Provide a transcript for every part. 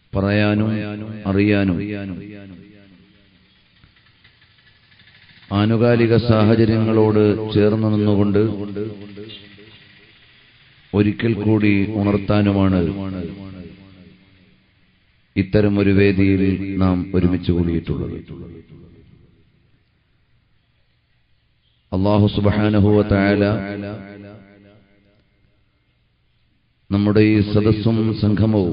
പറയാനും അറിയാനും ആനുകാലിക സാഹചര്യങ്ങളോട് ചേർന്ന് നിന്നുകൊണ്ട് ഒരിക്കൽ കൂടി ഉണർത്താനുമാണ് ഇത്തരം ഒരു വേദിയിൽ നാം ഒരുമിച്ച് കൂടിയിട്ടുള്ളത് അള്ളാഹു സുബാനഹുവ തായാല നമ്മുടെ ഈ സദസ്സും സംഗമവും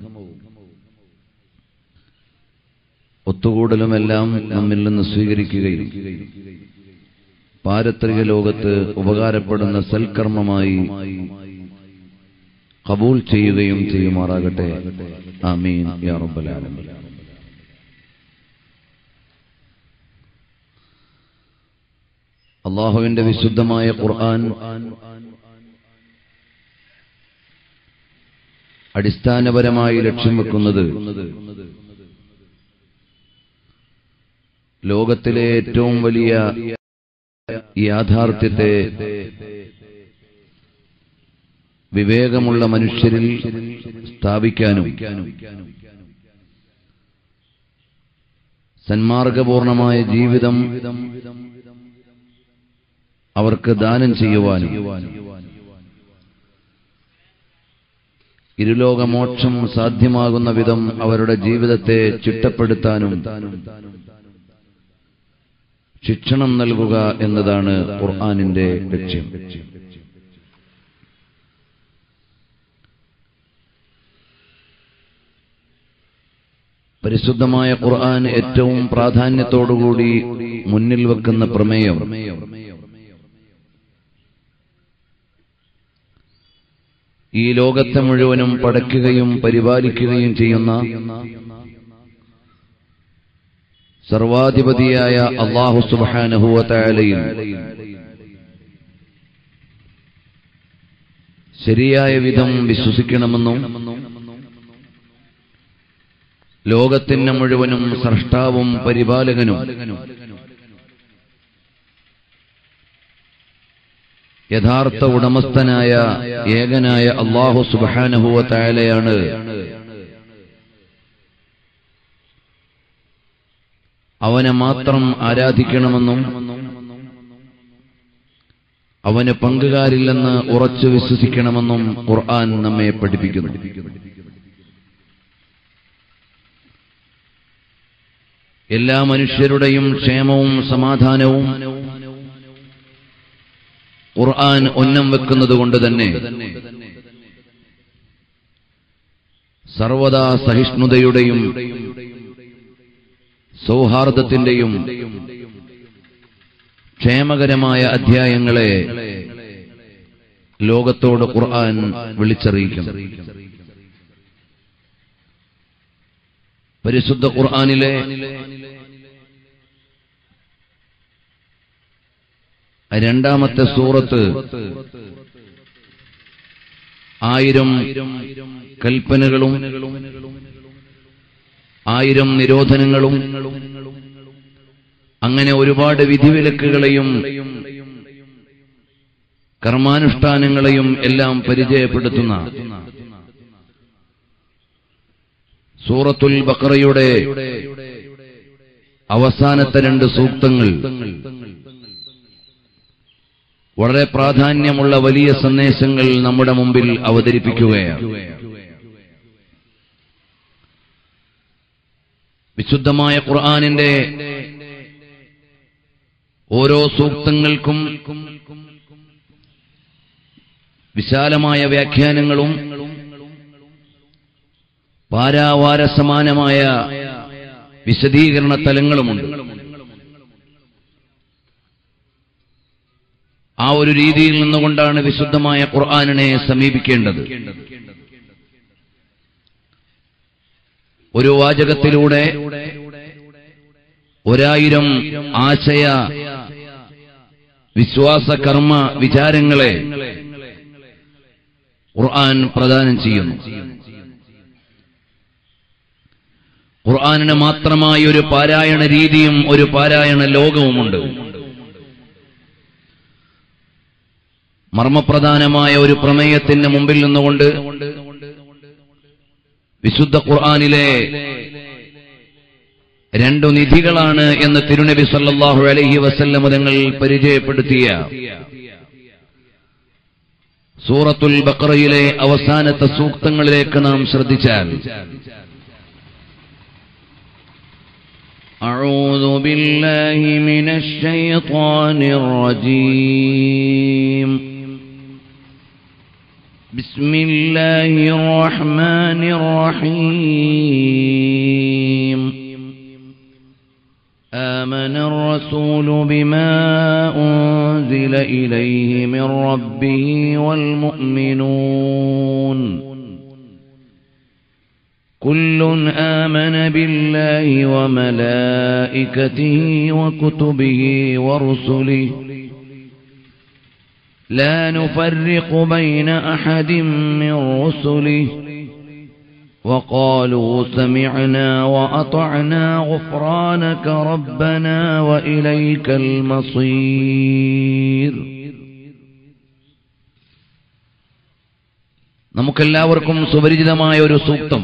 ഒത്തുകൂടലുമെല്ലാം നമ്മിൽ നിന്ന് സ്വീകരിക്കുകയും പാരത്രിക ലോകത്ത് ഉപകാരപ്പെടുന്ന സൽക്കർമ്മമായി കബൂൽ ചെയ്യുകയും ചെയ്യുമാറാകട്ടെ ആമീൻ യാ റബ്ബൽ ആലമീൻ അള്ളാഹുവിന്റെ വിശുദ്ധമായ ഖുർആൻ അടിസ്ഥാനപരമായി ലക്ഷ്യം വെക്കുന്നത് ലോകത്തിലെ ഏറ്റവും വലിയ യാഥാർത്ഥ്യത്തെ വിവേകമുള്ള മനുഷ്യരിൽ സ്ഥാപിക്കാനും സന്മാർഗപൂർണമായ ജീവിതം അവർക്ക് ദാനം ചെയ്യുവാനും ഇരുലോകമോക്ഷം സാധ്യമാകുന്ന വിധം അവരുടെ ജീവിതത്തെ ചിട്ടപ്പെടുത്താനും ശിക്ഷണം നൽകുക എന്നതാണ് ഖുർആാനിന്റെ ലക്ഷ്യം പരിശുദ്ധമായ ഖുർആൻ ഏറ്റവും പ്രാധാന്യത്തോടുകൂടി മുന്നിൽ വെക്കുന്ന പ്രമേയം ഈ ലോകത്തെ മുഴുവനും പടയ്ക്കുകയും പരിപാലിക്കുകയും ചെയ്യുന്ന സർവാധിപതിയായ അള്ളാഹു സുബാനഹുവലയിൽ ശരിയായ വിധം വിശ്വസിക്കണമെന്നും ലോകത്തിന് മുഴുവനും സൃഷ്ടാവും പരിപാലകനും യഥാർത്ഥ ഉടമസ്ഥനായ ഏകനായ അള്ളാഹു സുബാനഹുവ തായാലയാണ് അവനെ മാത്രം ആരാധിക്കണമെന്നും അവന് പങ്കുകാരില്ലെന്ന് ഉറച്ചു വിശ്വസിക്കണമെന്നും ഖുർആൻ നമ്മെ പഠിപ്പിക്കുന്നു എല്ലാ മനുഷ്യരുടെയും ക്ഷേമവും സമാധാനവും ഖുർആൻ ഉന്നം വെക്കുന്നത് കൊണ്ട് തന്നെ സർവദാ സഹിഷ്ണുതയുടെയും സൗഹാർദ്ദത്തിന്റെയും ക്ഷേമകരമായ അധ്യായങ്ങളെ ലോകത്തോട് ഖുർആൻ വിളിച്ചറിയിക്കുന്നു പരിശുദ്ധ ഖുർആനിലെ രണ്ടാമത്തെ സൂറത്ത് ആയിരം കൽപ്പനകളും ആയിരം നിരോധനങ്ങളും അങ്ങനെ ഒരുപാട് വിധിവിലക്കുകളെയും കർമാനുഷ്ഠാനങ്ങളെയും എല്ലാം പരിചയപ്പെടുത്തുന്ന സൂറത്തുൽ ബക്കറയുടെ അവസാനത്തെ രണ്ട് സൂക്തങ്ങൾ വളരെ പ്രാധാന്യമുള്ള വലിയ സന്ദേശങ്ങൾ നമ്മുടെ മുമ്പിൽ അവതരിപ്പിക്കുകയാണ് വിശുദ്ധമായ ഖുർആാനിന്റെ ഓരോ സൂക്തങ്ങൾക്കും വിശാലമായ വ്യാഖ്യാനങ്ങളും പാരാവാര സമാനമായ വിശദീകരണ തലങ്ങളുമുണ്ട് ആ ഒരു രീതിയിൽ നിന്നുകൊണ്ടാണ് വിശുദ്ധമായ ഖുർആാനിനെ സമീപിക്കേണ്ടത് ഒരു വാചകത്തിലൂടെ ഒരായിരം ആശയ വിശ്വാസ കർമ്മ വിചാരങ്ങളെ ഖുർആൻ പ്രദാനം ചെയ്യുന്നു ഖുർആാനിന് മാത്രമായി ഒരു പാരായണ രീതിയും ഒരു പാരായണ ലോകവുമുണ്ട് മർമ്മപ്രധാനമായ ഒരു പ്രമേയത്തിന് മുമ്പിൽ നിന്നുകൊണ്ട് വിശുദ്ധ ഖുർആനിലെ രണ്ടു നിധികളാണ് എന്ന് തിരുനബി സല്ലല്ലാഹു അലൈഹി വസല്ലം തങ്ങൾ പരിചയപ്പെടുത്തിയ സൂറത്തുൽ ബഖറയിലെ അവസാനത്തെ സൂക്തങ്ങളിലേക്ക് നാം ശ്രദ്ധിച്ചാൽ أعوذ بالله من الشيطان الرجيم بسم الله الرحمن الرحيم آمن الرسول بما أنزل إليه من ربه والمؤمنون كل آمن بالله وملائكته وكتبه ورسله لا نفرق بين أحد من رسله وقالوا سمعنا وأطعنا غفرانك ربنا وإليك المصير നമുക്കെല്ലാവർക്കും സുപരിചിതമായ ഒരു സൂക്തം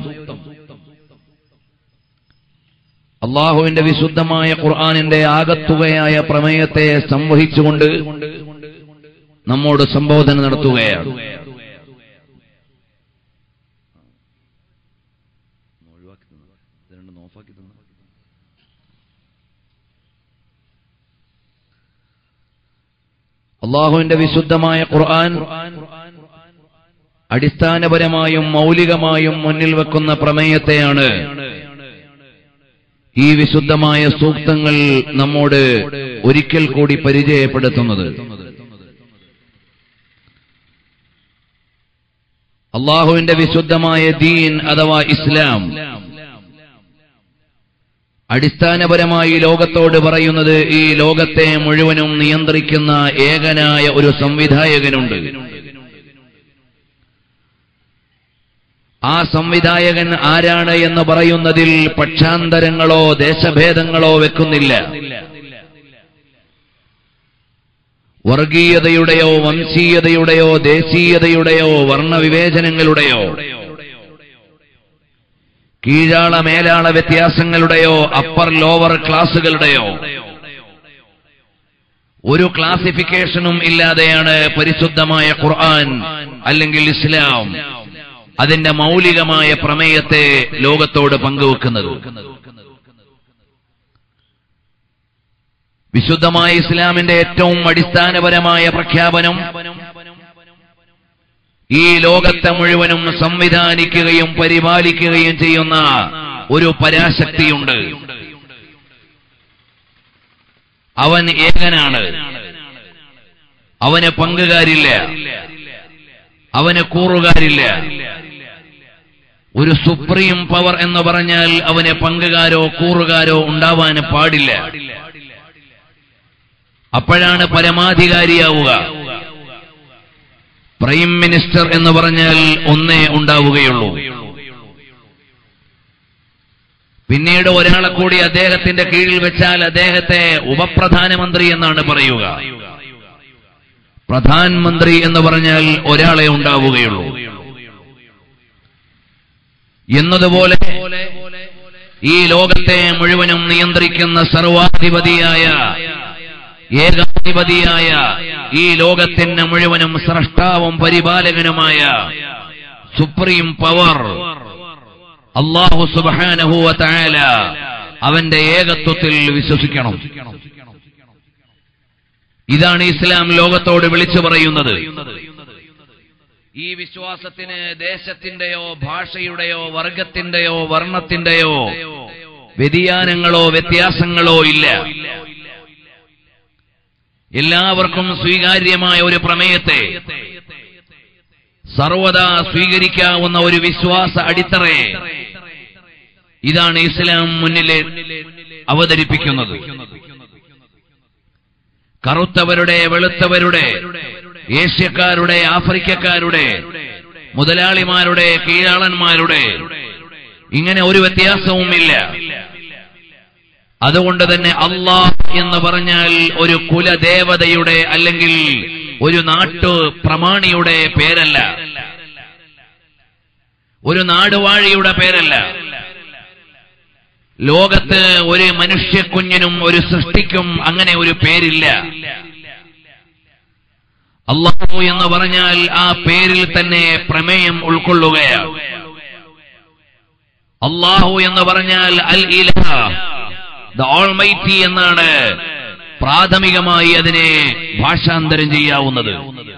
അള്ളാഹുവിന്റെ വിശുദ്ധമായ ഖുർആാനിന്റെ ആകത്തുകയായ പ്രമേയത്തെ സംവഹിച്ചുകൊണ്ട് നമ്മോട് സംബോധന നടത്തുകയാണ് അള്ളാഹുവിന്റെ വിശുദ്ധമായ ഖുർആൻ അടിസ്ഥാനപരമായും മൗലികമായും മുന്നിൽ വെക്കുന്ന പ്രമേയത്തെയാണ് ഈ വിശുദ്ധമായ സൂക്തങ്ങൾ നമ്മോട് ഒരിക്കൽ കൂടി പരിചയപ്പെടുത്തുന്നത് അള്ളാഹുവിന്റെ വിശുദ്ധമായ ദീൻ അഥവാ ഇസ്ലാം അടിസ്ഥാനപരമായി ലോകത്തോട് പറയുന്നത് ഈ ലോകത്തെ മുഴുവനും നിയന്ത്രിക്കുന്ന ഏകനായ ഒരു സംവിധായകനുണ്ട് ആ സംവിധായകൻ ആരാണ് എന്ന് പറയുന്നതിൽ പക്ഷാന്തരങ്ങളോ ദേശഭേദങ്ങളോ വെക്കുന്നില്ല വർഗീയതയുടെയോ വംശീയതയുടെയോ ദേശീയതയുടെയോ വർണ്ണവിവേചനങ്ങളുടെയോ കീഴാള മേലാള വ്യത്യാസങ്ങളുടെയോ അപ്പർ ലോവർ ക്ലാസുകളുടെയോ ഒരു ക്ലാസിഫിക്കേഷനും ഇല്ലാതെയാണ് പരിശുദ്ധമായ ഖുർആൻ അല്ലെങ്കിൽ ഇസ്ലാം അതിന്റെ മൗലികമായ പ്രമേയത്തെ ലോകത്തോട് പങ്കുവെക്കുന്നത് വിശുദ്ധമായ ഇസ്ലാമിന്റെ ഏറ്റവും അടിസ്ഥാനപരമായ പ്രഖ്യാപനം ഈ ലോകത്തെ മുഴുവനും സംവിധാനിക്കുകയും പരിപാലിക്കുകയും ചെയ്യുന്ന ഒരു പരാശക്തിയുണ്ട് അവൻ ഏകനാണ് അവന് പങ്കുകാരില്ല അവന് കൂറുകാരില്ല ഒരു സുപ്രീം പവർ എന്ന് പറഞ്ഞാൽ അവന് പങ്കുകാരോ കൂറുകാരോ ഉണ്ടാവാൻ പാടില്ല അപ്പോഴാണ് പരമാധികാരിയാവുക പ്രൈം മിനിസ്റ്റർ എന്ന് പറഞ്ഞാൽ ഒന്നേ ഉണ്ടാവുകയുള്ളൂ പിന്നീട് ഒരാളെ കൂടി അദ്ദേഹത്തിന്റെ കീഴിൽ വെച്ചാൽ അദ്ദേഹത്തെ ഉപപ്രധാനമന്ത്രി എന്നാണ് പറയുക പ്രധാനമന്ത്രി എന്ന് പറഞ്ഞാൽ ഒരാളെ ഉണ്ടാവുകയുള്ളൂ എന്നതുപോലെ ഈ ലോകത്തെ മുഴുവനും നിയന്ത്രിക്കുന്ന സർവാധിപതിയായ ഏകാധിപതിയായ ഈ ലോകത്തിന് മുഴുവനും സ്രഷ്ടാവും പരിപാലകനുമായ സുപ്രീം പവർ അള്ളാഹു സുബാനഹുവ തായാല അവന്റെ ഏകത്വത്തിൽ വിശ്വസിക്കണം ഇതാണ് ഇസ്ലാം ലോകത്തോട് വിളിച്ചു പറയുന്നത് ഈ വിശ്വാസത്തിന് ദേശത്തിന്റെയോ ഭാഷയുടെയോ വർഗത്തിന്റെയോ വർണ്ണത്തിന്റെയോ വ്യതിയാനങ്ങളോ വ്യത്യാസങ്ങളോ ഇല്ല എല്ലാവർക്കും സ്വീകാര്യമായ ഒരു പ്രമേയത്തെ സർവദാ സ്വീകരിക്കാവുന്ന ഒരു വിശ്വാസ അടിത്തറയെ ഇതാണ് ഇസ്ലാം മുന്നിലെ അവതരിപ്പിക്കുന്നത് കറുത്തവരുടെ വെളുത്തവരുടെ ഏഷ്യക്കാരുടെ ആഫ്രിക്കക്കാരുടെ മുതലാളിമാരുടെ കീഴാളന്മാരുടെ ഇങ്ങനെ ഒരു വ്യത്യാസവുമില്ല അതുകൊണ്ട് തന്നെ അള്ളാഹ് എന്ന് പറഞ്ഞാൽ ഒരു കുലദേവതയുടെ അല്ലെങ്കിൽ ഒരു നാട്ടു പ്രമാണിയുടെ പേരല്ല ഒരു നാടുവാഴിയുടെ പേരല്ല ലോകത്ത് ഒരു മനുഷ്യക്കുഞ്ഞിനും ഒരു സൃഷ്ടിക്കും അങ്ങനെ ഒരു പേരില്ല അള്ളാഹു എന്ന് പറഞ്ഞാൽ ആ പേരിൽ തന്നെ പ്രമേയം ഉൾക്കൊള്ളുകയാണ് അള്ളാഹു എന്ന് പറഞ്ഞാൽ അൽ ഇലഹ ദ ഓൾമൈറ്റി എന്നാണ് പ്രാഥമികമായി അതിനെ ഭാഷാന്തരം ചെയ്യാവുന്നത്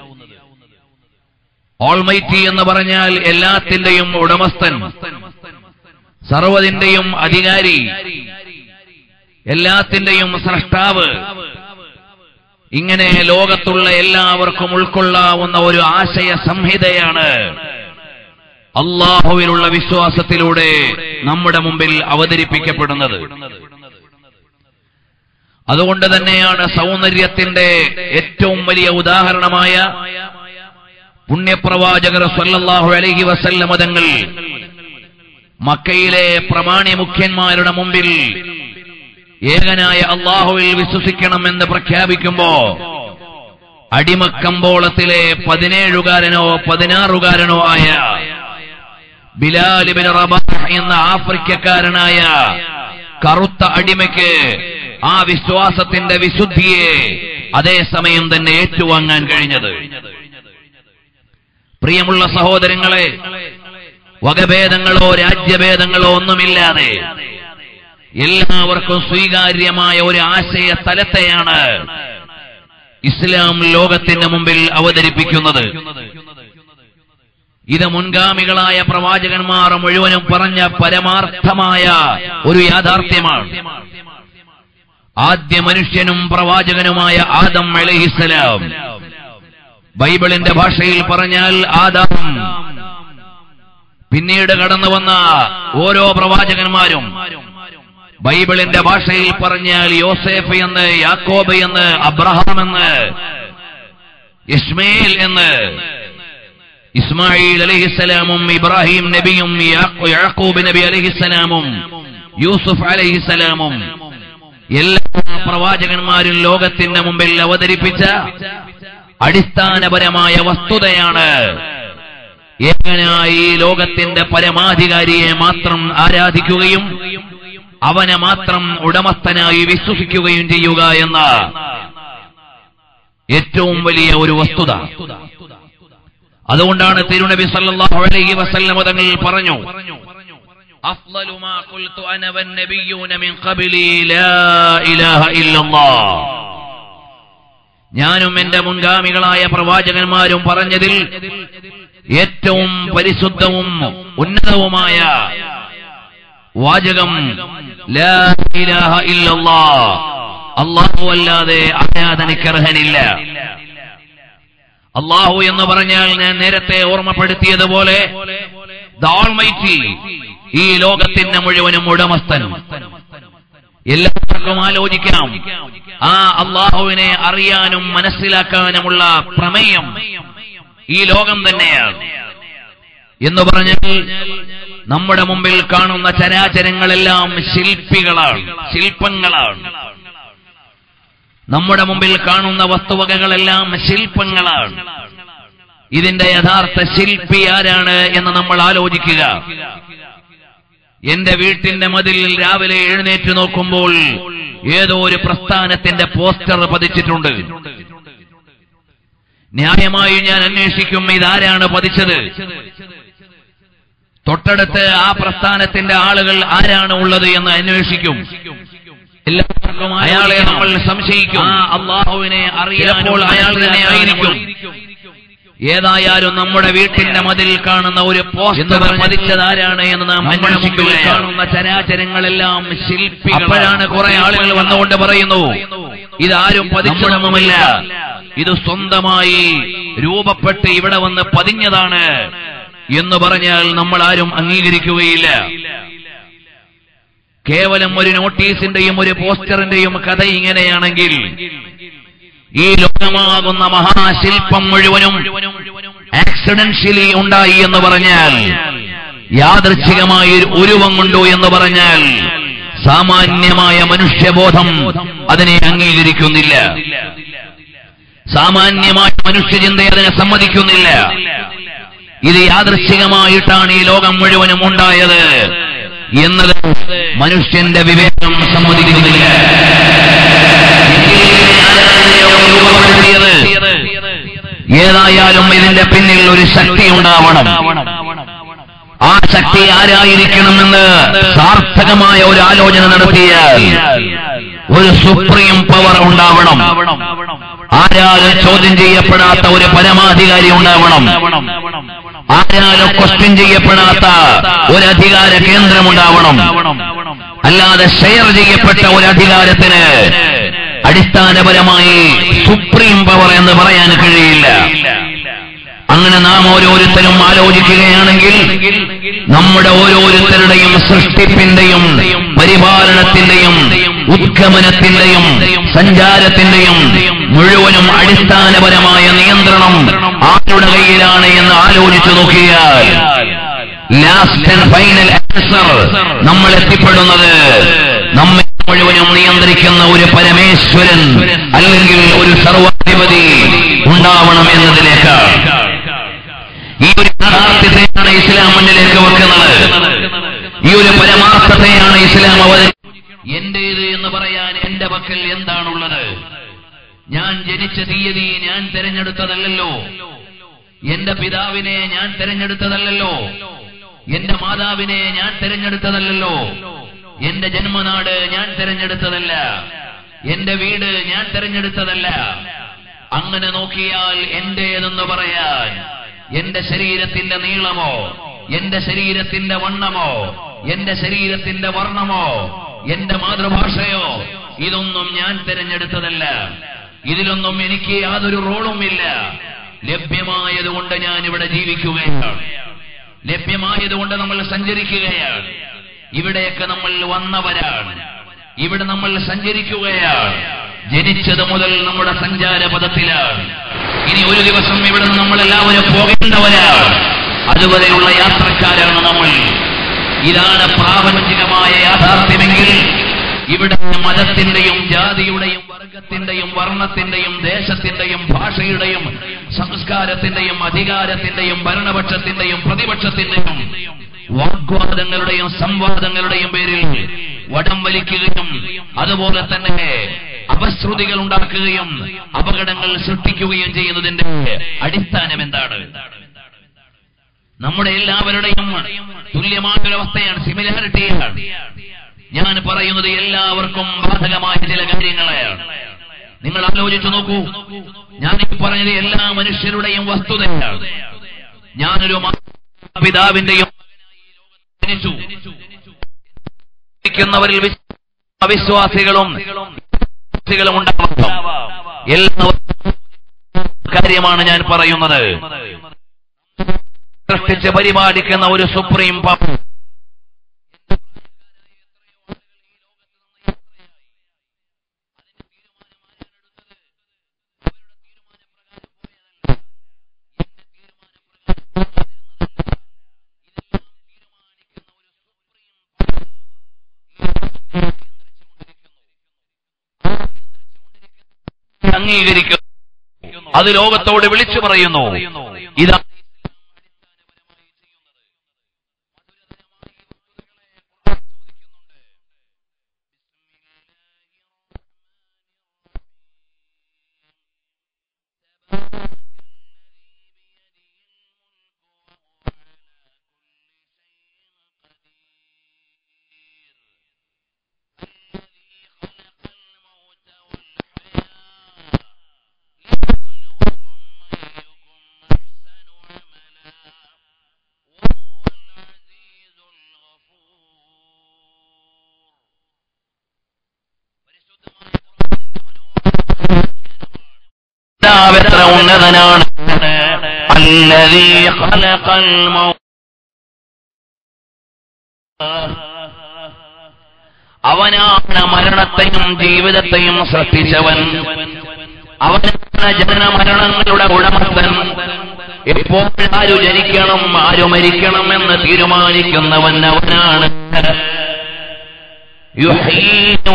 ഓൾമൈറ്റി എന്ന് പറഞ്ഞാൽ എല്ലാത്തിന്റെയും ഉടമസ്ഥൻ സർവതിന്റെയും അധികാരി എല്ലാത്തിന്റെയും സ്രഷ്ടാവ് ഇങ്ങനെ ലോകത്തുള്ള എല്ലാവർക്കും ഉൾക്കൊള്ളാവുന്ന ഒരു ആശയ സംഹിതയാണ് അള്ളാഹുവിലുള്ള വിശ്വാസത്തിലൂടെ നമ്മുടെ മുമ്പിൽ അവതരിപ്പിക്കപ്പെടുന്നത് അതുകൊണ്ട് തന്നെയാണ് സൗന്ദര്യത്തിന്റെ ഏറ്റവും വലിയ ഉദാഹരണമായ പുണ്യപ്രവാചകർ സല്ലല്ലാഹു അലൈഹി വസല്ലമ തങ്ങൾ മക്കയിലെ പ്രമാണി മുഖ്യന്മാരുടെ മുമ്പിൽ ഏകനായ അള്ളാഹുവിൽ വിശ്വസിക്കണമെന്ന് പ്രഖ്യാപിക്കുമ്പോ അടിമക്കമ്പോളത്തിലെ പതിനേഴുകാരനോ പതിനാറുകാരനോ ആയ ബിലാലിബിൻ റബാഹ് എന്ന ആഫ്രിക്കക്കാരനായ കറുത്ത അടിമയ്ക്ക് ആ വിശ്വാസത്തിന്റെ വിശുദ്ധിയെ അതേസമയം തന്നെ ഏറ്റുവാങ്ങാൻ കഴിഞ്ഞത് പ്രിയമുള്ള സഹോദരങ്ങളെ വകഭേദങ്ങളോ രാജ്യഭേദങ്ങളോ ഒന്നുമില്ലാതെ എല്ലാവർക്കും സ്വീകാര്യമായ ഒരു ആശയ തലത്തെയാണ് ഇസ്ലാം ലോകത്തിന്റെ മുമ്പിൽ അവതരിപ്പിക്കുന്നത് ഇത് മുൻഗാമികളായ പ്രവാചകന്മാർ മുഴുവനും പറഞ്ഞ പരമാർത്ഥമായ ഒരു യാഥാർത്ഥ്യമാണ് ആദ്യ മനുഷ്യനും പ്രവാചകനുമായ ആദം അലഹിസലാം ബൈബിളിന്റെ ഭാഷയിൽ പറഞ്ഞാൽ ആദം പിന്നീട് കടന്നു വന്ന ഓരോ പ്രവാചകന്മാരും ബൈബിളിന്റെ ഭാഷയിൽ പറഞ്ഞാൽ യോസേഫ് എന്ന് യാക്കോബ് എന്ന് അബ്രഹാം എന്ന് ഇസ്മയിൽ എന്ന് ഇസ്മായിൽ അലഹിസലാമും ഇബ്രാഹിം നബിയും യാ- യാക്കൂബ് നബി അലഹിസലാമും യൂസുഫ് അലഹിസലാമും എല്ലാ പ്രവാചകന്മാരും ലോകത്തിന്റെ മുമ്പിൽ അവതരിപ്പിച്ച അടിസ്ഥാനപരമായ വസ്തുതയാണ് ഏകനായി ഈ ലോകത്തിന്റെ പരമാധികാരിയെ മാത്രം ആരാധിക്കുകയും അവനെ മാത്രം ഉടമസ്ഥനായി വിശ്വസിക്കുകയും ചെയ്യുക എന്ന ഏറ്റവും വലിയ ഒരു വസ്തുത അതുകൊണ്ടാണ് തിരുനബി സല്ലല്ലാഹു അലൈഹി വസല്ലം തങ്ങൾ പറഞ്ഞു أفضل ما قلت أنا والنبيون من قبلي لا إله إلا الله ഞാനും എന്റെ മുൻഗാമികളായ പ്രവാചകന്മാരും പറഞ്ഞതിൽ ഏറ്റവും പരിശുദ്ധവും ഉന്നതവുമായ വാചകം ലാ ഇലാഹ ഇല്ലല്ലാഹ് അല്ലാഹു അല്ലാതെ ആരാധനയ്ക്കർഹനില്ല അള്ളാഹു എന്ന് പറഞ്ഞാൽ ഞാൻ നേരത്തെ ഓർമ്മപ്പെടുത്തിയതുപോലെ ദ ഓൾമൈറ്റി ഈ ലോകത്തിന്റെ മുഴുവനും ഉടമസ്ഥൻ എല്ലാവർക്കും ആലോചിക്കാം ആ അള്ളാഹുവിനെ അറിയാനും മനസ്സിലാക്കാനുമുള്ള പ്രമേയം ഈ ലോകം തന്നെയാണ് എന്ന് പറഞ്ഞാൽ നമ്മുടെ മുമ്പിൽ കാണുന്ന ചരാചരങ്ങളെല്ലാം ശില്പികളാണ് ശില്പങ്ങളാണ് നമ്മുടെ മുമ്പിൽ കാണുന്ന വസ്തുവകകളെല്ലാം ശില്പങ്ങളാണ് ഇതിന്റെ യഥാർത്ഥ ശില്പി ആരാണ് എന്ന് നമ്മൾ ആലോചിക്കുക എന്റെ വീട്ടിന്റെ മതിലിൽ രാവിലെ എഴുന്നേറ്റ് നോക്കുമ്പോൾ ഏതോ ഒരു പ്രസ്ഥാനത്തിന്റെ പോസ്റ്റർ പതിച്ചിട്ടുണ്ട് ന്യായമായി ഞാൻ അന്വേഷിക്കും ഇതാരാണ് പതിച്ചത് തൊട്ടടുത്ത് ആ പ്രസ്ഥാനത്തിന്റെ ആളുകൾ ആരാണ് ഉള്ളത് എന്ന് അന്വേഷിക്കും എല്ലാവർക്കും അയാളെ നമ്മൾ സംശയിക്കും ആ അള്ളാഹുവിനെ അറിയാപ്പോൾ അയാൾ തന്നെ ആയിരിക്കും ഏതായാലും നമ്മുടെ വീട്ടിന്റെ മതിൽ കാണുന്ന ഒരു പോസ്റ്റർ പതിച്ചത് ആരാണ് എന്ന് നാം അന്വേഷിക്കുക കാണുന്ന ചരാചരങ്ങളെല്ലാം ശില്പി അപ്പോഴാണ് കുറെ ആളുകൾ വന്നുകൊണ്ട് പറയുന്നു ഇതാരും പതിച്ചതൊന്നുമല്ല ഇത് സ്വന്തമായി രൂപപ്പെട്ട് ഇവിടെ വന്ന് പതിഞ്ഞതാണ് എന്ന് പറഞ്ഞാൽ നമ്മൾ ആരും അംഗീകരിക്കുകയില്ല കേവലം ഒരു നോട്ടീസിന്റെയും ഒരു പോസ്റ്ററിന്റെയും കഥ ഇങ്ങനെയാണെങ്കിൽ ഈ ലോകമാകുന്ന മഹാശില്പം മുഴുവനും ആക്സിഡൻഷ്യലി ഉണ്ടായി എന്ന് പറഞ്ഞാൽ യാദൃച്ഛികമായ ഒരു ഉരുവം കൊണ്ടു എന്ന് പറഞ്ഞാൽ സാമാന്യമായ മനുഷ്യബോധം അതിനെ അംഗീകരിക്കുന്നില്ല സാമാന്യമായ മനുഷ്യചിന്ത അതിനെ സമ്മതിക്കുന്നില്ല ഇത് യാദൃച്ഛികമായിട്ടാണ് ഈ ലോകം മുഴുവനും ഉണ്ടായത് എന്നത് മനുഷ്യന്റെ വിവേകം സമ്മതിക്കുന്നില്ല രൂപപ്പെടുത്തിയത് ഏതായാലും ഇതിന്റെ പിന്നിൽ ഒരു ശക്തി ഉണ്ടാവണം ആ ശക്തി ആരായിരിക്കണമെന്ന് സാർത്ഥകമായ ഒരു ആലോചന നടത്തിയാൽ ഒരു സുപ്രീം പവർ ഉണ്ടാവണം ആരാലും ചോദ്യം ചെയ്യപ്പെടാത്ത ഒരു പരമാധികാരി ഉണ്ടാവണം ആരാലും ക്വസ്റ്റ്യൻ ചെയ്യപ്പെടാത്ത ഒരു അധികാര കേന്ദ്രമുണ്ടാവണം അല്ലാതെ ഷെയർ ചെയ്യപ്പെട്ട ഒരു അധികാരത്തിന് അടിസ്ഥാനപരമായി സുപ്രീം പവർ എന്ന് പറയാൻ കഴിയില്ല അങ്ങനെ നാം ഓരോരുത്തരും ആലോചിക്കുകയാണെങ്കിൽ നമ്മുടെ ഓരോരുത്തരുടെയും സൃഷ്ടിപ്പിന്റെയും പരിപാലനത്തിന്റെയും ഉദ്ഗമനത്തിന്റെയും സഞ്ചാരത്തിന്റെയും മുഴുവനും അടിസ്ഥാനപരമായ നിയന്ത്രണം ആരുടെ കയ്യിലാണ് എന്ന് ആലോചിച്ചു നോക്കിയാൽ ലാസ്റ്റ് ആൻഡ് ഫൈനൽ ആൻസർ നമ്മൾ എത്തിപ്പെടുന്നത് നമ്മെ മുഴുവനും നിയന്ത്രിക്കുന്ന ഒരു പരമേശ്വരൻ അല്ലെങ്കിൽ ഒരു സർവാധിപതി ഉണ്ടാവണം എന്നതിലേക്കാണ് ഈ ഒരു യാഥാർത്ഥ്യത്തെയാണ് ഇസ്ലാം മുന്നിലേക്ക് വെക്കുന്നത് ഈ ഒരു പരമാർത്ഥത്തെയാണ് ഇസ്ലാം അവതരി എന്റേത് എന്ന് പറയാൻ എന്റെ പക്കൽ എന്താണുള്ളത് ഞാൻ ജനിച്ച തീയതി ഞാൻ തിരഞ്ഞെടുത്തതല്ലല്ലോ എന്റെ പിതാവിനെ ഞാൻ തിരഞ്ഞെടുത്തതല്ലല്ലോ എന്റെ മാതാവിനെ ഞാൻ തിരഞ്ഞെടുത്തതല്ലല്ലോ എന്റെ ജന്മനാട് ഞാൻ തിരഞ്ഞെടുത്തതല്ല എന്റെ വീട് ഞാൻ തിരഞ്ഞെടുത്തതല്ല അങ്ങനെ നോക്കിയാൽ എന്റേതെന്ന് പറയാൻ എന്റെ ശരീരത്തിന്റെ നീളമോ എന്റെ ശരീരത്തിന്റെ വണ്ണമോ എന്റെ ശരീരത്തിന്റെ വർണ്ണമോ എന്റെ മാതൃഭാഷയോ ഇതൊന്നും ഞാൻ തിരഞ്ഞെടുത്തതല്ല ഇതിലൊന്നും എനിക്ക് യാതൊരു റോളും ഇല്ല ലഭ്യമായതുകൊണ്ട് ഞാൻ ഇവിടെ ജീവിക്കുകയാണ് ലഭ്യമായതുകൊണ്ട് നമ്മൾ സഞ്ചരിക്കുകയാണ് ഇവിടെയൊക്കെ നമ്മൾ വന്നവരാണ് ഇവിടെ നമ്മൾ സഞ്ചരിക്കുകയാണ് ജനിച്ചത് മുതൽ നമ്മുടെ സഞ്ചാര പദത്തിലാണ് ഇനി ഒരു ദിവസം ഇവിടെ നിന്ന് നമ്മൾ എല്ലാവരും പോകേണ്ടവരാണ് അതുവരെയുള്ള യാത്രക്കാരാണ് നമ്മൾ ഇതാണ് പ്രാപഞ്ചികമായ യാഥാർത്ഥ്യമെങ്കിൽ ഇവിടെ മതത്തിന്റെയും ജാതിയുടെയും വർഗത്തിന്റെയും വർണ്ണത്തിന്റെയും ദേശത്തിന്റെയും ഭാഷയുടെയും സംസ്കാരത്തിന്റെയും അധികാരത്തിന്റെയും ഭരണപക്ഷത്തിന്റെയും പ്രതിപക്ഷത്തിന്റെയും വാഗ്വാദങ്ങളുടെയും സംവാദങ്ങളുടെയും പേരിൽ വടം വലിക്കുകയും അതുപോലെ തന്നെ അപശ്രുതികൾ ഉണ്ടാക്കുകയും അപകടങ്ങൾ സൃഷ്ടിക്കുകയും ചെയ്യുന്നതിന്റെ അടിസ്ഥാനം എന്താണ് നമ്മുടെ എല്ലാവരുടെയും തുല്യമായൊരവസ്ഥയാണ് സിമിലാരിറ്റിയാണ് ഞാൻ പറയുന്നത് എല്ലാവർക്കും ബാധകമായ ചില കാര്യങ്ങളെയാണ് നിങ്ങൾ ആലോചിച്ചു നോക്കൂ ഞാൻ ഈ പറഞ്ഞത് എല്ലാ മനുഷ്യരുടെയും വസ്തുതയാണ് ഞാനൊരു പിതാവിന്റെയും ജനിച്ചു ിക്കുന്നവരിൽ അവിശ്വാസികളും വിശ്വാസികളും ഉണ്ടാവാം എല്ലാവർക്കും കാര്യമാണ് ഞാൻ പറയുന്നത് സൃഷ്ടിച്ച് പരിപാലിക്കുന്ന ഒരു സുപ്രീം പവർ അംഗീകരിക്കുന്നു അത് ലോകത്തോട് വിളിച്ചു പറയുന്നു ഇതാ എത്ര ഉന്നതനാണ് അല്ലതീ ഖലഖൽ മൗ അവനാണ് മരണത്തെയും ജീവിതത്തെയും സൃഷ്ടിച്ചവൻ അവനാണ് ജനന മരണങ്ങളുടെ ഉടമസ്ഥൻ എപ്പോൾ ആരു ജനിക്കണം ആരു മരിക്കണം എന്ന് തീരുമാനിക്കുന്നവൻ അവനാണ് യുഹീ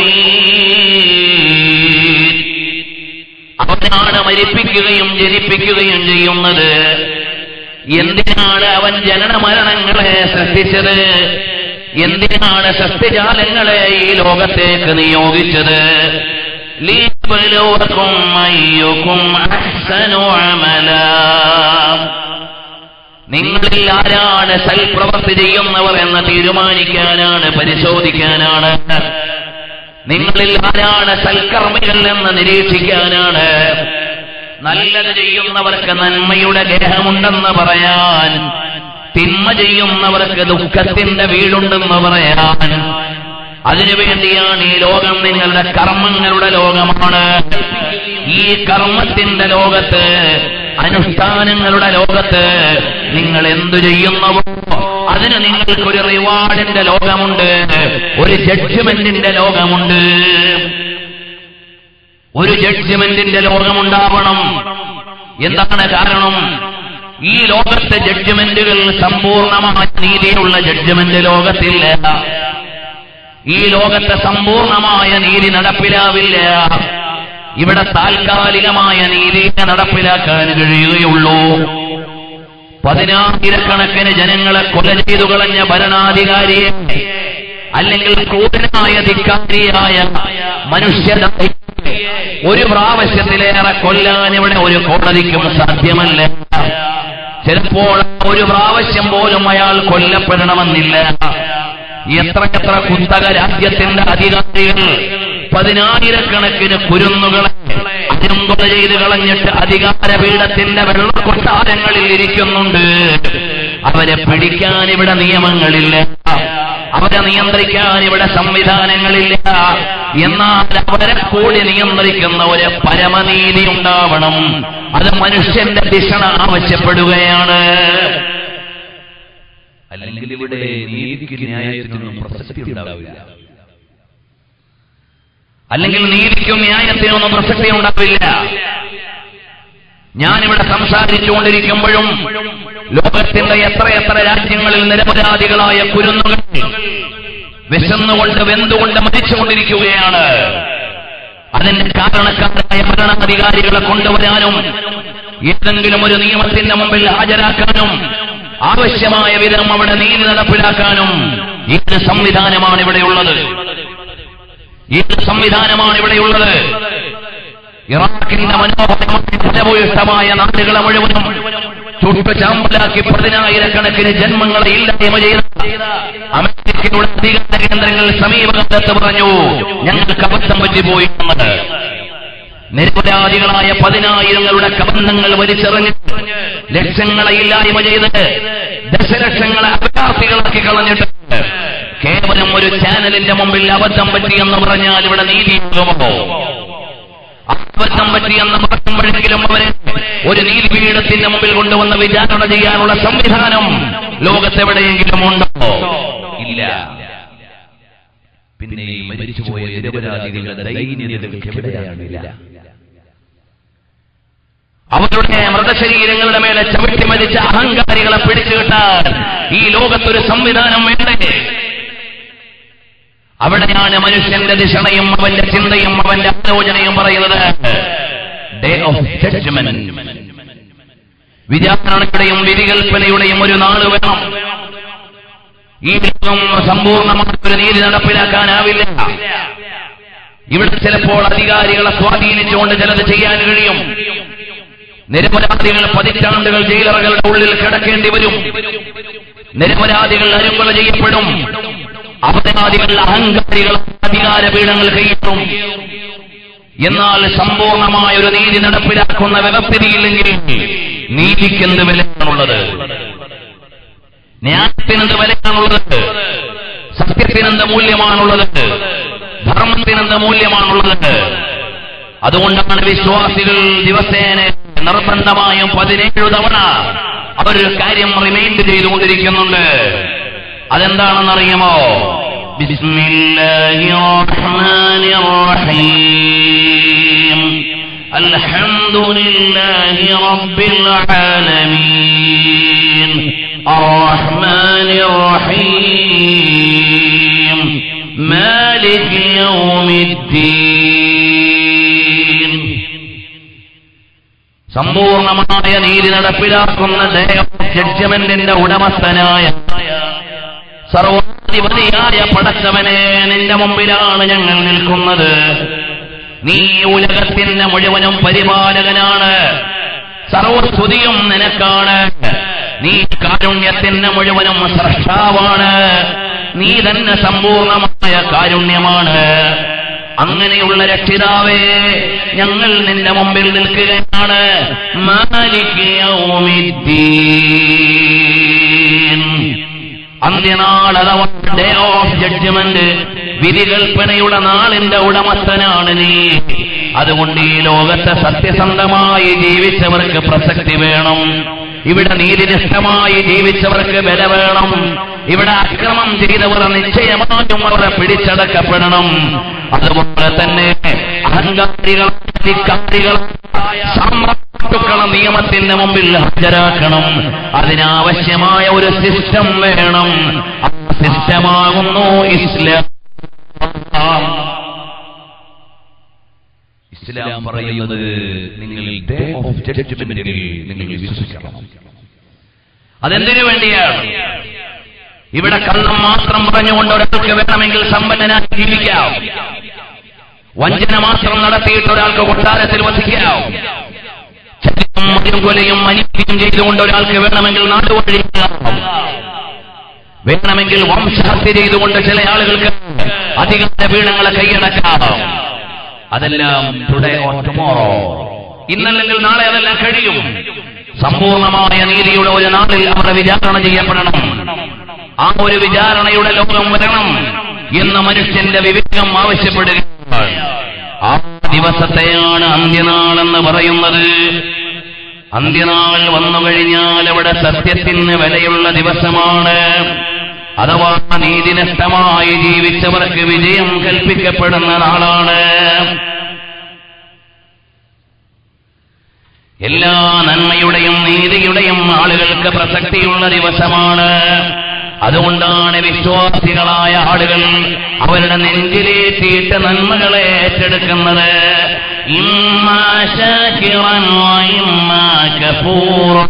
വയുമീത്. അവനാണ് മരിപ്പിക്കുകയും ജനിപ്പിക്കുകയും ചെയ്യുന്നത് എന്തിനാണ് അവൻ ജനന മരണങ്ങളെ സൃഷ്ടിച്ചത് എന്തിനാണ് സസ്യജാലങ്ങളെ ഈ ലോകത്തേക്ക് നിയോഗിച്ചത് ليبلوكم أيكم أحسن عملا നിങ്ങളിൽ ആരാണ് സൽപ്രവർത്തി ചെയ്യുന്നവർ എന്ന് തീരുമാനിക്കാനാണ് പരിശോധിക്കാനാണ് നിങ്ങളിൽ ആരാണ് സൽക്കർമ്മികൾ എന്ന് നിരീക്ഷിക്കാനാണ് നല്ലത് ചെയ്യുന്നവർക്ക് നന്മയുടെ ഗേഹമുണ്ടെന്ന് പറയാൻ തിന്മ ചെയ്യുന്നവർക്ക് ദുഃഖത്തിന്റെ വീടുണ്ടെന്ന് പറയാൻ അതിനുവേണ്ടിയാണ് ഈ ലോകം നിങ്ങളുടെ കർമ്മങ്ങളുടെ ലോകമാണ് ഈ കർമ്മത്തിന്റെ ലോകത്ത് അനുഷ്ഠാനങ്ങളുടെ ലോകത്ത് നിങ്ങൾ എന്തു ചെയ്യുന്നുവോ അതിന് നിങ്ങൾക്കൊരു റിവാർഡിന്റെ ലോകമുണ്ട് ഒരു ജഡ്ജ്മെന്റിന്റെ ലോകമുണ്ട് ഒരു ജഡ്ജ്മെന്റിന്റെ ലോകമുണ്ടാവണം എന്താണ് കാരണം ഈ ലോകത്തെ ജഡ്ജ്മെന്റുകൾ സമ്പൂർണമായ നീതിയുള്ള ജഡ്ജ്മെന്റ് ലോകത്തില്ല ഈ ലോകത്തെ സമ്പൂർണമായ നീതി നടപ്പിലാവില്ല ഇവിടെ താൽക്കാലികമായ നീതിയെ നടപ്പിലാക്കാൻ കഴിയുകയുള്ളൂ പതിനായിരക്കണക്കിന് ജനങ്ങളെ കൊല ചെയ്തു കളഞ്ഞ ഭരണാധികാരിയെ അല്ലെങ്കിൽ ക്രൂരനായ ധിക്കാരിയായ മനുഷ്യത ഒരു പ്രാവശ്യത്തിലേറെ കൊല്ലാൻ ഇവിടെ ഒരു കോടതിക്കും സാധ്യമല്ല ചിലപ്പോൾ ഒരു പ്രാവശ്യം പോലും അയാൾ കൊല്ലപ്പെടണമെന്നില്ല എത്രയെത്ര കുത്തക രാജ്യത്തിന്റെ അധികാരികൾ പതിനായിരക്കണക്കിന് കുരുന്നുകളെ അജംകൊല ചെയ്ത് കളഞ്ഞിട്ട് അധികാരപീഠത്തിന്റെ വെള്ളക്കൊട്ടാരങ്ങളിൽ ഇരിക്കുന്നുണ്ട് അവരെ പിടിക്കാൻ ഇവിടെ നിയമങ്ങളില്ല അവരെ നിയന്ത്രിക്കാൻ ഇവിടെ സംവിധാനങ്ങളില്ല എന്നാൽ അവരെ കൂടി നിയന്ത്രിക്കുന്ന ഒരു പരമനീതി ഉണ്ടാവണം അത് മനുഷ്യന്റെ ദിഷണ ആവശ്യപ്പെടുകയാണ് അല്ലെങ്കിൽ ഇവിടെ നീതിക്ക് ന്യായത്തിനൊന്നും പ്രസക്തി ഉണ്ടാവില്ല അല്ലെങ്കിൽ നീതിക്കും ന്യായത്തിനൊന്നും പ്രസക്തി ഉണ്ടാവില്ല ഞാനിവിടെ സംസാരിച്ചുകൊണ്ടിരിക്കുമ്പോഴും ലോകത്തിന്റെ എത്രയെത്ര രാജ്യങ്ങളിൽ നിരപരാധികളായ കുരുന്നുകൾ വിശന്നുകൊണ്ട് വെന്തുകൊണ്ട് മരിച്ചുകൊണ്ടിരിക്കുകയാണ് അതിന്റെ കാരണക്കാരായ ഭരണാധികാരികളെ കൊണ്ടുവരാനും ഏതെങ്കിലും ഒരു നിയമത്തിന്റെ മുമ്പിൽ ഹാജരാക്കാനും ആവശ്യമായ വിധം അവിടെ നീതി നടപ്പിലാക്കാനും ഏത് സംവിധാനമാണ് ഇവിടെയുള്ളത് ഏത് സംവിധാനമാണ് ഇവിടെയുള്ളത് ഇറാഖിന്റെ മനോഹരമായ ഫലഭൂയിഷ്ടമായ നാടുകളെ മുഴുവനും ചുട്ടു ചാമ്പലാക്കി പതിനായിരക്കണക്കിന് ജന്മങ്ങളെ ഇല്ലായ്മ ചെയ്ത അമേരിക്കയുടെ അധികാര കേന്ദ്രങ്ങൾ സമീപകാലത്ത് പറഞ്ഞു ഞങ്ങൾക്ക് അബദ്ധം പറ്റിപ്പോയി എന്നത് നിരപരാധികളായ പതിനായിരങ്ങളുടെ കബന്ധങ്ങൾ വലിച്ചെറിഞ്ഞ് ലക്ഷങ്ങളെ ഇല്ലായ്മ ചെയ്ത് ദശലക്ഷങ്ങളെ അഭയാർത്ഥികളാക്കി കളഞ്ഞിട്ട് കേവലം ഒരു ചാനലിന്റെ മുമ്പിൽ അബദ്ധം പറ്റിയെന്ന് പറഞ്ഞാൽ ഇവിടെ നീതിയാകുമോ അബദ്ധം പറ്റിയെന്ന് പറയുമ്പോഴെങ്കിലും അവരെ ഒരു നീതിപീഠത്തിന്റെ മുമ്പിൽ കൊണ്ടുവന്ന് വിചാരണ ചെയ്യാനുള്ള സംവിധാനം ലോകത്തെവിടെയെങ്കിലും ഉണ്ടോ ഇല്ല പിന്നെ ഈ മരിച്ചുപോയ നിരപരാധികളുടെ ദൈന്യതകൾക്ക് എവിടെയാണില്ല അവരുടെ മൃതശരീരങ്ങളുടെ മേലെ ചവിട്ടി മരിച്ച അഹങ്കാരികളെ പിടിച്ചു കിട്ടാൻ ഈ ലോകത്തൊരു സംവിധാനം വേണ്ടേ അവിടെയാണ് മനുഷ്യന്റെ ദിഷണയും അവന്റെ ചിന്തയും അവന്റെ ആലോചനയും പറയുന്നത് ഡേ ഓഫ് ജഡ്ജ്മെന്റ് വിചാരണയുടെയും വിധികൽപ്പനയുടെയും ഒരു നാട് വേണം ഈ ലോകം സമ്പൂർണ്ണമായ ഒരു നീതി നടപ്പിലാക്കാനാവില്ല ഇവിടെ ചിലപ്പോൾ അധികാരികളെ സ്വാധീനിച്ചുകൊണ്ട് ചിലത് ചെയ്യാൻ കഴിയും നിരപരാധികൾ പതിറ്റാണ്ടുകൾ ജയിലറകളുടെ ഉള്ളിൽ കിടക്കേണ്ടി വരും നിരപരാധികൾ അരുങ്കൊല ചെയ്യപ്പെടും അപരാധികൾ അഹങ്കാരികൾ അധികാര പീഠങ്ങൾ കൈയിട്ടും എന്നാൽ സമ്പൂർണമായ ഒരു നീതി നടപ്പിലാക്കുന്ന വ്യവസ്ഥിതിയില്ലെങ്കിൽ നീതിക്കെന്ത് വിലയാണുള്ളത് ന്യായത്തിനെന്ത് വിലയാണുള്ളത് സത്യത്തിനെന്ത് മൂല്യമാണുള്ളത് ധർമ്മത്തിനെന്ത് മൂല്യമാണുള്ളത് അതുകൊണ്ടാണ് വിശ്വാസികൾ ദിവസേന നിർബന്ധമായും പതിനേഴ് തവണ അവരൊരു കാര്യം റിമൈൻഡ് ചെയ്തുകൊണ്ടിരിക്കുന്നുണ്ട് അതെന്താണെന്നറിയുമോ ബിസ്മില്ലാഹി റഹ്മാനി റഹീം അൽഹംദുലില്ലാഹി റബ്ബിൽ ആലമീൻ الرحمن الرحيم مالك يوم الدين സമ്പൂർണമായ നീതി നടപ്പിലാക്കുന്ന ഡേ ഓഫ് ജഡ്ജ്മെന്റിന്റെ ഉടമസ്ഥനായ സർവാധിപതിയായ പടച്ചവനെ നിന്റെ മുമ്പിലാണ് ഞങ്ങൾ നിൽക്കുന്നത് നീ ഉലകത്തിന്റെ മുഴുവനും പരിപാലകനാണ് സർവസ്തുതിയും നിനക്കാണ് നീ കാരുണ്യത്തിന്റെ മുഴുവനും സ്രഷ്ടാവാണ് നീ തന്നെ സമ്പൂർണമായ കാരുണ്യമാണ് അങ്ങനെയുള്ള രക്ഷിതാവേ ഞങ്ങൾ നിന്റെ മുമ്പിൽ നിൽക്കുകയാണ് മാലിക് യൗമിദ്ദീൻ. അന്ത്യനാൾ അഥവാ ഡേ ഓഫ് ജഡ്ജ്മെന്റ് വിധികൽപ്പനയുടെ നാളിന്റെ ഉടമസ്ഥനാണ് നീ അതുകൊണ്ട് ഈ ലോകത്തെ സത്യസന്ധമായി ജീവിച്ചവർക്ക് പ്രസക്തി വേണം ഇവിടെ നീതിനിഷ്ഠമായി ജീവിച്ചവർക്ക് വില വേണം ഇവിടെ അക്രമം ചെയ്തവർ നിശ്ചയമായും അവരെ പിടിച്ചടക്കപ്പെടണം അതുപോലെ തന്നെ അഹങ്കാരികൾ ധിക്കാരികൾ സാമ്രാട്ടുക്കളെ നിയമത്തിന്റെ മുമ്പിൽ ഹാജരാക്കണം അതിനാവശ്യമായ ഒരു സിസ്റ്റം വേണം ആ സിസ്റ്റമാകുന്നു ഇസ്ലാം ഇസ്ലാം പറയുന്നത് നിങ്ങൾ ഡേ ഓഫ് ജഡ്ജ്മെന്റിൽ നിങ്ങൾ വിശ്വസിക്കണം അതെന്തിനു വേണ്ടിയാണ് ഇവിടെ കള്ളം മാത്രം പറഞ്ഞുകൊണ്ട് ഒരാൾക്ക് വേണമെങ്കിൽ സമ്പന്നനായി ജീവിക്കാം വഞ്ചന മാത്രം നടത്തിയിട്ട് ഒരാൾക്ക് കൊട്ടാരത്തിൽ വസിക്കാം ചതിയും മതിയും കൊലയും അനിയും ചെയ്തുകൊണ്ട് ഒരാൾക്ക് വേണമെങ്കിൽ നാടുവഴിക്കാം വേണമെങ്കിൽ വംശഹത്യ ചെയ്തുകൊണ്ട് ചില ആളുകൾക്ക് അധികാര പീഠങ്ങളെ കൈയടക്കാം അതെല്ലാം ടുഡേ ഓർ ടുമോറോ ഇന്നല്ലെങ്കിൽ നാളെ അതെല്ലാം കഴിയും സമ്പൂർണമായ നീതിയുടെ ഒരു നാളിൽ അവരെ വിചാരണ ചെയ്യപ്പെടണം ആ ഒരു വിചാരണയുടെ ലോകം വരണം എന്ന് മനുഷ്യന്റെ വിവേകം ആവശ്യപ്പെടുകയാണ് ആ ദിവസത്തെയാണ് അന്ത്യനാളെന്ന് പറയുന്നത് അന്ത്യനാൾ വന്നു കഴിഞ്ഞാൽ അവിടെ സത്യത്തിന് വിലയുള്ള ദിവസമാണ് അഥവാ നീതിനഷ്ടമായി ജീവിച്ചവർക്ക് വിജയം കൽപ്പിക്കപ്പെടുന്ന നാളാണ് എല്ലാ നന്മയുടെയും നീതിയുടെയും ആളുകൾക്ക് പ്രസക്തിയുള്ള ദിവസമാണ് അതുകൊണ്ടാണ് വിശ്വാസികളായ ആളുകൾ അവരുടെ നെഞ്ചിലേറ്റിയിട്ട് നന്മകളെ ഏറ്റെടുക്കുന്നത് ഇമ്മാ ശാകിറൻ വ ഇമ്മാ കഫൂറ.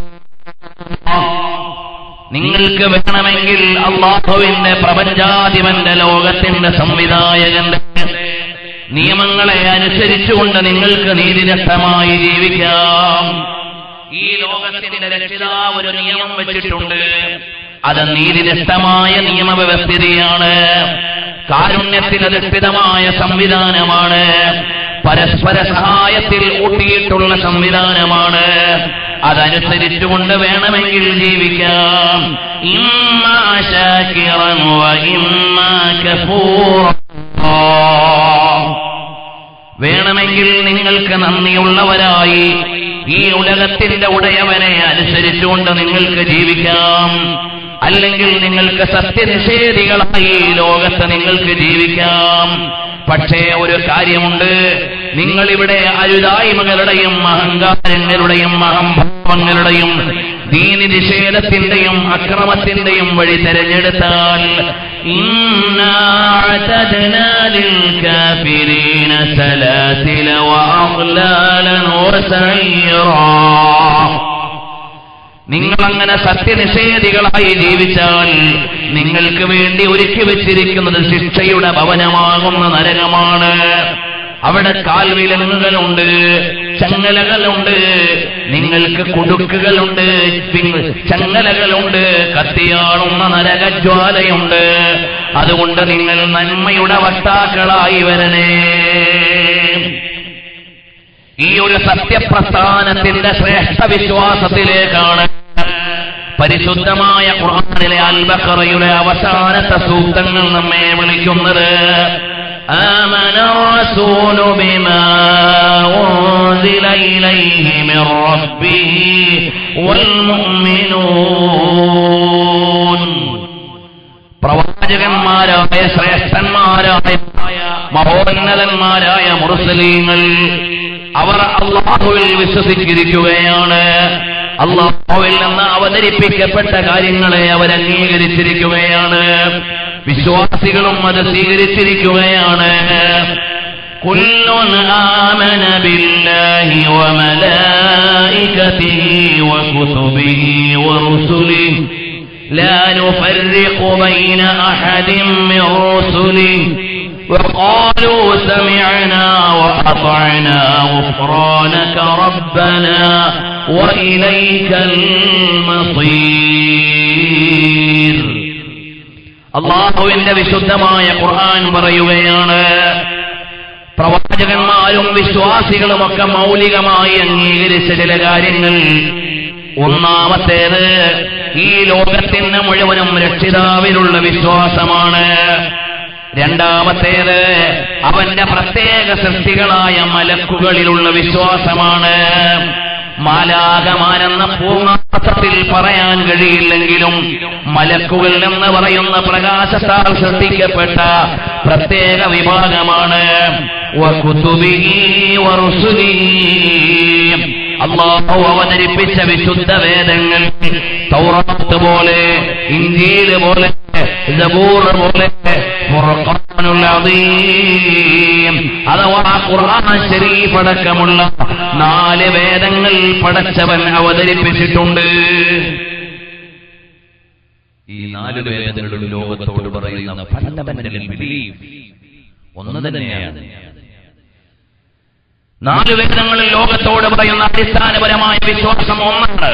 നിങ്ങൾക്ക് വേണമെങ്കിൽ അള്ളാഹുവിന്റെ പ്രപഞ്ചാധിപന്റെ ലോകത്തിന്റെ സംവിധായകന്റെ നിയമങ്ങളെ അനുസരിച്ചുകൊണ്ട് നിങ്ങൾക്ക് നീതിരക്തമായി ജീവിക്കാം ഈ ലോകത്തിന്റെ രക്ഷിതാവ് ഒരു നിയമം വെച്ചിട്ടുണ്ട് അത് നീതിരക്തമായ നിയമവ്യവസ്ഥിതിയാണ് കാരുണ്യത്തിനധിഷ്ഠിതമായ സംവിധാനമാണ് പരസ്പര സഹായത്തിൽ ഊട്ടിയിട്ടുള്ള സംവിധാനമാണ് അതനുസരിച്ചുകൊണ്ട് വേണമെങ്കിൽ ജീവിക്കാം ഇമ്മാ ശാകിറൻ വ ഇമ്മാ കഫൂറ വേണമെങ്കിൽ നിങ്ങൾക്ക് നന്ദിയുള്ളവരായി ഈ ഉലകത്തിന്റെ ഉടയവനെ അനുസരിച്ചുകൊണ്ട് നിങ്ങൾക്ക് ജീവിക്കാം അല്ലെങ്കിൽ നിങ്ങൾക്ക് സത്യനിഷേധികളായി ഈ ലോകത്ത് നിങ്ങൾക്ക് ജീവിക്കാം പക്ഷേ ഒരു കാര്യമുണ്ട് നിങ്ങളിവിടെ അരുതായ്മകളുടെയും അഹങ്കാരങ്ങളുടെയും അഹംഭാവങ്ങളുടെയും ദീനി നിഷേധത്തിന്റെയും അക്രമത്തിന്റെയും വഴി തെരഞ്ഞെടുത്താൽ ഇന്നാ അഅ്തദ്നാ للكافرين سلاسل وأغلالا وسعيرا നിങ്ങളങ്ങനെ സത്യനിഷേധികളായി ജീവിച്ചാൽ നിങ്ങൾക്ക് വേണ്ടി ഒരുക്കി വെച്ചിരിക്കുന്നത് ശിക്ഷയുടെ ഭവനമാകുന്ന നരകമാണ് അവിടെ കാൽവിലങ്ങുകളുണ്ട് ചങ്ങലകളുണ്ട് നിങ്ങൾക്ക് കുടുക്കുകളുണ്ട് പിങ് ചങ്ങലകളുണ്ട് കത്തിയാളുന്ന നരകജ്വാലയുണ്ട് അതുകൊണ്ട് നിങ്ങൾ നന്മയുടെ വക്താക്കളായി വരണേ ഈ ഒരു സത്യപ്രസ്ഥാനത്തിന്റെ ശ്രേഷ്ഠ വിശ്വാസത്തിലേക്കാണ് പരിശുദ്ധമായ ഖുർആനിലെ അൽബക്കറയുടെ അവസാനത്തെ സൂക്തങ്ങൾ നമ്മെ വിളിക്കുന്നത് آمن الرسول بما أنزل إليه من ربه والمؤمنون പ്രവാചകന്മാരായ ശ്രേഷ്ഠന്മാരായ മഹോന്നതന്മാരായ മുർസലീങ്ങൾ അവർ അള്ളാഹുവിൽ വിശ്വസിച്ചിരിക്കുകയാണ് അള്ളാഹുവിൽ നിന്ന് അവതരിപ്പിക്കപ്പെട്ട കാര്യങ്ങളെ അവർ അംഗീകരിച്ചിരിക്കുകയാണ് വിശ്വാസികളും അത് സ്വീകരിച്ചിരിക്കുകയാണ് كل آمن بالله وملائكته وكتبه ورسله لا نفرق بين أحد من رسله وقالوا سمعنا وأطعنا غفرانك ربنا وإليك المصير അള്ളാഹുവിന്റെ വിശുദ്ധമായ ഖുർആൻ പറയുകയാണ് പ്രവാചകന്മാരും വിശ്വാസികളുമൊക്കെ മൗലികമായി അംഗീകരിച്ച ചില കാര്യങ്ങൾ ഒന്നാമത്തേത് ഈ ലോകത്തിന് മുഴുവനും രക്ഷിതാവിലുള്ള വിശ്വാസമാണ് രണ്ടാമത്തേത് അവന്റെ പ്രത്യേക സൃഷ്ടികളായ മലക്കുകളിലുള്ള വിശ്വാസമാണ് മാലാകമാനെന്ന പൂർണ്ണാർത്ഥത്തിൽ പറയാൻ കഴിയില്ലെങ്കിലും മലക്കുകൾ എന്ന് പറയുന്ന പ്രകാശത്താൽ സൃഷ്ടിക്കപ്പെട്ട പ്രത്യേക വിഭാഗമാണ് വകുതുബിഹി വറുസുലിഹി. അള്ളാഹു അവതരിപ്പിച്ച വിശുദ്ധ വേദങ്ങൾ തൗറാത്ത് പോലെ ഇഞ്ചീല് പോലെ സബൂർ പോലെ ഫുർഖാനുൽ അദീം അഥവാ ഖുർആൻ ശരീഫ് അടക്കമുള്ള നാല് വേദങ്ങൾ പടച്ചവൻ അവതരിപ്പിച്ചിട്ടുണ്ട് ഈ നാല് വേദനകളും ലോകത്തോട് പറയുന്ന ഫണ്ടമെന്റൽ ബിലീഫ് ഒന്ന് തന്നെയാണ് നാല് വേദങ്ങളിൽ ലോകത്തോട് പറയുന്ന അടിസ്ഥാനപരമായ വിശ്വാസം ഒന്നാണ്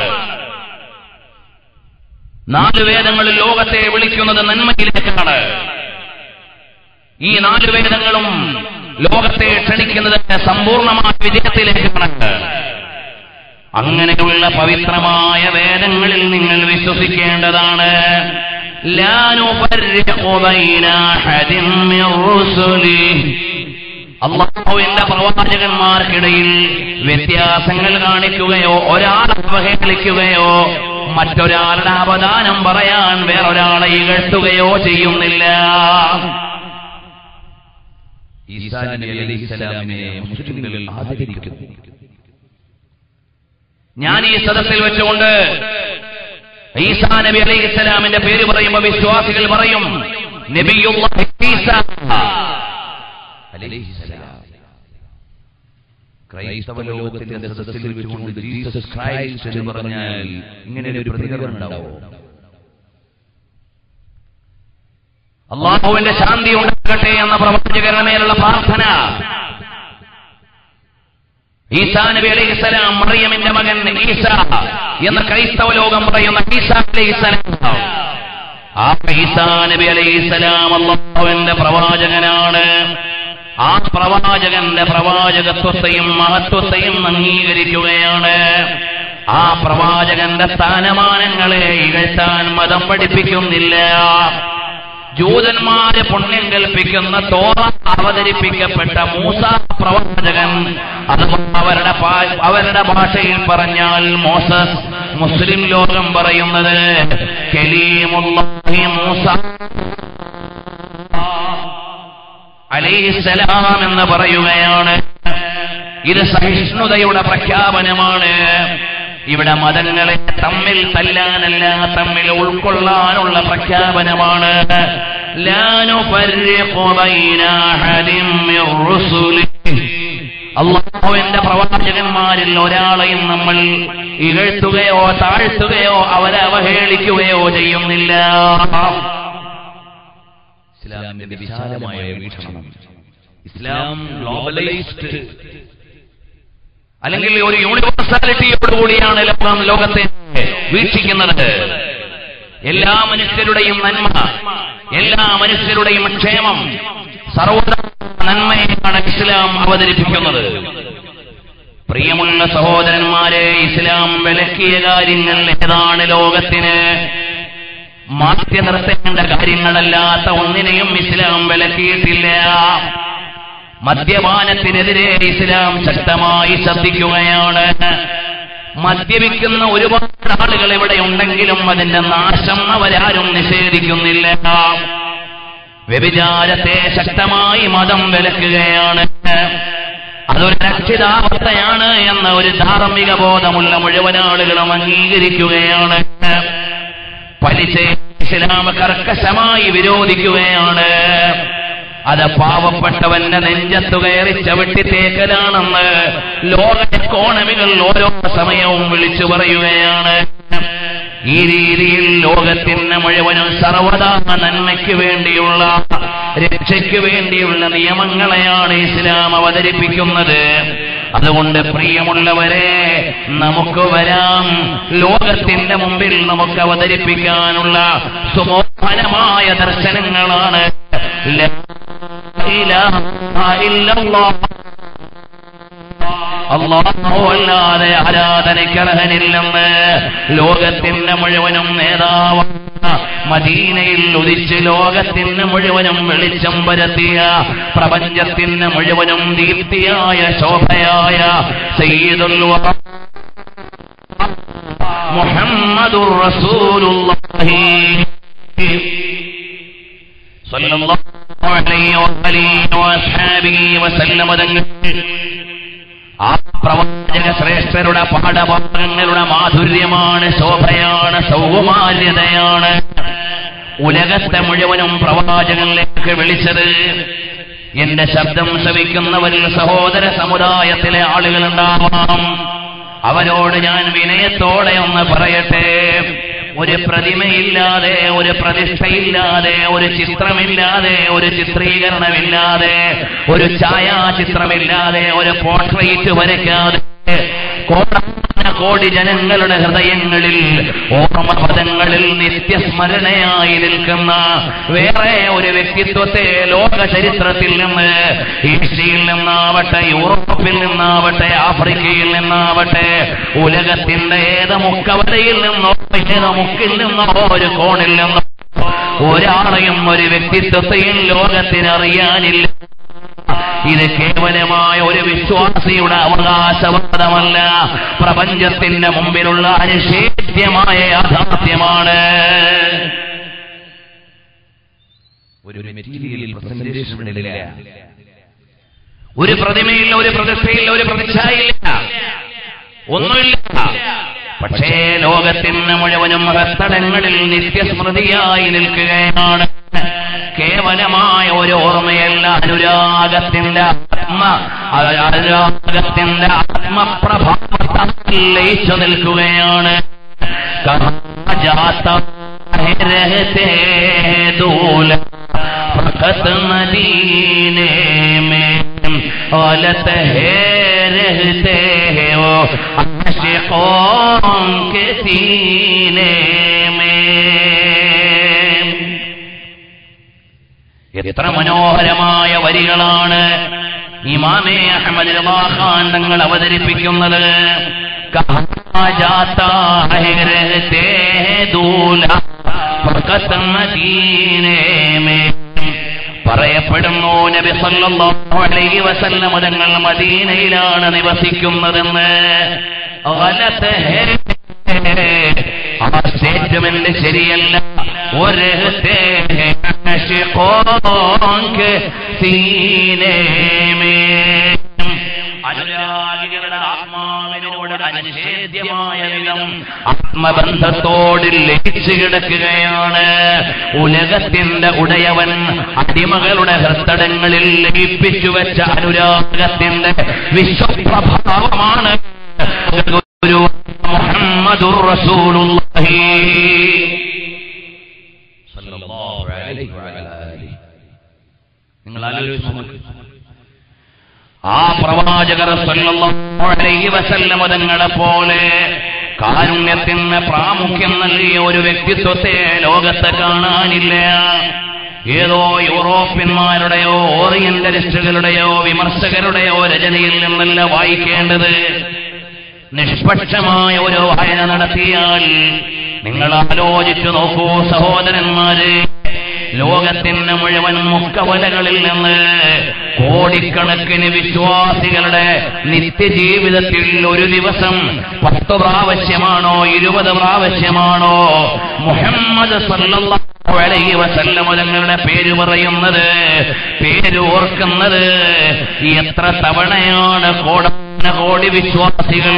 നാല് വേദങ്ങളിൽ ലോകത്തെ വിളിക്കുന്നത് നന്മയിലേക്കാണ് ഈ നാല് വേദങ്ങളും ലോകത്തെ ക്ഷണിക്കുന്നത് സമ്പൂർണമായ വിജയത്തിലേക്കാണ് അങ്ങനെയുള്ള പവിത്രമായ വേദങ്ങളിൽ നിങ്ങൾ വിശ്വസിക്കേണ്ടതാണ് ലാ നുഫർരിഖു ബൈന അഹദിൻ മിർ റുസുലിഹി അള്ളാഹുവിന്റെ പ്രവാചകന്മാർക്കിടയിൽ വ്യത്യാസങ്ങൾ കാണിക്കുകയോ ഒരാളെ അവഹേളിക്കുകയോ മറ്റൊരാളുടെ അവദാനം പറയാൻ വേറൊരാളെ ഇകഴ്ത്തുകയോ ചെയ്യുന്നില്ല ഈസാ നബി അലൈഹിസ്സലാമിനെ മുസ്ലിങ്ങൾ ആദരിക്കുന്നു ഞാൻ ഈ സദസ്സിൽ വെച്ചുകൊണ്ട് ഈസാ നബി അലൈഹി ഇസ്ലാമിന്റെ പേര് പറയുമ്പോൾ വിശ്വാസികൾ പറയും നബിയുല്ലാഹി ഈസാ അലൈഹിസ്സലാം ക്രൈസ്തവ ലോകത്തിന്റെ സദസ്സിൽ വെച്ചുകൊണ്ട് ജീസസ് ക്രൈസ്റ്റ് എന്ന് പറഞ്ഞാൽ ഇങ്ങനെ ഒരു പ്രതികരണം ഉണ്ടാവും അള്ളാഹുവിന്റെ ശാന്തി ഉണ്ടാകട്ടെ എന്ന പ്രവാചകരുടെ മേലുള്ള പ്രാർത്ഥന ഈസാ നബി അലൈഹി സ്വലാം മറിയമിന്റെ മകൻ ഈസ എന്ന ക്രൈസ്തവ ലോകം പറയുന്ന ഈസാ അലൈഹി സ്വലാം ആ ഈസാ നബി അലൈഹി സ്വലാം അള്ളാഹുവിന്റെ പ്രവാചകനാണ് ആ പ്രവാചകന്റെ പ്രവാചകത്വത്തെയും മഹത്വത്തെയും അംഗീകരിക്കുകയാണ് ആ പ്രവാചകന്റെ സ്ഥാനമാനങ്ങളെ ഇകഴ്ത്താൻ മതം പഠിപ്പിക്കുന്നില്ല ജൂതന്മാര് പുണ്യം കൽപ്പിക്കുന്ന തോറ അവതരിപ്പിക്കപ്പെട്ട മൂസ പ്രവാചകൻ അത് അവരുടെ പാ- അവരുടെ ഭാഷയിൽ പറഞ്ഞാൽ മോസസ് മുസ്ലിം ലോകം പറയുന്നത് കലീമുല്ലാഹി മൂസ അലൈഹിസ്സലാം എന്ന് പറയുകയാണ് ഇത് സഹിഷ്ണുതയുടെ പ്രഖ്യാപനമാണ് ഇവിടെ മതങ്ങളെ തമ്മിൽ തല്ലാനല്ല തമ്മിൽ ഉൾക്കൊള്ളാനുള്ള പ്രഖ്യാപനമാണ് ലാ നുഫർരിഖു ബൈന അഹദിൻ മിർ റുസുലിഹി. അള്ളാഹുവിന്റെ പ്രവാചകന്മാരിൽ ഒരാളെയും നമ്മൾ ഇകഴ്ത്തുകയോ താഴ്ത്തുകയോ അവരെ അവഹേളിക്കുകയോ ചെയ്യുന്നില്ല ഇസ്ലാമിന്റെ വിശാലമായ വീക്ഷണം ഇസ്ലാം ഗ്ലോബലൈസ്ഡ് അല്ലെങ്കിൽ ഒരു യൂണിവേഴ്സാലിറ്റിയോടുകൂടിയാണ് ലോകം ലോകത്തെ വീക്ഷിക്കുന്നത് എല്ലാ മനുഷ്യരുടെയും നന്മ എല്ലാ മനുഷ്യരുടെയും ക്ഷേമം സർവ്വ നന്മയാണ് ഇസ്ലാം അവതരിപ്പിക്കുന്നത് പ്രിയമുള്ള സഹോദരന്മാരെ ഇസ്ലാം വിലക്കിയ കാര്യങ്ങൾ ഏതാണ് ലോകത്തിന് മാറ്റി നിർത്തേണ്ട കാര്യങ്ങളല്ലാത്ത ഒന്നിനെയും ഇസ്ലാം വിലക്കിയിട്ടില്ല മദ്യപാനത്തിനെതിരെ ഇസ്ലാം ശക്തമായി ശബ്ദിക്കുകയാണ് മദ്യപിക്കുന്ന ഒരുപാട് ആളുകൾ ഇവിടെ ഉണ്ടെങ്കിലും അതിന്റെ നാശം അവരാരും നിഷേധിക്കുന്നില്ല വ്യഭിചാരത്തെ ശക്തമായി മതം വിലക്കുകയാണ് അതൊരു രക്ഷിതാവസ്ഥയാണ് എന്ന ഒരു ധാർമ്മിക ബോധമുള്ള മുഴുവൻ ആളുകളും അംഗീകരിക്കുകയാണ് പലിശ ഇസ്ലാം കർക്കശമായി വിരോധിക്കുകയാണ് അത് പാവപ്പെട്ടവന്റെ നെഞ്ചത്തു കയറി ചവിട്ടി തേക്കലാണെന്ന് ലോക എക്കോണമികൾ ഓരോ സമയവും വിളിച്ചു പറയുകയാണ് ഈ രീതിയിൽ ലോകത്തിന് മുഴുവനും സർവദാ നന്മയ്ക്ക് വേണ്ടിയുള്ള രക്ഷയ്ക്ക് വേണ്ടിയുള്ള നിയമങ്ങളെയാണ് ഇസ്ലാം അവതരിപ്പിക്കുന്നത് അതുകൊണ്ട് പ്രിയമുള്ളവരെ നമുക്ക് വരാം ലോകത്തിന്റെ മുമ്പിൽ നമുക്ക് അവതരിപ്പിക്കാനുള്ള സുമോഹനമായ ദർശനങ്ങളാണ് ലാ ഇലാഹ ഇല്ലല്ലാഹ് അള്ളാഹു അല്ലാതെ ആരാധനയ്ക്കർഹനില്ലെന്ന് ലോകത്തിന്റെ മുഴുവനും നേതാവ് മദീനയിൽ ഉദിച്ച് ലോകത്തിന് മുഴുവനും വെളിച്ചം പരത്തിയ പ്രപഞ്ചത്തിന് മുഴുവനും ദീപ്തിയായ ശോഭയായ സയ്യിദുൽ വറ- മുഹമ്മദുർ റസൂലുള്ളാഹി സല്ലല്ലാഹു അലൈഹി വഅലിഹി വഅസ്ഹാബിഹി വസല്ലമ തങ്ങൾ ആ പ്രവാചക ശ്രേഷ്ഠരുടെ പാഠഭാഗങ്ങളുടെ മാധുര്യമാണ് ശോഭയാണ് സൗകുമാര്യതയാണ് ഉലകത്തെ മുഴുവനും പ്രവാചകനിലേക്ക് വിളിച്ചത് എന്റെ ശബ്ദം ശ്രവിക്കുന്നവരിൽ സഹോദര സമുദായത്തിലെ ആളുകളുണ്ടാവാം അവരോട് ഞാൻ വിനയത്തോടെ ഒന്ന് പറയട്ടെ ഒരു പ്രതിമയില്ലാതെ ഒരു പ്രതിഷ്ഠയില്ലാതെ ഒരു ചിത്രമില്ലാതെ ഒരു ചിത്രീകരണമില്ലാതെ ഒരു ഛായാചിത്രമില്ലാതെ ഒരു പോർട്രേറ്റ് വരയ്ക്കാതെ കോടാന കോടി ജനങ്ങളുടെ ഹൃദയങ്ങളിൽ ഓർമ്മപദങ്ങളിൽ നിത്യസ്മരണയായി നിൽക്കുന്ന വേറെ ഒരു വ്യക്തിത്വത്തെ ലോക ചരിത്രത്തിൽ നിന്ന് ഏഷ്യയിൽ നിന്നാവട്ടെ യൂറോപ്പിൽ നിന്നാവട്ടെ ആഫ്രിക്കയിൽ നിന്നാവട്ടെ ഉലകത്തിന്റെ ഏത് മുക്കവലയിൽ നിന്നോ ഏത് മുക്കിൽ നിന്നോ ഒരു കോണിൽ നിന്നോ ഒരാളെയും ഒരു വ്യക്തിത്വത്തെയും ലോകത്തിന് അറിയാനില്ല ഇത് കേവലമായ ഒരു വിശ്വാസിയുടെ അവകാശവാദമല്ല പ്രപഞ്ചത്തിന്റെ മുമ്പിലുള്ള അനിഷേധ്യമായ യാഥാർത്ഥ്യമാണ് ഒരു മെറ്റീരിയൽ പ്രസന്റേഷൻ ഇല്ല ഒരു പ്രതിമയില്ല ഒരു പ്രതിഷ്ഠയില്ല ഒരു പ്രതിച്ഛായില്ല ഒന്നുമില്ല പക്ഷേ ലോകത്തിന് മുഴുവനും ഹസ്തടങ്ങളിൽ നിത്യസ്മൃതിയായി നിൽക്കുകയാണ് കേവലമായ ഒരു ഓർമ്മയല്ല അനുരാഗത്തിന്റെ ആത്മ അനുരാഗത്തിന്റെ ആത്മപ്രഭാവത്തിൽ ലയിച്ചു നിൽക്കുകയാണ് കഹാ ജാത്ത है रहते हैं दूल फकत मदीने में गलत है रहते हैं वो आशिकों के सीने में എത്ര മനോഹരമായ വരികളാണ് ഇമാമേ അഹമ്മദ് ഖാൻ തങ്ങൾ അവതരിപ്പിക്കുന്നത് കഹാ ജാതാ ഹൈ രഹത്തെ ദൂല ഫഖത് മദീനെ മേ പറയപ്പെടുന്നു നബി സല്ലല്ലാഹു അലൈഹി വസല്ലം തങ്ങൾ മദീനയിലാണ് നിവസിക്കുന്നതെന്ന് ഗലത് ഹേ ആ സ്റ്റേറ്റ്മെന്റ് ശരിയല്ല ഒരു അനുരാഗികളുടെ ആത്മാവിനോട് അനിഷേധ്യമായ വിധം ആത്മബന്ധത്തോട് ലയിച്ചു കിടക്കുകയാണ് ഉലകത്തിന്റെ ഉടയവൻ അടിമകളുടെ ഹൃത്തടങ്ങളിൽ ലയിപ്പിച്ചു വെച്ച അനുരാഗത്തിന്റെ വിശ്വപ്രഭാവമാണ് ഒരു മുഹമ്മദുർ റസൂലുള്ളാഹി സല്ലല്ലാഹു അലൈഹി വഅലാ ആലിഹി നിങ്ങൾ ആലോചിച്ച് നോക്ക് ആ പ്രവാചകർ സല്ലല്ലാഹു അലൈഹി വസല്ലം തങ്ങളെ പോലെ കാരുണ്യത്തിന് പ്രാമുഖ്യം നൽകിയ ഒരു വ്യക്തിത്വത്തെ ലോകത്ത് കാണാനില്ല ഏതോ യൂറോപ്യന്മാരുടെയോ ഓറിയന്റലിസ്റ്റുകളുടെയോ വിമർശകരുടെയോ രചനയിൽ നിന്നല്ല വായിക്കേണ്ടത് നിഷ്പക്ഷമായ ഒരു വായന നടത്തിയാൽ നിങ്ങൾ ആലോചിച്ചു നോക്കൂ സഹോദരന്മാര് ലോകത്തിന് മുഴുവൻ മുക്കവലകളിൽ നിന്ന് കോടിക്കണക്കിന് വിശ്വാസികളുടെ നിത്യജീവിതത്തിൽ ഒരു ദിവസം പത്ത് പ്രാവശ്യമാണോ ഇരുപത് പ്രാവശ്യമാണോ മുഹമ്മദ് സല്ലല്ലാഹു അലൈഹി വസല്ലം തങ്ങളുടെ പേര് പറയുന്നത് പേര് ഓർക്കുന്നത് എത്ര തവണയാണ് കോടാന കോടി വിശ്വാസികൾ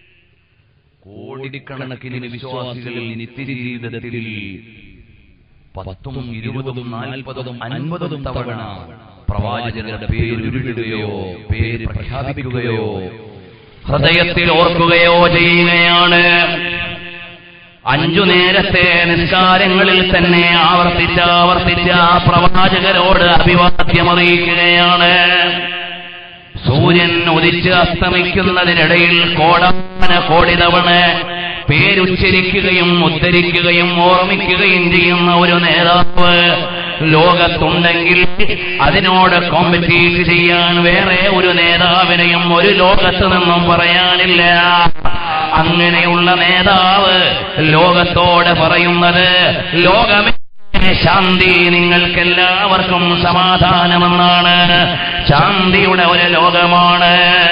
കോടിക്കണക്കിന് വിശ്വാസികൾ നിത്യജീവിതത്തിൽ പത്തും ഇരുപതും നാൽപ്പതും അൻപതും തവണ പ്രവാചകരുടെ പേരുരുടുകയോ പേര് പ്രഖ്യാപിക്കുകയോ ഹൃദയത്തിൽ ഓർക്കുകയോ ചെയ്യുകയാണ് അഞ്ചു നേരത്തെ നിസ്കാരങ്ങളിൽ തന്നെ ആവർത്തിച്ച് ആവർത്തിച്ച് ആ പ്രവാചകരോട് അഭിവാദ്യമറിയിക്കുകയാണ് സൂര്യൻ ഉദിച്ച് അസ്തമിക്കുന്നതിനിടയിൽ കോടാന കോടി തവണ പേരുച്ചരിക്കുകയും ഉദ്ധരിക്കുകയും ഓർമ്മിക്കുകയും ചെയ്യുന്ന ഒരു നേതാവ് ലോകത്തുണ്ടെങ്കിൽ അതിനോട് കോമ്പറ്റീറ്റ് ചെയ്യാൻ വേറെ ഒരു നേതാവിനെയും ഒരു ലോകത്ത് നിന്നും പറയാനില്ല അങ്ങനെയുള്ള നേതാവ് ലോകത്തോട് പറയുന്നത് ലോകമേ ശാന്തി നിങ്ങൾക്കെല്ലാവർക്കും സമാധാനമെന്നാണ് ശാന്തിയുടെ ഒരു ലോകമാണ്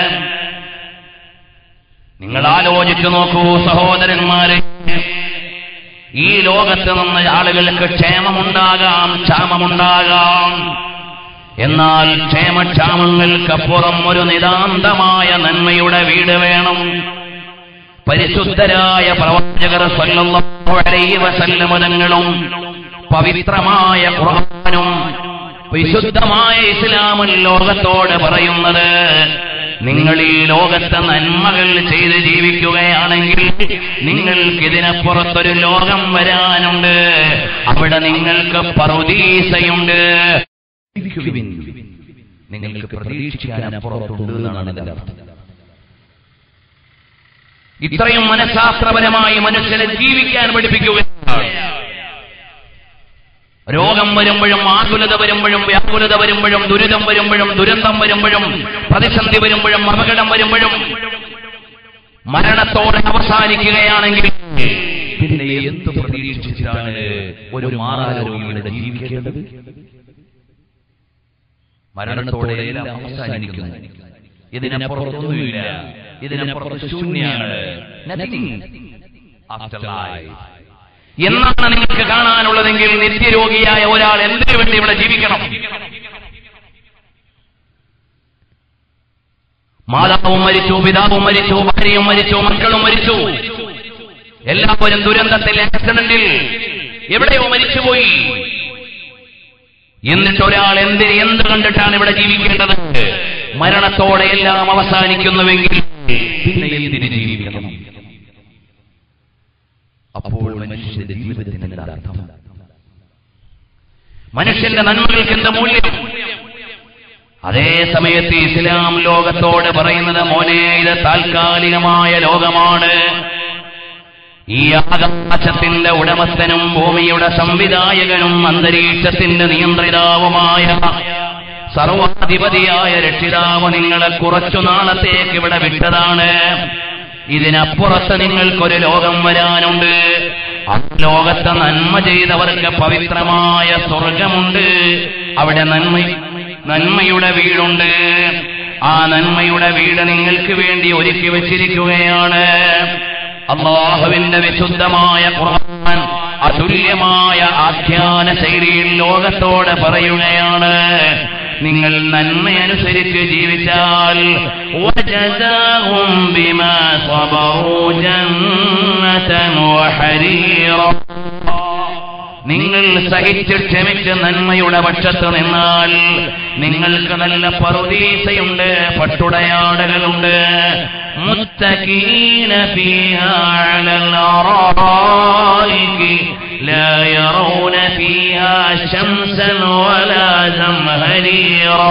നിങ്ങൾ ആലോചിച്ചു നോക്കൂ സഹോദരന്മാരെ ഈ ലോകത്ത് നിന്ന് ആളുകൾക്ക് ക്ഷേമമുണ്ടാകാം ക്ഷാമമുണ്ടാകാം എന്നാൽ ക്ഷേമക്ഷാമങ്ങൾക്കപ്പുറം ഒരു നിതാന്തമായ നന്മയുടെ വീട് വേണം പരിശുദ്ധരായ പ്രവാചകർ സല്ലല്ലാഹു അലൈഹി വസല്ലം തങ്ങളും പവിത്രമായ ഖുർആനും വിശുദ്ധമായ ഇസ്ലാമും ലോകത്തോട് പറയുന്നത് നിങ്ങൾ ഈ ലോകത്തെ നന്മകൾ ചെയ്ത് ജീവിക്കുകയാണെങ്കിൽ നിങ്ങൾക്ക് ഇതിനപ്പുറത്തൊരു ലോകം വരാനുണ്ട് അവിടെ നിങ്ങൾക്ക് പറുദീസയുണ്ട് ജീവിക്കുവിൻ. നിങ്ങൾക്ക് പ്രതീക്ഷിക്കാൻ അപ്പുറത്തുണ്ട് എന്നാണ് അതിന്റെ അർത്ഥം ഇത്രയും മനഃശാസ്ത്രപരമായി മനുഷ്യനെ ജീവിക്കാൻ പഠിപ്പിക്കുകയാണ് രോഗം വരുമ്പോഴും ആകുലത വരുമ്പോഴും വ്യാകുലത വരുമ്പോഴും ദുരിതം വരുമ്പോഴും ദുരന്തം വരുമ്പോഴും പ്രതിസന്ധി വരുമ്പോഴും അപകടം വരുമ്പോഴും മരണത്തോടെ അവസാനിക്കുകയാണെങ്കിൽ പിന്നെ എന്ത് പ്രതീക്ഷിച്ചിട്ടാണ് ഒരു മാറാരോഗിയുടെ ജീവിക്കേണ്ടത് മരണത്തോടെ എല്ലാം അവസാനിക്കുന്നു ഇതിനപ്പുറത്തൊന്നുമില്ല ഇതിനപ്പുറത്ത് ശൂന്യാണ് Nothing after life. എന്നാണ് നിങ്ങൾക്ക് കാണാനുള്ളതെങ്കിൽ നിത്യരോഗിയായ ഒരാൾ എന്തിനു വേണ്ടി ഇവിടെ ജീവിക്കണം മാതാവും മരിച്ചു പിതാവും മരിച്ചു ഭാര്യയും മരിച്ചു മക്കളും മരിച്ചു എല്ലാവരും ദുരന്തത്തിൽ ആക്സിഡന്റിൽ എവിടെയോ മരിച്ചുപോയി എന്നിട്ട് ഒരാൾ എന്തിന് എന്ത് കണ്ടിട്ടാണ് ഇവിടെ ജീവിക്കേണ്ടത് മരണത്തോടെ എല്ലാം അവസാനിക്കുന്നുവെങ്കിൽ പിന്നെ എന്തിന് ജീവിക്കണം അപ്പോൾ മനുഷ്യന്റെ ജീവിതത്തിന് എന്താ അർത്ഥം മനുഷ്യന്റെ നന്മകൾക്ക് എന്ത് മൂല്യം അതേ സമയത്ത് ഇസ്ലാം ലോകത്തോട് പറയുന്നത് മോനെ ഇത് താൽക്കാലികമായ ലോകമാണ് ഈ ആകാശത്തിന്റെ ഉടമസ്ഥനും ഭൂമിയുടെ സംവിധായകനും അന്തരീക്ഷത്തിന്റെ നിയന്ത്രിതാവുമായ സർവാധിപതിയായ രക്ഷിതാവ് നിങ്ങളെ കുറച്ചു നാളത്തേക്ക് ഇവിടെ വിട്ടതാണ് ഇതിനപ്പുറത്ത് നിങ്ങൾക്കൊരു ലോകം വരാനുണ്ട് ആ ലോകത്തെ നന്മ ചെയ്തവർക്ക് പവിത്രമായ സ്വർഗമുണ്ട് അവിടെ നന്മ നന്മയുടെ വീടുണ്ട് ആ നന്മയുടെ വീട് നിങ്ങൾക്ക് വേണ്ടി ഒരുക്കി വച്ചിരിക്കുകയാണ് അള്ളാഹുവിന്റെ വിശുദ്ധമായ ഖുർആൻ അതുല്യമായ ആഖ്യാന ശൈലിയിൽ ലോകത്തോട് പറയുകയാണ് നിങ്ങൾ നന്മയനുസരിച്ച് ജീവിച്ചാൽ وجزاهم بما صبروا جنة وحريرا നിങ്ങൾ സഹിച്ച് ക്ഷമിച്ച് നന്മയുടെ പക്ഷത്ത് നിന്നാൽ നിങ്ങൾക്ക് നല്ല പറുദീസയുണ്ട് പട്ടുടയാടകളുണ്ട് മുത്തകീന ഫീഹാ അലൽ അറായികി لا يرون فيها شمسا ولا زمهريرا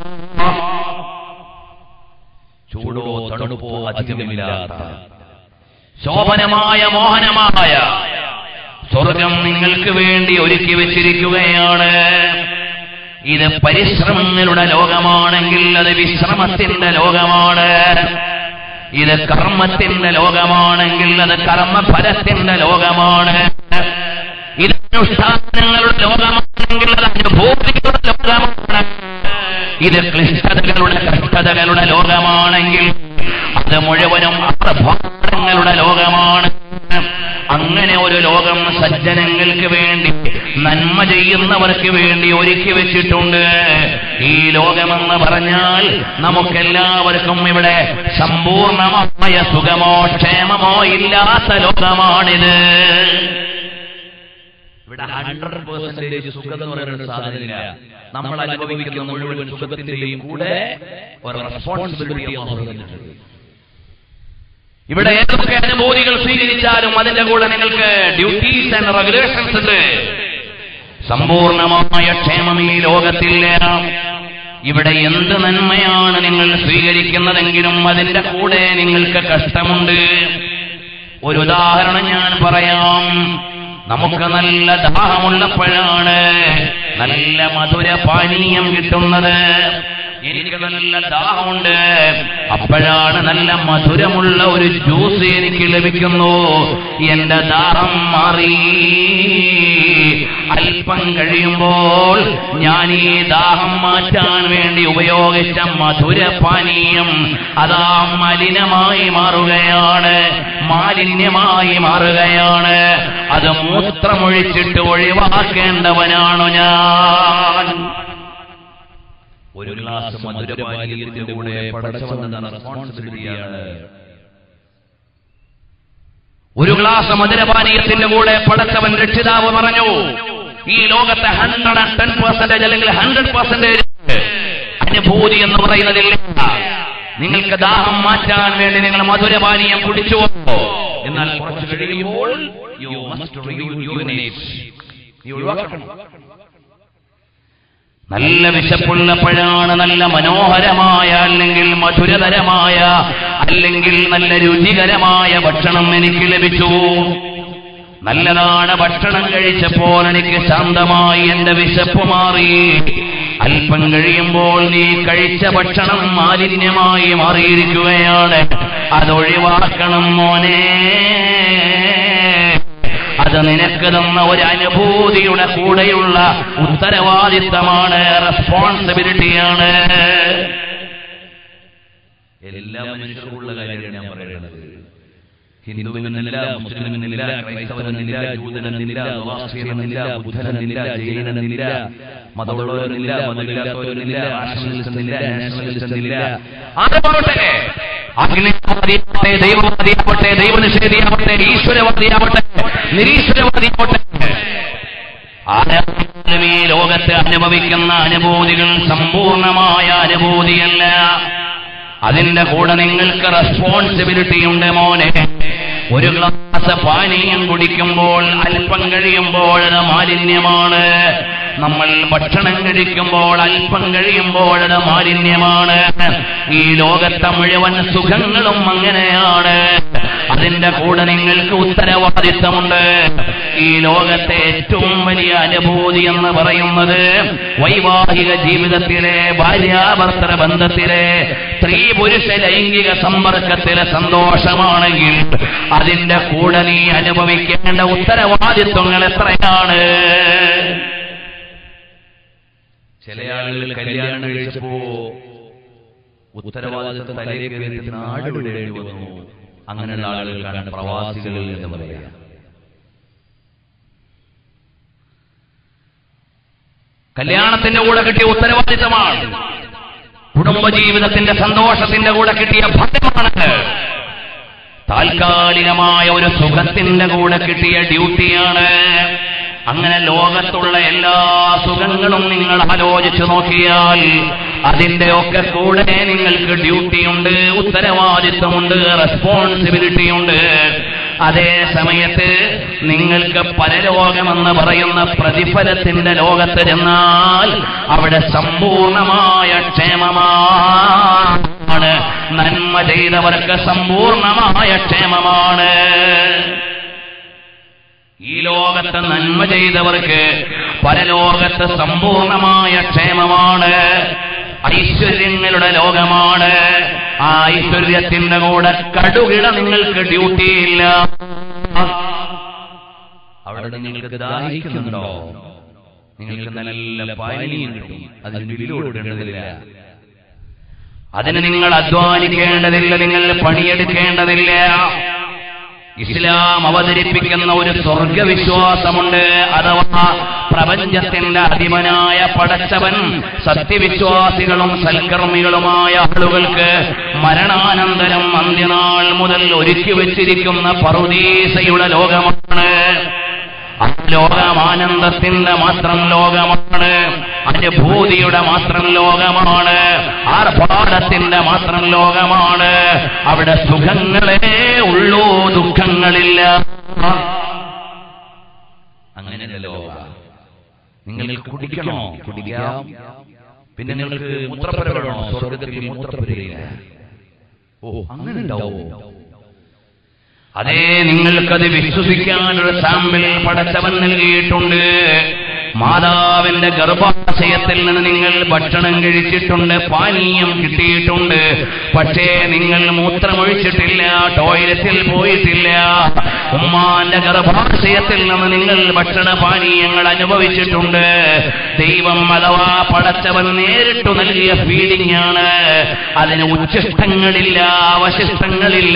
ചൂടോ തണുപ്പോ അധികമില്ലാത്ത ശോഭനമായ മോഹനമായ സ്വർഗം നിങ്ങൾക്ക് വേണ്ടി ഒരുക്കി വെച്ചിരിക്കുകയാണ് ഇത് പരിശ്രമങ്ങളുടെ ലോകമാണെങ്കിൽ അത് വിശ്രമത്തിന്റെ ലോകമാണ് ഇത് കർമ്മത്തിന്റെ ലോകമാണെങ്കിൽ അത് കർമ്മഫലത്തിന്റെ ലോകമാണ് ഇത് അനുഷ്ഠാനങ്ങളുടെ ലോകമാണെങ്കിൽ അത് അനുഭൂതികളുടെ ലോകമാണ് ഇത് ക്ലിഷ്ടതകളുടെ കഷ്ടതകളുടെ ലോകമാണെങ്കിൽ അത് മുഴുവനും അപ്രഭാതങ്ങളുടെ ലോകമാണ് അങ്ങനെ ഒരു ലോകം സജ്ജനങ്ങൾക്ക് വേണ്ടി നന്മ ചെയ്യുന്നവർക്ക് വേണ്ടി ഒരുക്കി വെച്ചിട്ടുണ്ട് ഈ ലോകമെന്ന് പറഞ്ഞാൽ നമുക്കെല്ലാവർക്കും ഇവിടെ സമ്പൂർണമായ സുഖമോ ക്ഷേമമോ ഇല്ലാത്ത ലോകമാണിത് ഇവിടെ ഇവിടെ ഹൺഡ്രഡ് പെർസെന്റേജ് സുഖം എന്ന് പറയുന്ന ഒരു സാധനമില്ല നമ്മൾ അനുഭവിക്കുന്ന മുഴുവൻ സുഖത്തിന്റെയും കൂടെ ഒരു റെസ്പോൺസിബിലിറ്റി തന്നിട്ടുണ്ട് ഇവിടെ ഏതൊക്കെ അനുഭൂതികൾ സ്വീകരിച്ചാലും അതിന്റെ കൂടെ നിങ്ങൾക്ക് ഡ്യൂട്ടീസ് ആൻഡ് റെഗുലേഷൻസ് ഉണ്ട് സമ്പൂർണമായ ക്ഷേമം ഈ ലോകത്തില്ല ഇവിടെ എന്ത് നന്മയാണ് നിങ്ങൾ സ്വീകരിക്കുന്നതെങ്കിലും അതിന്റെ കൂടെ നിങ്ങൾക്ക് കഷ്ടമുണ്ട് ഒരു ഉദാഹരണം ഞാൻ പറയാം നമുക്ക് നല്ല ദാഹമുള്ളപ്പോഴാണ് നല്ല മധുര പാനീയം കിട്ടുന്നത് എനിക്ക് നല്ല ദാഹമുണ്ട് അപ്പോഴാണ് നല്ല മധുരമുള്ള ഒരു ജ്യൂസ് എനിക്ക് ലഭിക്കുന്നു എന്റെ ദാഹം മാറി അല്പം കഴിയുമ്പോൾ ഞാൻ ഈ ദാഹം മാറ്റാൻ വേണ്ടി ഉപയോഗിച്ച മധുര പാനീയം അതാ മലിനമായി മാറുകയാണ് മാലിന്യമായി മാറുകയാണ് അത് മൂത്രമൊഴിച്ചിട്ട് ഒഴിവാക്കേണ്ടവനാണു ഞാൻ ഒരു ഗ്ലാസ് മധുരപാനീയത്തിന്റെ കൂടെ പടച്ചവന്ന റെസ്പോൺസിബിലിറ്റിയാണ് ഒരു ഗ്ലാസ് മധുരപാനീയത്തിന്റെ കൂടെ പടച്ചവൻ രക്ഷിതാവ് പറഞ്ഞു ഈ ലോകത്തെ ഹൺഡ്രഡ് ആൻഡ് ടെൻ പെർസെന്റേജ് അല്ലെങ്കിൽ ഹൺഡ്രഡ് പെർസെന്റേജ് അനുഭൂതി എന്ന് പറയുന്നതില്ല നിങ്ങൾക്ക് ദാഹം മാറ്റാൻ വേണ്ടി നിങ്ങൾ മധുരപാനീയം കുടിച്ചു എന്നാൽ കുറച്ച് കഴിയുമ്പോൾ യു മസ്റ്റ് യൂറിനേറ്റ് നീ ഒഴിവാക്കണം നല്ല വിശപ്പുള്ളപ്പോഴാണ് നല്ല മനോഹരമായ അല്ലെങ്കിൽ മധുരതരമായ അല്ലെങ്കിൽ നല്ല രുചികരമായ ഭക്ഷണം എനിക്ക് ലഭിച്ചു നല്ലതാണ് ഭക്ഷണം കഴിച്ചപ്പോൾ എനിക്ക് ശാന്തമായി എന്റെ വിശപ്പ് മാറി അല്പം കഴിയുമ്പോൾ നീ കഴിച്ച ഭക്ഷണം മാലിന്യമായി മാറിയിരിക്കുകയാണ് അതൊഴിവാക്കണം മോനെ അത് നിനക്ക് തന്ന ഒരു അനുഭൂതിയുടെ കൂടെയുള്ള ഉത്തരവാദിത്തമാണ് റെസ്പോൺസിബിലിറ്റിയാണ് എല്ലാ മനുഷ്യർക്കുള്ള കാര്യമാണ് ഞാൻ പറയുന്നത് ഹിന്ദുവിനെന്നില്ല മുസ്ലിമിനെന്നില്ല ക്രൈസ്തവനെന്നില്ല ജൂതനെന്നില്ല നവാസിയനെന്നില്ല ബുദ്ധനെന്നില്ല ജൈനനെന്നില്ല മതമുള്ളവരെന്നില്ല മതമില്ലാത്തവരെന്നില്ല നാഷണലിസ്റ്റ് നാഷണലിസ്റ്റ് എന്നില്ല ആരുമാവട്ടെ അഗ്നിവാദിയാവട്ടെ ദൈവവാദിയാവട്ടെ ദൈവനിഷേധിയാവട്ടെ ഈശ്വരവാദിയാവട്ടെ നിരീശ്വരവാദിയാവട്ടെ ആരാലും ഈ ലോകത്ത് അനുഭവിക്കുന്ന അനുഭൂതികൾ സമ്പൂർണമായ അനുഭൂതിയല്ല അതിന്റെ കൂടെ നിങ്ങൾക്ക് റെസ്പോൺസിബിലിറ്റി ഉണ്ട് മോനെ ഒരു ഗ്ലാസ് പാനീയം കുടിക്കുമ്പോൾ അല്പം കഴിയുമ്പോൾ അത് മാലിന്യമാണ് നമ്മൾ ഭക്ഷണം കഴിക്കുമ്പോൾ അല്പം കഴിയുമ്പോൾ അത് മാലിന്യമാണ് ഈ ലോകത്തെ മുഴുവൻ സുഖങ്ങളും അങ്ങനെയാണ് അതിന്റെ കൂടെ നിങ്ങൾക്ക് ഉത്തരവാദിത്തമുണ്ട് ഈ ലോകത്തെ ഏറ്റവും വലിയ അനുഭൂതി എന്ന് പറയുന്നത് വൈവാഹിക ജീവിതത്തിലെ ഭാര്യാഭർത്തൃ ബന്ധത്തിലെ സ്ത്രീ പുരുഷ ലൈംഗിക സമ്പർക്കത്തിലെ സന്തോഷമാണെങ്കിൽ അതിന്റെ കൂടെ നീ അനുഭവിക്കേണ്ട ഉത്തരവാദിത്വങ്ങൾ എത്രയാണ് ചില ആളുകൾ കല്യാണം കഴിച്ചപ്പോ ഉത്തരവാദിത്വം തലയിൽ കയറിയിട്ട് നാട് വിടേണ്ടി വന്നു അങ്ങനെയുള്ള ആളുകൾക്കാണ് പ്രവാസികൾ എന്ന് പറയാം കല്യാണത്തിന്റെ കൂടെ കിട്ടിയ ഉത്തരവാദിത്തമാണ് കുടുംബജീവിതത്തിന്റെ സന്തോഷത്തിന്റെ കൂടെ കിട്ടിയ ഫലമാണ് താൽക്കാലികമായ ഒരു സുഖത്തിന്റെ കൂടെ കിട്ടിയ ഡ്യൂട്ടിയാണ് അങ്ങനെ ലോകത്തുള്ള എല്ലാ സുഖങ്ങളും നിങ്ങൾ ആലോചിച്ചു നോക്കിയാൽ അതിന്റെ ഒക്കെ കൂടെ നിങ്ങൾക്ക് ഡ്യൂട്ടിയുണ്ട് ഉത്തരവാദിത്വമുണ്ട് റെസ്പോൺസിബിലിറ്റി ഉണ്ട് അതേ സമയത്ത് നിങ്ങൾക്ക് പരലോകമെന്ന് പറയുന്ന പ്രതിഫലത്തിന്റെ ലോകത്ത് ചെന്നാൽ അവിടെ സമ്പൂർണമായ ക്ഷേമമാണ് നന്മ ചെയ്തവർക്ക് സമ്പൂർണമായ ക്ഷേമമാണ് ഈ ലോകത്ത് നന്മ ചെയ്തവർക്ക് പരലോകത്ത് സമ്പൂർണമായ ക്ഷേമമാണ് ഐശ്വര്യങ്ങളുടെ ലോകമാണ് ആ ഐശ്വര്യത്തിന്റെ കൂടെ കടുകിട നിങ്ങൾക്ക് ഡ്യൂട്ടിയില്ല അവിടെ നിങ്ങൾക്ക് ദാഹിക്കുന്നുണ്ടോ നിങ്ങൾക്ക് നല്ല പാനീയം കിട്ടും അതിന് ബില്ല് കൊടുക്കേണ്ടതില്ല അതിന് നിങ്ങൾ അധ്വാനിക്കേണ്ടതില്ല നിങ്ങൾ പണിയെടുക്കേണ്ടതില്ല ഇസ്ലാം അവതരിപ്പിക്കുന്ന ഒരു സ്വർഗവിശ്വാസമുണ്ട് അഥവാ പ്രപഞ്ചത്തിന്റെ അധിപനായ പടച്ചവൻ സത്യവിശ്വാസികളും സൽക്കർമ്മികളുമായ ആളുകൾക്ക് മരണാനന്തരം അന്ത്യനാൾ മുതൽ ഒരുക്കി വെച്ചിരിക്കുന്ന പറുദീസയുടെ ലോകമാണ് ആ ലോകമാനന്ദത്തിന്റെ മാത്രം ലോകമാണ് അനുഭൂതിയുടെ മാത്രം ലോകമാണ് ആർഭാടത്തിന്റെ മാത്രം ലോകമാണ് അവിടെ സുഖങ്ങളെ ഉള്ളൂ ദുഃഖങ്ങളില്ല അങ്ങനെയല്ല ലോക നിങ്ങൾക്ക് കുടിക്കണോ കുടിക്കാം പിന്നെ നിങ്ങൾക്ക് മൂത്രപ്പുര വേണോ സ്വർഗത്തിൽ മൂത്രപ്പുരയില്ല ഓ അങ്ങനെ ഉണ്ടാവോ അതേ നിങ്ങൾക്കത് വിശ്വസിക്കാനൊരു സാമ്പിൾ പടച്ചവൻ നൽകിയിട്ടുണ്ട് മാതാവിന്റെ ഗർഭാശയത്തിൽ നിന്ന് നിങ്ങൾ ഭക്ഷണം കഴിച്ചിട്ടുണ്ട് പാനീയം കിട്ടിയിട്ടുണ്ട് പക്ഷേ നിങ്ങൾ മൂത്രമൊഴിച്ചിട്ടില്ല ടോയ്ലറ്റിൽ പോയിട്ടില്ല ഉമ്മാന്റെ ഗർഭാശയത്തിൽ നിന്ന് നിങ്ങൾ ഭക്ഷണ പാനീയങ്ങൾ അനുഭവിച്ചിട്ടുണ്ട് ദൈവം അഥവാ പടച്ചവൻ നേരിട്ട് നൽകിയ ഫീലിംഗ് ആണ് അതിന് ഉച്ഛിഷ്ടങ്ങളില്ല അവശിഷ്ടങ്ങളില്ല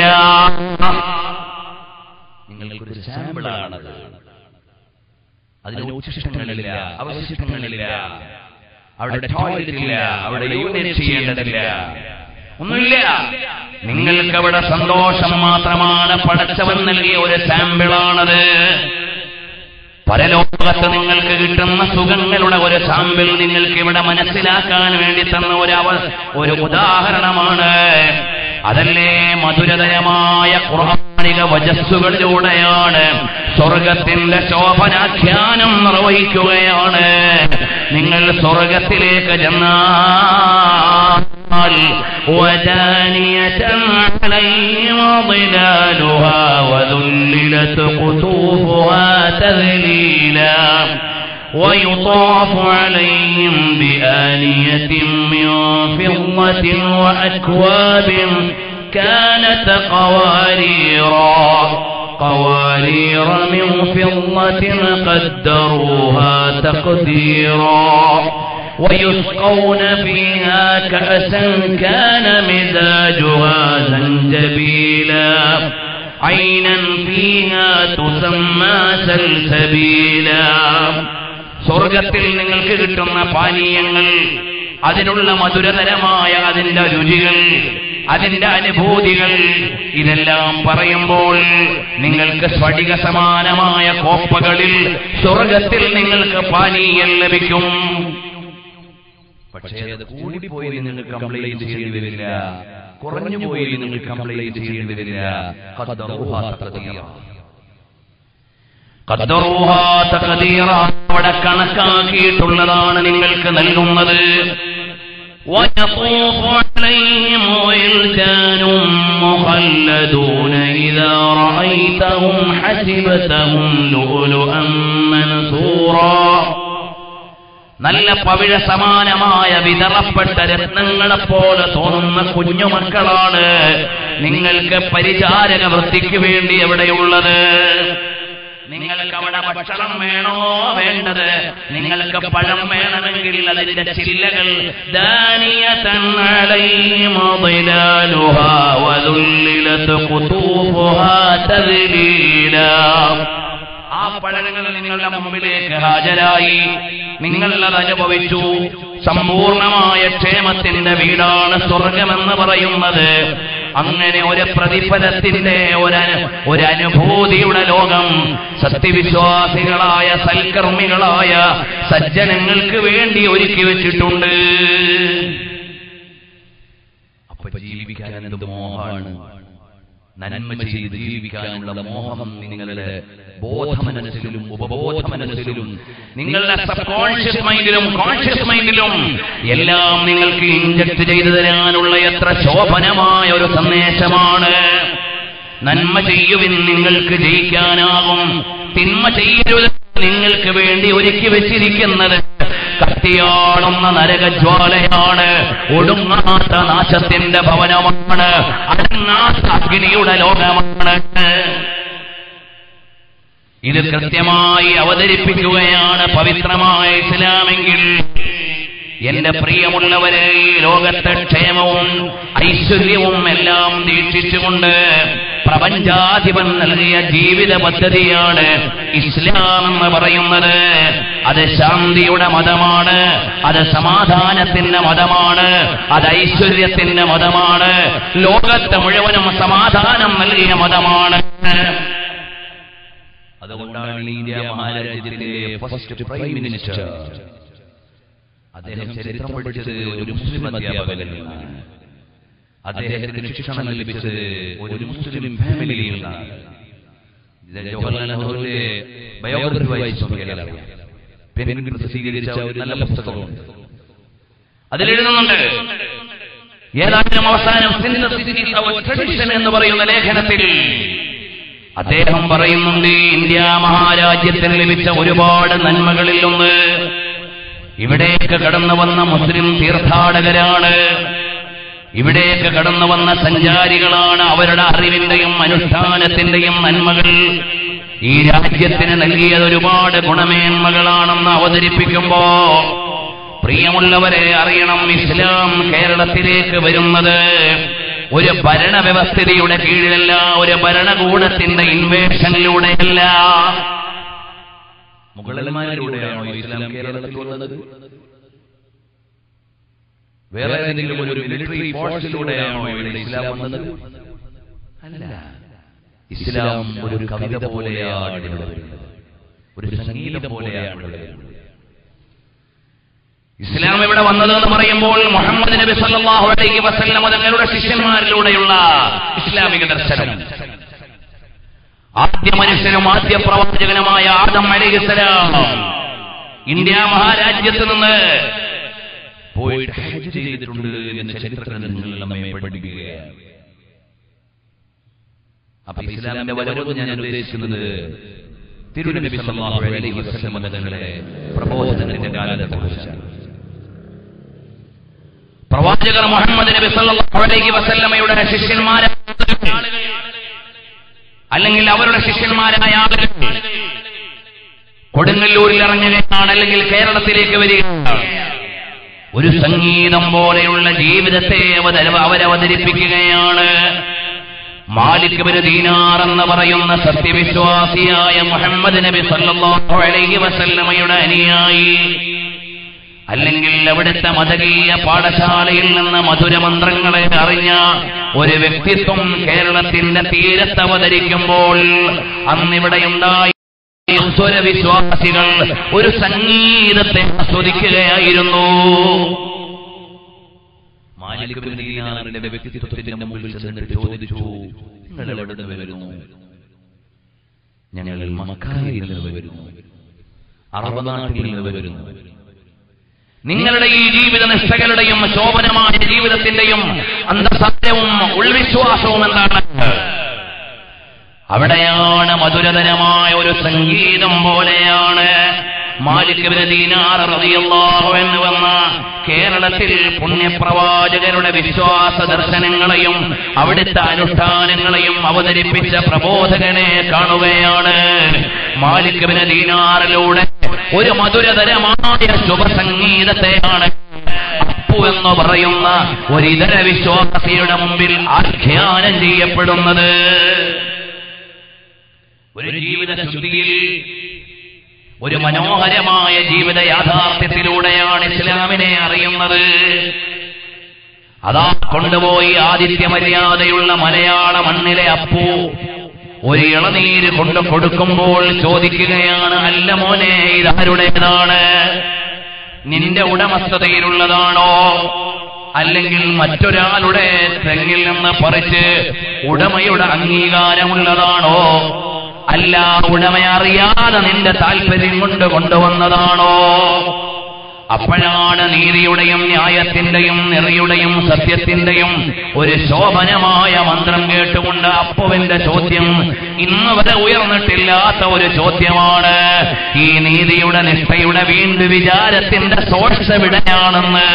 നിങ്ങൾക്കൊരു സാമ്പിളാണത് അതിന് ഉച്ചിഷ്ടങ്ങളില്ല അവശിഷ്ടങ്ങളില്ല അവിടെ ടോയ്ലറ്റ് ഇല്ല അവിടെ യൂണിറ്റ് ചെയ്യേണ്ടതില്ല ഒന്നുമില്ല നിങ്ങൾക്ക് അവിടെ സന്തോഷം മാത്രമാണ് പടച്ചവൻ നൽകിയ ഒരു സാമ്പിളാണത് പരലോകത്ത് നിങ്ങൾക്ക് കിട്ടുന്ന സുഖങ്ങളുടെ ഒരു സാമ്പിൾ നിങ്ങൾക്ക് ഇവിടെ മനസ്സിലാക്കാൻ വേണ്ടി തന്ന ഒരു അവ ഒരു ഉദാഹരണമാണ് അതല്ലേ മധുരതരമായ ഖുർആാനിക വജസ്സുകളിലൂടെയാണ് സ്വർഗത്തിന്റെ ശോഭനാഖ്യാനം നിർവഹിക്കുകയാണ് നിങ്ങൾ സ്വർഗത്തിലേക്ക് ചെന്നാൽ ودانية عليهم ظلالها وذللت قطوفها تذليلا ويطاف عليهم بآنية من فضة وأكواب كانت قواريرا قوارير من فضة قدروها تقديرا ويسقون فيها كأسا كان مزاجها زنجبيلا عينا فيها تسمى سلسبيلا സ്വർഗത്തിൽ നിങ്ങൾക്ക് കിട്ടുന്ന പാനീയങ്ങൾ അതിനുള്ള മധുരതരമായ അതിന്റെ രുചികൾ അതിന്റെ അനുഭൂതികൾ ഇതെല്ലാം പറയുമ്പോൾ നിങ്ങൾക്ക് സ്ഫടിക സമാനമായ കോപ്പകളിൽ സ്വർഗത്തിൽ നിങ്ങൾക്ക് പാനീയം ലഭിക്കും പക്ഷേ അത് കൂടിപ്പോയി നിങ്ങൾ കംപ്ലൈന്റ് ചെയ്യേണ്ടി വരില്ല കുറഞ്ഞു പോയി നിങ്ങൾ കംപ്ലൈന്റ് ചെയ്യേണ്ടി വരില്ല ഖദ്ദറുഹാ തഖദീറ. ഖദ്ദറുഹാ തഖദീറ. അവിടെ കണക്കാക്കിയിട്ടുള്ളതാണ് നിങ്ങൾക്ക് നൽകുന്നത് ويطوف عليهم ولدان مخلدون إذا رأيتهم حسبتهم لؤلؤا منثورا നല്ല പവിഴ സമാനമായ വിതറപ്പെട്ട രത്നങ്ങളെപ്പോലെ തോന്നുന്ന കുഞ്ഞുമക്കളാണ് നിങ്ങൾക്ക് പരിചാരക വൃത്തിക്ക് വേണ്ടി എവിടെയുള്ളത് നിങ്ങൾക്ക് അവിടെ ഭക്ഷണം വേണോ വേണ്ടത് നിങ്ങൾക്ക് പഴം വേണമെങ്കിൽ അതിന്റെ ചില്ലകൾ ദാനിയതൻ അലൈഹിം ളിലാലുഹാ വദുല്ലിലത് ഖുതൂഫുഹാ തദ്ലീലാ ആ പഴങ്ങൾ നിങ്ങളുടെ മുമ്പിലേക്ക് ഹാജരായി നിങ്ങൾ അത് അനുഭവിച്ചു സമ്പൂർണമായ ക്ഷേമത്തിന്റെ വീടാണ് സ്വർഗമെന്ന് പറയുന്നത് അങ്ങനെ ഒരു പ്രതിഫലത്തിന്റെ ഒരു ഒരു അനുഭൂതിയുടെ ലോകം സത്യവിശ്വാസികളായ സൽക്കർമ്മികളായ സജ്ജനങ്ങൾക്ക് വേണ്ടി ഒരുക്കി വെച്ചിട്ടുണ്ട് അപ്പൊ ജീവിക്കാൻ എന്ത് മോഹമാണ് നന്മ ചെയ്ത് ജീവിക്കാനുള്ള മോഹം നിങ്ങളുടെ ബോധമനസ്സിലും ഉപബോധമനസ്സിലും നിങ്ങളുടെ സബ് കോൺഷ്യസ് മൈൻഡിലും കോൺഷ്യസ് മൈൻഡിലും എല്ലാം നിങ്ങൾക്ക് ഇഞ്ചക്ട് ചെയ്തു തരാനുള്ള എത്ര ശോഭനമായ ഒരു സന്ദേശമാണ് നന്മ ചെയ്യുവിൻ നിങ്ങൾക്ക് ജയിക്കാനാകും തിന്മ ചെയ്യരുത് നിങ്ങൾക്ക് വേണ്ടി ഒരുക്കി വെച്ചിരിക്കുന്നത് കത്തിയാളുന്ന നരകജ്വാലയാണ് ഒടുങ്ങാത്ത നാശത്തിന്റെ ഭവനമാണ് അടങ്ങാത്ത അഗ്നിയുടെ ലോകമാണ് ഇത് കൃത്യമായി അവതരിപ്പിക്കുകയാണ് പവിത്രമായ ഇസ്ലാമെങ്കിൽ എന്റെ പ്രിയമുള്ളവരെ ഈ ലോകത്തെ ക്ഷേമവും ഐശ്വര്യവും എല്ലാം ദീക്ഷിച്ചുകൊണ്ട് പ്രപഞ്ചാധിപൻ നൽകിയ ജീവിത പദ്ധതിയാണ് ഇസ്ലാം എന്ന് പറയുന്നത് അത് ശാന്തിയുടെ മതമാണ് അത് സമാധാനത്തിന്റെ മതമാണ് അത് ഐശ്വര്യത്തിന്റെ മതമാണ് ലോകത്തെ മുഴുവനും സമാധാനം നൽകിയ മതമാണ് അതുകൊണ്ടാണ് ഇന്ത്യ മഹാരാജ്യത്തിന്റെ ഫസ്റ്റ് പ്രൈം മിനിസ്റ്റർ അദ്ദേഹം ചരിത്രം പഠിച്ചത് ഒരു മുസ്ലിം അധ്യാപകനാണ് അദ്ദേഹത്തിന് ശിക്ഷണം ലഭിച്ചത് ഒരു മുസ്ലിം ഫാമിലിയിൽ നിന്നാണ് ഇത് ജവഹർലാൽ നെഹ്റുവിന്റെ ബയോഗ്രഫി വായിച്ചു നോക്കിയാൽ അറിയാം പെൻഗിൻ പ്രസിദ്ധീകരിച്ച ഒരു നല്ല പുസ്തകമുണ്ട് അതിലെഴുതുന്നുണ്ട് ഏതാനും അവസാനം synthesis of tradition എന്ന് പറയുന്ന ലേഖനത്തിൽ അദ്ദേഹം പറയുന്നുണ്ട് ഇന്ത്യ മഹാരാജ്യത്തിന് ലഭിച്ച ഒരുപാട് നന്മകളിൽ ഒന്ന് ഇവിടേക്ക് കടന്നു വന്ന മുസ്ലിം തീർത്ഥാടകരാണ് ഇവിടേക്ക് കടന്നു വന്ന സഞ്ചാരികളാണ് അവരുടെ അറിവിന്റെയും അനുഷ്ഠാനത്തിന്റെയും നന്മകൾ ഈ രാജ്യത്തിന് നൽകിയത് ഒരുപാട് ഗുണമേന്മകളാണെന്ന് അവതരിപ്പിക്കുമ്പോ പ്രിയമുള്ളവരെ അറിയണം ഇസ്ലാം കേരളത്തിലേക്ക് വരുന്നത് ഒരു ഭരണവ്യവസ്ഥിതിയുടെ കീഴിലല്ല ഒരു ഭരണകൂടത്തിന്റെ ഇൻവേഷനിലൂടെയല്ല മുഗളന്മാരിലൂടെയാണോ ഇസ്ലാം കേരളത്തിൽ വന്നത് വേറെ ഏതെങ്കിലും ഒരു മിലിറ്ററി ഫോഴ്സിലൂടെയാണോ ഇവിടെ ഇസ്ലാം വന്നത് അല്ല ഇസ്ലാം ഒരു കവിത പോലെയാണ് ഇവിടെ വരുന്നത് ഒരു സംഗീതം പോലെയാണ് ഇവിടെ വരുന്നത് ഇസ്ലാം ഇവിടെ വന്നതെന്ന് പറയുമ്പോൾ മുഹമ്മദ് നബി സല്ലല്ലാഹു അലൈഹി വസല്ലം തങ്ങളുടെ ശിഷ്യന്മാരിലൂടെയുള്ള ഇസ്ലാമിക ദർശനം ആദ്യ മനുഷ്യനും ആദ്യ പ്രവാചകനുമായ ആദം അലൈഹിസ്സലാം ഇന്ത്യ മഹാരാജ്യത്ത് നിന്ന് പോയിട്ട് ഹജ്ജ് ചെയ്തിട്ടുണ്ട് എന്ന് ചരിത്ര ഗ്രന്ഥങ്ങൾ നമ്മെ പഠിപ്പിക്കുകയാണ് അപ്പൊ ഇസ്ലാമിന്റെ വരവ് ഞാൻ ഉദ്ദേശിക്കുന്നത് തിരുനബി സല്ലല്ലാഹു അലൈഹി വസല്ലം തങ്ങളുടെ പ്രബോധനത്തിന്റെ കാലത്തെ കുറിച്ചാണ് പ്രവാചകർ മുഹമ്മദ് നബി സല്ലല്ലാഹു അലൈഹി വസല്ലമയുടെ ശിഷ്യന്മാരായ ആളുകൾ അല്ലെങ്കിൽ അവരുടെ ശിഷ്യന്മാരായ ആളുകൾ കൊടുങ്ങല്ലൂരിൽ ഇറങ്ങുകയാണ് അല്ലെങ്കിൽ കേരളത്തിലേക്ക് വരികയാണ് ഒരു സംഗീതം പോലെയുള്ള ജീവിതത്തെ അവതര- അവരവതരിപ്പിക്കുകയാണ് മാലിക് ബിൻ ദീനാർ എന്ന് പറയുന്ന സത്യവിശ്വാസിയായ മുഹമ്മദ് നബി സല്ലല്ലാഹു അലൈഹി വസല്ലമയുടെ അനുയായി അല്ലെങ്കിൽ അവിടുത്തെ മതകീയ പാഠശാലയിൽ നിന്ന് മധുരമന്ത്രങ്ങളെ അറിഞ്ഞ ഒരു വ്യക്തിത്വം കേരളത്തിന്റെ തീരത്ത് അവതരിക്കുമ്പോൾ അന്നിവിടെയുണ്ടായി സ്വരവിശ്വാസികൾ ഒരു സംഗീതത്തെ ആസ്വദിക്കുകയായിരുന്നു മാലിക് ബിൻ ദീനാറിന്റെ വ്യക്തിത്വത്തിന്റെ മുമ്പിൽ ചെന്നിട്ട് ചോദിച്ചു നിങ്ങൾ എവിടെ നിന്ന് വരുന്നു ഞങ്ങൾ മക്കായിൽ നിന്ന് വരുന്നു അറബ് നാട്ടിൽ നിന്ന് വരുന്നു നിങ്ങളുടെ ഈ ജീവിത നിഷ്ഠകളുടെയും ശോഭനമായ ജീവിതത്തിന്റെയും അന്തസാരവും ഉൾവിശ്വാസവും എന്താണ് അവിടെയാണ് മധുരതരമായ ഒരു സംഗീതം പോലെയാണ് മാലിക് ബിൻ ദീനാർ റളിയല്ലാഹു അൻഹു വന്ന കേരളത്തിൽ പുണ്യപ്രവാചകരുടെ വിശ്വാസ ദർശനങ്ങളെയും അവിടുത്തെ അനുഷ്ഠാനങ്ങളെയും അവതരിപ്പിച്ച പ്രബോധകനെ കാണുകയാണ് മാലിക് ബിൻ ദീനാറിലൂടെ ഒരു മധുരതരമായ ശുഭസംഗീതത്തെയാണ് അപ്പു എന്ന് പറയുന്ന ഒരു ഇതര വിശ്വാസിയുടെ മുമ്പിൽ ആഖ്യാനം ചെയ്യപ്പെടുന്നത് ഒരു ജീവിത ശുദ്ധിയിൽ ഒരു മനോഹരമായ ജീവിത യാഥാർത്ഥ്യത്തിലൂടെയാണ് ഇസ്ലാമിനെ അറിയുന്നത് അതാ കൊണ്ടുപോയി ആദിത്യ മര്യാദയുള്ള മലയാള മണ്ണിലെ അപ്പു ഒരു ഇളനീര് കൊണ്ട് കൊടുക്കുമ്പോൾ ചോദിക്കുകയാണ് അല്ല മോനെ ഇതാരുടേതാണ് നിന്റെ ഉടമസ്ഥതയിലുള്ളതാണോ അല്ലെങ്കിൽ മറ്റൊരാളുടെ തെങ്ങിൽ നിന്ന് പറിച്ച് ഉടമയുടെ അംഗീകാരമുള്ളതാണോ അല്ല ഉടമ അറിയാതെ നിന്റെ താല്പര്യം കൊണ്ട് കൊണ്ടുവന്നതാണോ അപ്പോഴാണ് നീതിയുടെയും ന്യായത്തിന്റെയും നിറയുടെയും സത്യത്തിന്റെയും ഒരു ശോഭനമായ മന്ത്രം കേട്ടുകൊണ്ട് അപ്പുവിന്റെ ചോദ്യം ഇന്ന് വരെ ഉയർന്നിട്ടില്ലാത്ത ഒരു ചോദ്യമാണ് ഈ നീതിയുടെ നിഷ്ഠയുടെ വീണ്ടു വിചാരത്തിന്റെ സോഴ്സ് എവിടെയാണെന്ന്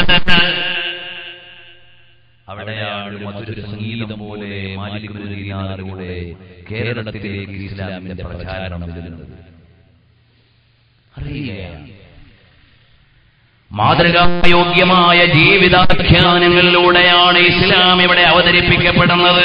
അവിടെയാണ് ഒരു മധുര സംഗീതം പോലെ മാലിക് ബിൻ ദീനാറിലൂടെ കേരളത്തിലേക്ക് ഇസ്ലാമിന്റെ പ്രചാരണം വരുന്നത് അറിയുകയാണ് മാതൃകായോഗ്യമായ ജീവിതാഖ്യാനങ്ങളിലൂടെയാണ് ഇസ്ലാം ഇവിടെ അവതരിപ്പിക്കപ്പെടുന്നത്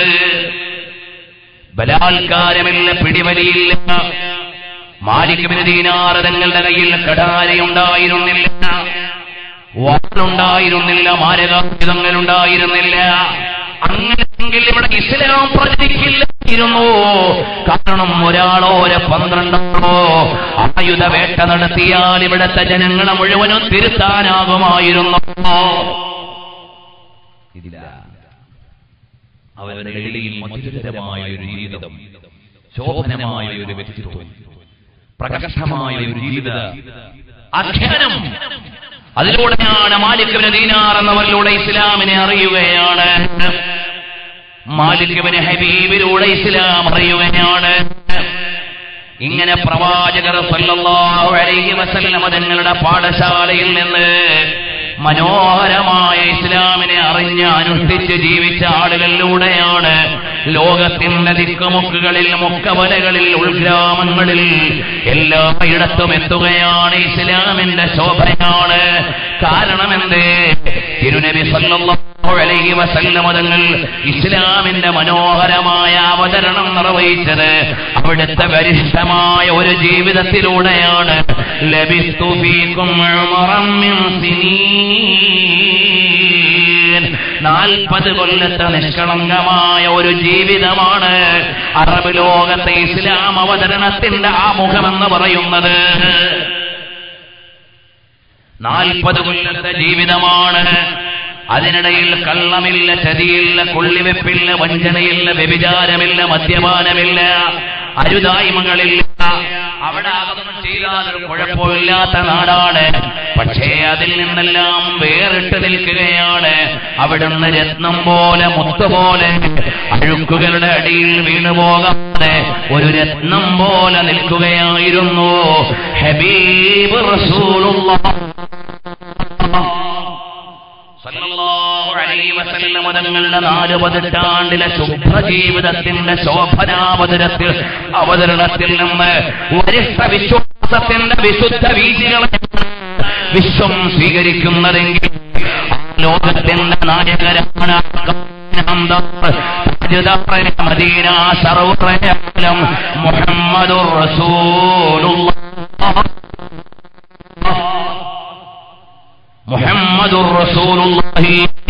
ബലാത്കാരമില്ല പിടിവലിയില്ല മാലിക് ദീനാർ തങ്ങളുടെ കയ്യിൽ കടാരയുണ്ടായിരുന്നില്ല വാളുണ്ടായിരുന്നില്ല മാരകായുധങ്ങളുണ്ടായിരുന്നില്ല അങ്ങനെ എങ്കിൽ ഇവിടെ ഇസ്ലാം പ്രചരിക്കില്ലായിരുന്നു കാരണം ഒരാളോ ഒരു പന്ത്രണ്ടാളോ ആയുധ വേട്ട നടത്തിയാൽ ഇവിടുത്തെ ജനങ്ങളെ മുഴുവനും തിരുത്താനാകുമായിരുന്നു ഇല്ല അവരുടെ ഇടയിൽ മധുരകരമായ ഒരു ജീവിതം ശോഭനമായ ഒരു വ്യക്തിത്വം പ്രകർഷമായ ഒരു ജീവിത അഖ്യാനം അതിലൂടെയാണ് മാലിക്കബിന് ദീനാർ എന്നവരിലൂടെ ഇസ്ലാമിനെ അറിയുകയാണ് മാലിക്കബിന് ഹബീബിലൂടെ ഇസ്ലാം അറിയുകയാണ് ഇങ്ങനെ പ്രവാചകർ സല്ലല്ലാഹു അലൈഹി വസല്ലമ തങ്ങളുടെ പാഠശാലയിൽ നിന്ന് മനോഹരമായ ഇസ്ലാമിനെ അറിഞ്ഞ് അനുഷ്ഠിച്ച് ജീവിച്ച ആളുകളിലൂടെയാണ് ലോകത്തിന്റെ ദിക്കുമുക്കുകളിൽ മുക്കവലകളിൽ ഉൾഗ്രാമങ്ങളിൽ എല്ലായിടത്തും എത്തുകയാണ് ഇസ്ലാമിന്റെ ശോഭയാണ് കാരണമെന്തേ തിരുനബി സല്ലല്ലാഹു അലൈഹി വസല്ലമ തങ്ങൾ ഇസ്ലാമിന്റെ മനോഹരമായ അവതരണം നിർവഹിച്ചത് അവിടുത്തെ വരിഷ്ഠമായ ഒരു ജീവിതത്തിലൂടെയാണ് ലബിസ്തു ഫീകും ഉമറൻ മിൻ സിനീൻ നാൽപ്പത് കൊല്ലത്തെ നിഷ്കളങ്കമായ ഒരു ജീവിതമാണ് അറബ് ലോകത്തെ ഇസ്ലാം അവതരണത്തിന്റെ ആമുഖമെന്ന് പറയുന്നത് നാൽപ്പത് കൊല്ലത്തെ ജീവിതമാണ് അതിനിടയിൽ കള്ളമില്ല ചതിയില്ല കൊള്ളിവെപ്പില്ല വഞ്ചനയില്ല വ്യഭിചാരമില്ല മദ്യപാനമില്ല അരുതായ്മകളില്ല അവിടെ അതൊന്നും ചെയ്താൽ ഒരു കുഴപ്പമില്ലാത്ത നാടാണ് പക്ഷേ അതിൽ നിന്നെല്ലാം വേറിട്ട് നിൽക്കുകയാണ് അവിടുന്ന് രത്നം പോലെ മുത്തുപോലെ അഴുക്കുകളുടെ അടിയിൽ വീണുപോകാതെ ഒരു രത്നം പോലെ നിൽക്കുകയായിരുന്നു ഹബീബ് റസൂലുള്ള സല്ലല്ലാഹു അലൈഹി വസല്ലമ തങ്ങളുടെ നാല് പതിറ്റാണ്ടിലെ ശുഭ്രജീവിതത്തിന്റെ ശോഭനാവതരത്തിൽ അവതരണത്തിൽ നിന്ന് വരിഷ്ഠ വിശ്വാസത്തിന്റെ വിശുദ്ധ വീതികളെ വിശ്വം സ്വീകരിക്കുന്നതെങ്കിൽ ആ ലോകത്തിന്റെ നായകരാണ് മദീന സർവ്വം മുഹമ്മദുർ റസൂലുള്ളാഹ് محمد رسول الله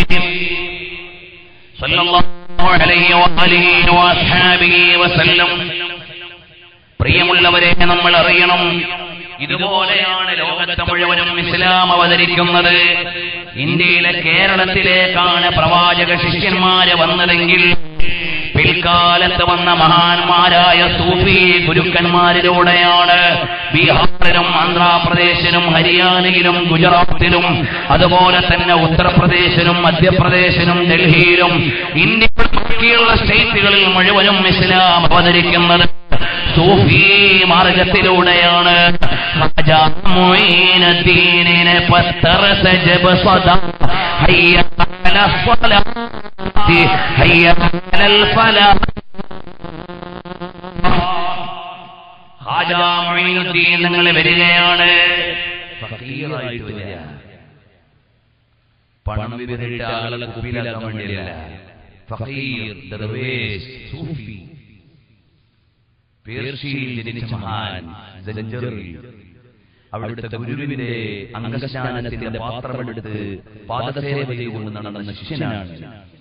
صلى الله عليه وآله وأصحابه وسلم പ്രിയമുള്ളവരെ നമ്മൾ അറിയണം ഇതുപോലെയാണ് ലോകത്തെ മുഴുവനും ഇസ്ലാം അവതരിക്കുന്നത് ഇന്ത്യയിലെ കേരളത്തിലേക്കാണ് പ്രവാചക ശിഷ്യന്മാര് വന്നതെങ്കിൽ പിൽക്കാലത്ത് വന്ന മഹാന്മാരായ സൂഫി ഗുരുക്കന്മാരിലൂടെയാണ് ബീഹാറിലും ആന്ധ്രാപ്രദേശിലും ഹരിയാനയിലും ഗുജറാത്തിലും അതുപോലെ തന്നെ ഉത്തർപ്രദേശിലും മധ്യപ്രദേശിലും ഡൽഹിയിലും ഇന്ത്യയുടെ ബാക്കിയുള്ള സ്റ്റേറ്റുകളിൽ മുഴുവനും ഇസ്ലാം അവതരിക്കുന്നത് സൂഫി മാർഗത്തിലൂടെയാണ് ഖാജാ മുഈനുദ്ദീനിനെ പത്തർ സജബ് സദാ ഹയ്യ അല സ്വലാത്തി ഹയ്യ അലൽ ഫലാഹ് ഖാജാ മുഈനുദ്ദീൻ നിങ്ങൾ വരികയാണ് ഫക്കീറായിട്ട് വരിക പണം വിവരിട്ട ആളുകളെ കുപ്പിയിലാക്കാൻ വേണ്ടിയല്ല ഫക്കീർ ദർവേഷ് സൂഫി പേർഷ്യയിൽ ജനിച്ച മഹാൻ ജഞ്ചറി അവിടുത്തെ ഗുരുവിന്റെ അംഗസ്ഥാനത്തിന്റെ പാത്രമെടുത്ത് പാദസേവ ചെയ്തുകൊണ്ട് നടന്ന ശിഷ്യനാണ്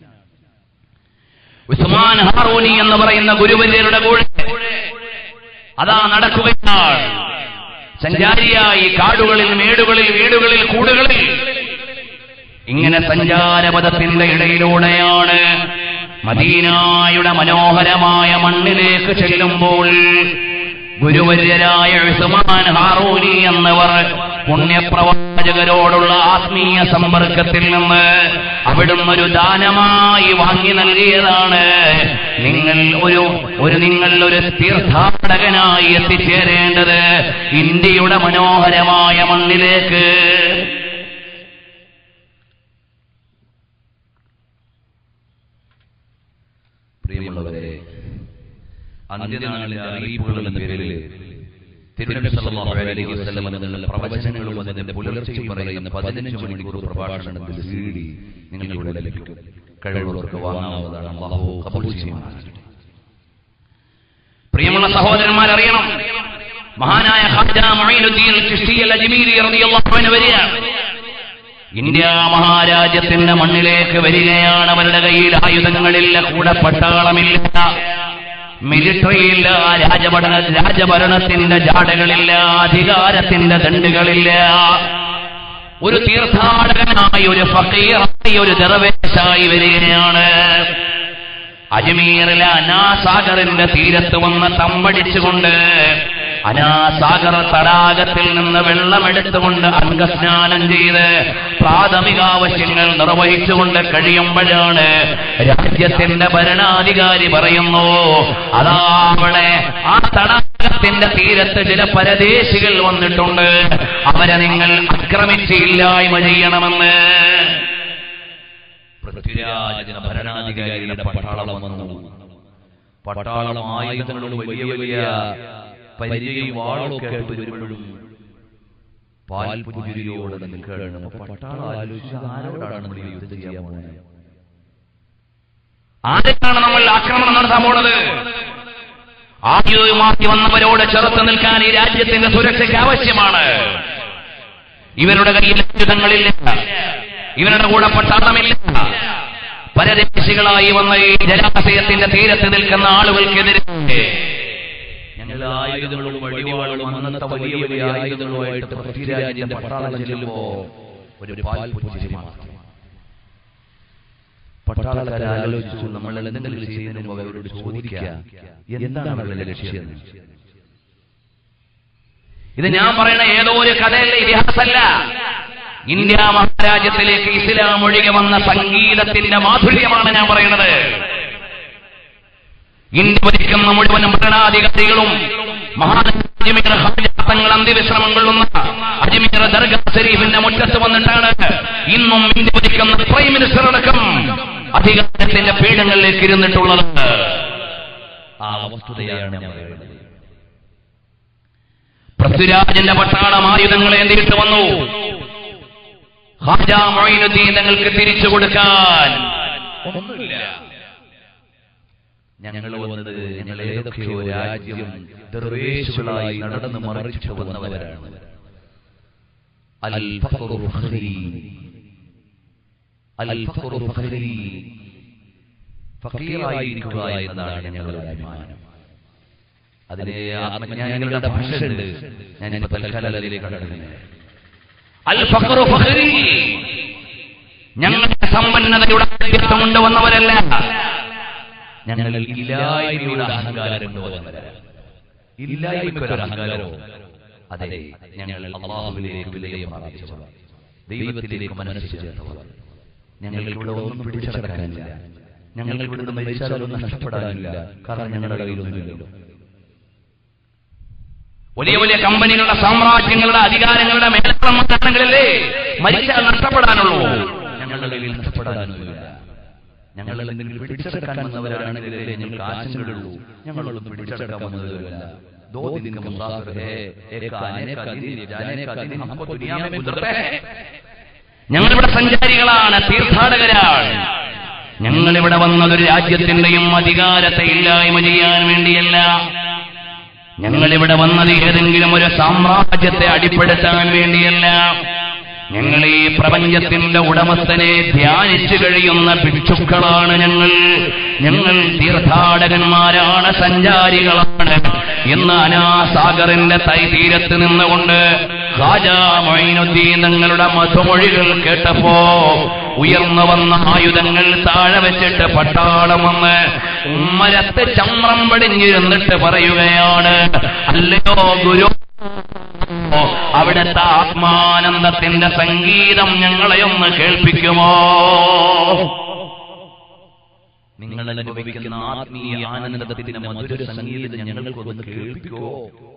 ഉസ്മാൻ ഹാറൂനി എന്ന് പറയുന്ന ഗുരുവര്യരുടെ കൂടെ അതാ നടക്കുകയാണ് സഞ്ചാരിയായി കാടുകളിൽ മേടുകളിൽ വീടുകളിൽ കൂടുകളിൽ ഇങ്ങനെ സഞ്ചാരപഥത്തിന്റെ ഇടയിലൂടെയാണ് മദീനായുടെ മനോഹരമായ മണ്ണിലേക്ക് ചെല്ലുമ്പോൾ ഗുരുവര്യരായ ഉസ്മാൻ ഹാറൂനി എന്നവർ പുണ്യപ്രവാചകരോടുള്ള ആത്മീയ സമ്പർക്കത്തിൽ നിന്ന് അവിടുന്ന് ഒരു ദാനമായി വാങ്ങി നൽകിയതാണ് നിങ്ങൾ ഒരു ഒരു നിങ്ങൾ ഒരു തീർത്ഥാടകനായി എത്തിച്ചേരേണ്ടത് ഇന്ത്യയുടെ മനോഹരമായ മണ്ണിലേക്ക് പ്രിയമുള്ളവരെ അന്ത്യനാളിലെ അറിയിപ്പുകൾ എന്ന പേരിൽ തിരുനബി സല്ലല്ലാഹു അലൈഹി വസല്ലം തങ്ങളുടെ പ്രവചനങ്ങളും അതിന്റെ പുലർച്ചയും പറയുന്ന പതിനഞ്ച് മണിക്കൂർ പ്രഭാഷണത്തിൽ സി ഡി നിങ്ങളിലൂടെ ലഭിക്കും കഴിവുള്ളവർക്ക് വാങ്ങാവുന്നതാണ് അള്ളാഹു കബൂൽ ചെയ്യുമാറാകട്ടെ പ്രിയമുള്ള സഹോദരന്മാരറിയണം മഹാനായ ഖാജ മുഈനുദ്ദീൻ ചിശ്തി അൽ അജ്മീരി റളിയല്ലാഹു അൻഹു വരികയാണ് ഇന്ത്യ മഹാരാജ്യത്തിന്റെ മണ്ണിലേക്ക് വരികയാണ് അവരുടെ കയ്യിൽ ആയുധങ്ങളില്ല കൂടെ പട്ടാളമില്ല മിലിറ്ററിയില്ല രാജഭരണ രാജഭരണത്തിന്റെ ജാടകളില്ല അധികാരത്തിന്റെ ദണ്ടുകളില്ല ഒരു തീർത്ഥാടകനായി ഒരു ഫക്കീറായി ഒരു ദറവേശായി വരികയാണ് അജ്മീറിലെ അനാസാഗറിന്റെ തീരത്ത് വന്ന് തമ്പടിച്ചുകൊണ്ട് അനാസാഗർ തടാകത്തിൽ നിന്ന് വെള്ളമെടുത്തുകൊണ്ട് അംഗസ്നാനം ചെയ്ത് പ്രാഥമിക ആവശ്യങ്ങൾ നിർവഹിച്ചുകൊണ്ട് കഴിയുമ്പോഴാണ് രാജ്യത്തിന്റെ ഭരണാധികാരി പറയുന്നു അതാ അവിടെ ആ തടാകത്തിന്റെ തീരത്ത് ചില പരദേശികൾ വന്നിട്ടുണ്ട് അവരെ നിങ്ങൾ ആക്രമിച്ച് ഇല്ലായ്മ ചെയ്യണമെന്ന് പൃഥ്വിരാജന ഭരണാധികാരിയുടെ പട്ടാളം വന്നു പട്ടാളം ആയുധങ്ങളും വലിയ വലിയ പരിചയം വാളൊക്കെ ആയിട്ട് വരുമ്പോഴും പാൽപുരിയോടെ നിൽക്കുകയാണ് അപ്പൊ പട്ടാളം ആലോചിച്ച് ആരോടാണ് നമ്മൾ യുദ്ധം ചെയ്യാൻ പോകുന്നത് ആരെയാണ് നമ്മൾ ആക്രമണം നടത്താൻ പോണത് ആയുധവുമായി വന്നവരോട് ചെറുത്ത് നിൽക്കാൻ ഈ രാജ്യത്തിന്റെ സുരക്ഷയ്ക്ക് ആവശ്യമാണ് ഇവരുടെ കയ്യിൽ ആയുധങ്ങളില്ല ഇവരുടെ കൂടെ പട്ടാളമില്ല പരദേശികളായി വന്ന ഈ ജലാശയത്തിന്റെ തീരത്ത് നിൽക്കുന്ന ആളുകൾക്കെതിരെ ഞങ്ങൾ ആയുധങ്ങളും വടിവാളും അന്നത്തെ വലിയ വലിയ ആയുധങ്ങളുമായിട്ട് പൃഥ്വിരാജിന്റെ പട്ടാളം ചെല്ലുമ്പോ ഒരു പാൽപുഞ്ചിരി മാത്രം പട്ടാളക്കാരെ ആലോചിച്ചു നമ്മൾ എന്തെങ്കിലും ചെയ്യുന്നതിന് മുമ്പ് അവരോട് ചോദിക്കാം എന്താണ് അവരുടെ ലക്ഷ്യം ഇത് ഞാൻ പറയുന്ന ഏതോ ഒരു കഥയല്ല ഇതിഹാസമല്ല ഇന്ത്യ മഹാരാജ്യത്തിലേക്ക് ഇസ്ലാം ഒഴുകി വന്ന സംഗീതത്തിന്റെ മാധുര്യമാണ് ഞാൻ പറയുന്നത് ഇന്ത്യ ഭരിക്കുന്ന മുഴുവൻ ഭരണാധികാരികളും മഹാനജ്മീർ ഹാജാത്തങ്ങൾ അന്ത്യവിശ്രമം കൊള്ളുന്ന അജ്മീർ ദർഗാ ഷരീഫിന്റെ മുറ്റത്ത് വന്നിട്ടാണ് ഇന്നും ഇന്ത്യ ഭരിക്കുന്ന പ്രൈം മിനിസ്റ്റർ അടക്കം അധികാരത്തിന്റെ പീഠങ്ങളിലേക്ക് ഇരുന്നിട്ടുള്ളത് ആ വസ്തുതയാണ് ഞാൻ പറയുന്നത് പൃഥ്വിരാജന്റെ പട്ടാളം ആയുധങ്ങളെ എന്തിട്ട് വന്നു ഹാജ മൊയിനുദ്ദീൻ തങ്ങൾക്ക് തിരിച്ചു കൊടുക്കാൻ ഒന്നുമില്ല ഞങ്ങൾ വന്നത് ഞങ്ങൾ ഏതൊക്കെയോ രാജ്യം ദർവേശുകളായി നടന്നു മറിച്ചിട്ട് വന്നവരാണ് അൽ ഫഖറു ഫഖരി അൽ ഫഖറു ഫഖരി ഫക്കീറായിരിക്കുക എന്നതാണ് ഞങ്ങളുടെ അഭിമാനം അതിന് ആത്മജ്ഞാനികളുടെ ഭാഷയുണ്ട് ഞാനിപ്പോ തൽക്കാലം അതിലേക്ക് കടക്കുന്നത് അൽ ഫഖറു ഫഖരി ഞങ്ങളുടെ സമ്പന്നതയുടെ ആധിപത്യം കൊണ്ടുവന്നവരല്ല ഞങ്ങൾ ഇല്ലായ്മയുടെ അഹങ്കാരം കൊണ്ടുവന്നവരാണ് ഇല്ലായ്മയ്ക്കൊരു അഹങ്കാരോ അതെ ഞങ്ങൾ അള്ളാഹുവിലേക്ക് വിലയം പ്രാപിച്ചവർ ദൈവത്തിലേക്ക് മനസ്സ് ചേർത്തവർ ഞങ്ങൾക്ക് ഇവിടെ ഒന്നും പിടിച്ചടക്കാനില്ല ഞങ്ങൾക്ക് ഇവിടുന്ന് മരിച്ചാലൊന്നും നഷ്ടപ്പെടാനില്ല കാരണം ഞങ്ങളുടെ കയ്യിലൊന്നുമില്ലല്ലോ വലിയ വലിയ കമ്പനികളുടെ സാമ്രാജ്യങ്ങളുടെ അധികാരങ്ങളുടെ മേലക്കന്മാരാണെങ്കിലല്ലേ മരിച്ചാൽ നഷ്ടപ്പെടാനുള്ളൂ ഞങ്ങളുടെ കയ്യിൽ നഷ്ടപ്പെടാനൊന്നുമില്ല ഞങ്ങൾ എന്തെങ്കിലും പിടിച്ചെടുക്കാൻ വന്നവരാണെങ്കിലേ ഞങ്ങൾക്ക് ആശങ്കയുള്ളൂ ഞങ്ങളൊന്നും പിടിച്ചെടുക്കാൻ വന്നവരല്ല ദോ ദിൻ का मुसाफिर है एक आने का दिन जाने का दिन हमको दुनिया में गुजरता है ഞങ്ങളിവിടെ സഞ്ചാരികളാണ് തീർത്ഥാടകരാണ് ഞങ്ങളിവിടെ വന്നതൊരു രാജ്യത്തിന്റെയും അധികാരത്തെ ഇല്ലായ്മ ചെയ്യാൻ വേണ്ടിയല്ല ഞങ്ങളിവിടെ വന്നത് ഏതെങ്കിലും ഒരു സാമ്രാജ്യത്തെ അടിപ്പെടുത്താൻ വേണ്ടിയല്ല ഞങ്ങൾ ഈ പ്രപഞ്ചത്തിന്റെ ഉടമസ്ഥനെ ധ്യാനിച്ചു കഴിയുന്ന ഭിക്ഷുക്കളാണ് ഞങ്ങൾ ഞങ്ങൾ തീർത്ഥാടകന്മാരാണ് സഞ്ചാരികളാണ് എന്ന് അനാസാഗറിന്റെ തൈതീരത്ത് നിന്നുകൊണ്ട് ഖാജാ മൊയ്നുദ്ദീൻ തങ്ങളുടെ മധുമൊഴികൾ കേട്ടപ്പോ ഉയർന്നു വന്ന ആയുധങ്ങൾ താഴെ വെച്ചിട്ട് പട്ടാളം വന്ന് ഉമ്മരത്ത് ചമ്രം പടിഞ്ഞിരുന്നിട്ട് പറയുകയാണ് അല്ലയോ ഗുരു അവിടുത്തെ ആത്മാനന്ദത്തിന്റെ സംഗീതം ഞങ്ങളെ ഒന്ന് കേൾപ്പിക്കുമോ നിങ്ങൾ അനുഭവിക്കുന്ന ആത്മീയ ആനന്ദത്തിന്റെ മധുര സംഗീതം ഞങ്ങൾക്കൊന്ന് കേൾപ്പിക്കോ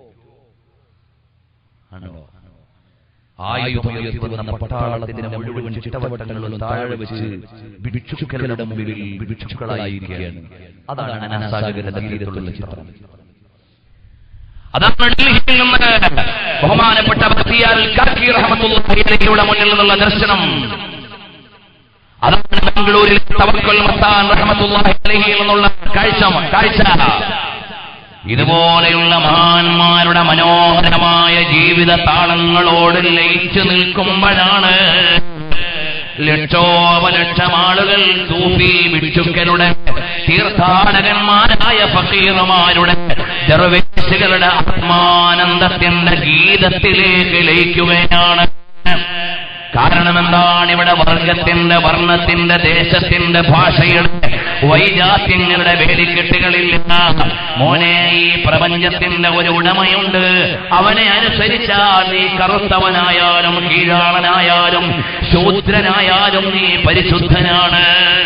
ആണോ ആയുധമുയർത്തി വന്ന പട്ടാളത്തിന്റെ മുഴുവൻ ചിട്ടവട്ടങ്ങളും താഴെ വെച്ച് ഭിക്ഷുക്കളുടെ മുമ്പിൽ ഭിക്ഷുക്കളായിരിക്കുകയാണ് അതാണ് അനാസാഗരന്റെ തീരത്തുള്ള ചിത്രം അതാണ് ഡൽഹിയിൽ നിന്ന് ബഹുമാനപ്പെട്ട ബക്തിയാർ കാക്കി റഹ്മത്തുള്ളാഹി അലൈഹിയുടെ മുന്നിൽ നിന്നുള്ള ദർശനം അതാണ് ബാംഗ്ലൂരിൽ തവക്കൽ മസ്താൻ റഹ്മത്തുള്ളാഹി അലൈഹിയിൽ നിന്നുള്ള കാഴ്ച കാഴ്ച ഇതുപോലെയുള്ള മഹാന്മാരുടെ മനോഹരമായ ജീവിത താളങ്ങളോട് ലയിച്ചു നിൽക്കുമ്പോഴാണ് ലക്ഷോപലക്ഷം ആളുകൾ സൂഫി ഭിക്ഷുക്കരുടെ തീർത്ഥാടകന്മാരായ ഫക്കീറമാരുടെ ദർവേശുകളുടെ ആത്മാനന്ദത്തിന്റെ ഗീതത്തിലേക്ക് ലയിക്കുകയാണ് കാരണം എന്താണ് ഇവിടെ വർഗത്തിന്റെ വർണ്ണത്തിന്റെ ദേശത്തിന്റെ ഭാഷയുടെ വൈജാത്യങ്ങളുടെ വേലിക്കെട്ടുകളില്ല മോനെ ഈ പ്രപഞ്ചത്തിന്റെ ഒരു ഉടമയുണ്ട് അവനെ അനുസരിച്ചാൽ നീ കറുത്തവനായാലും കീഴാളനായാലും ശൂദ്രനായാലും നീ പരിശുദ്ധനാണ്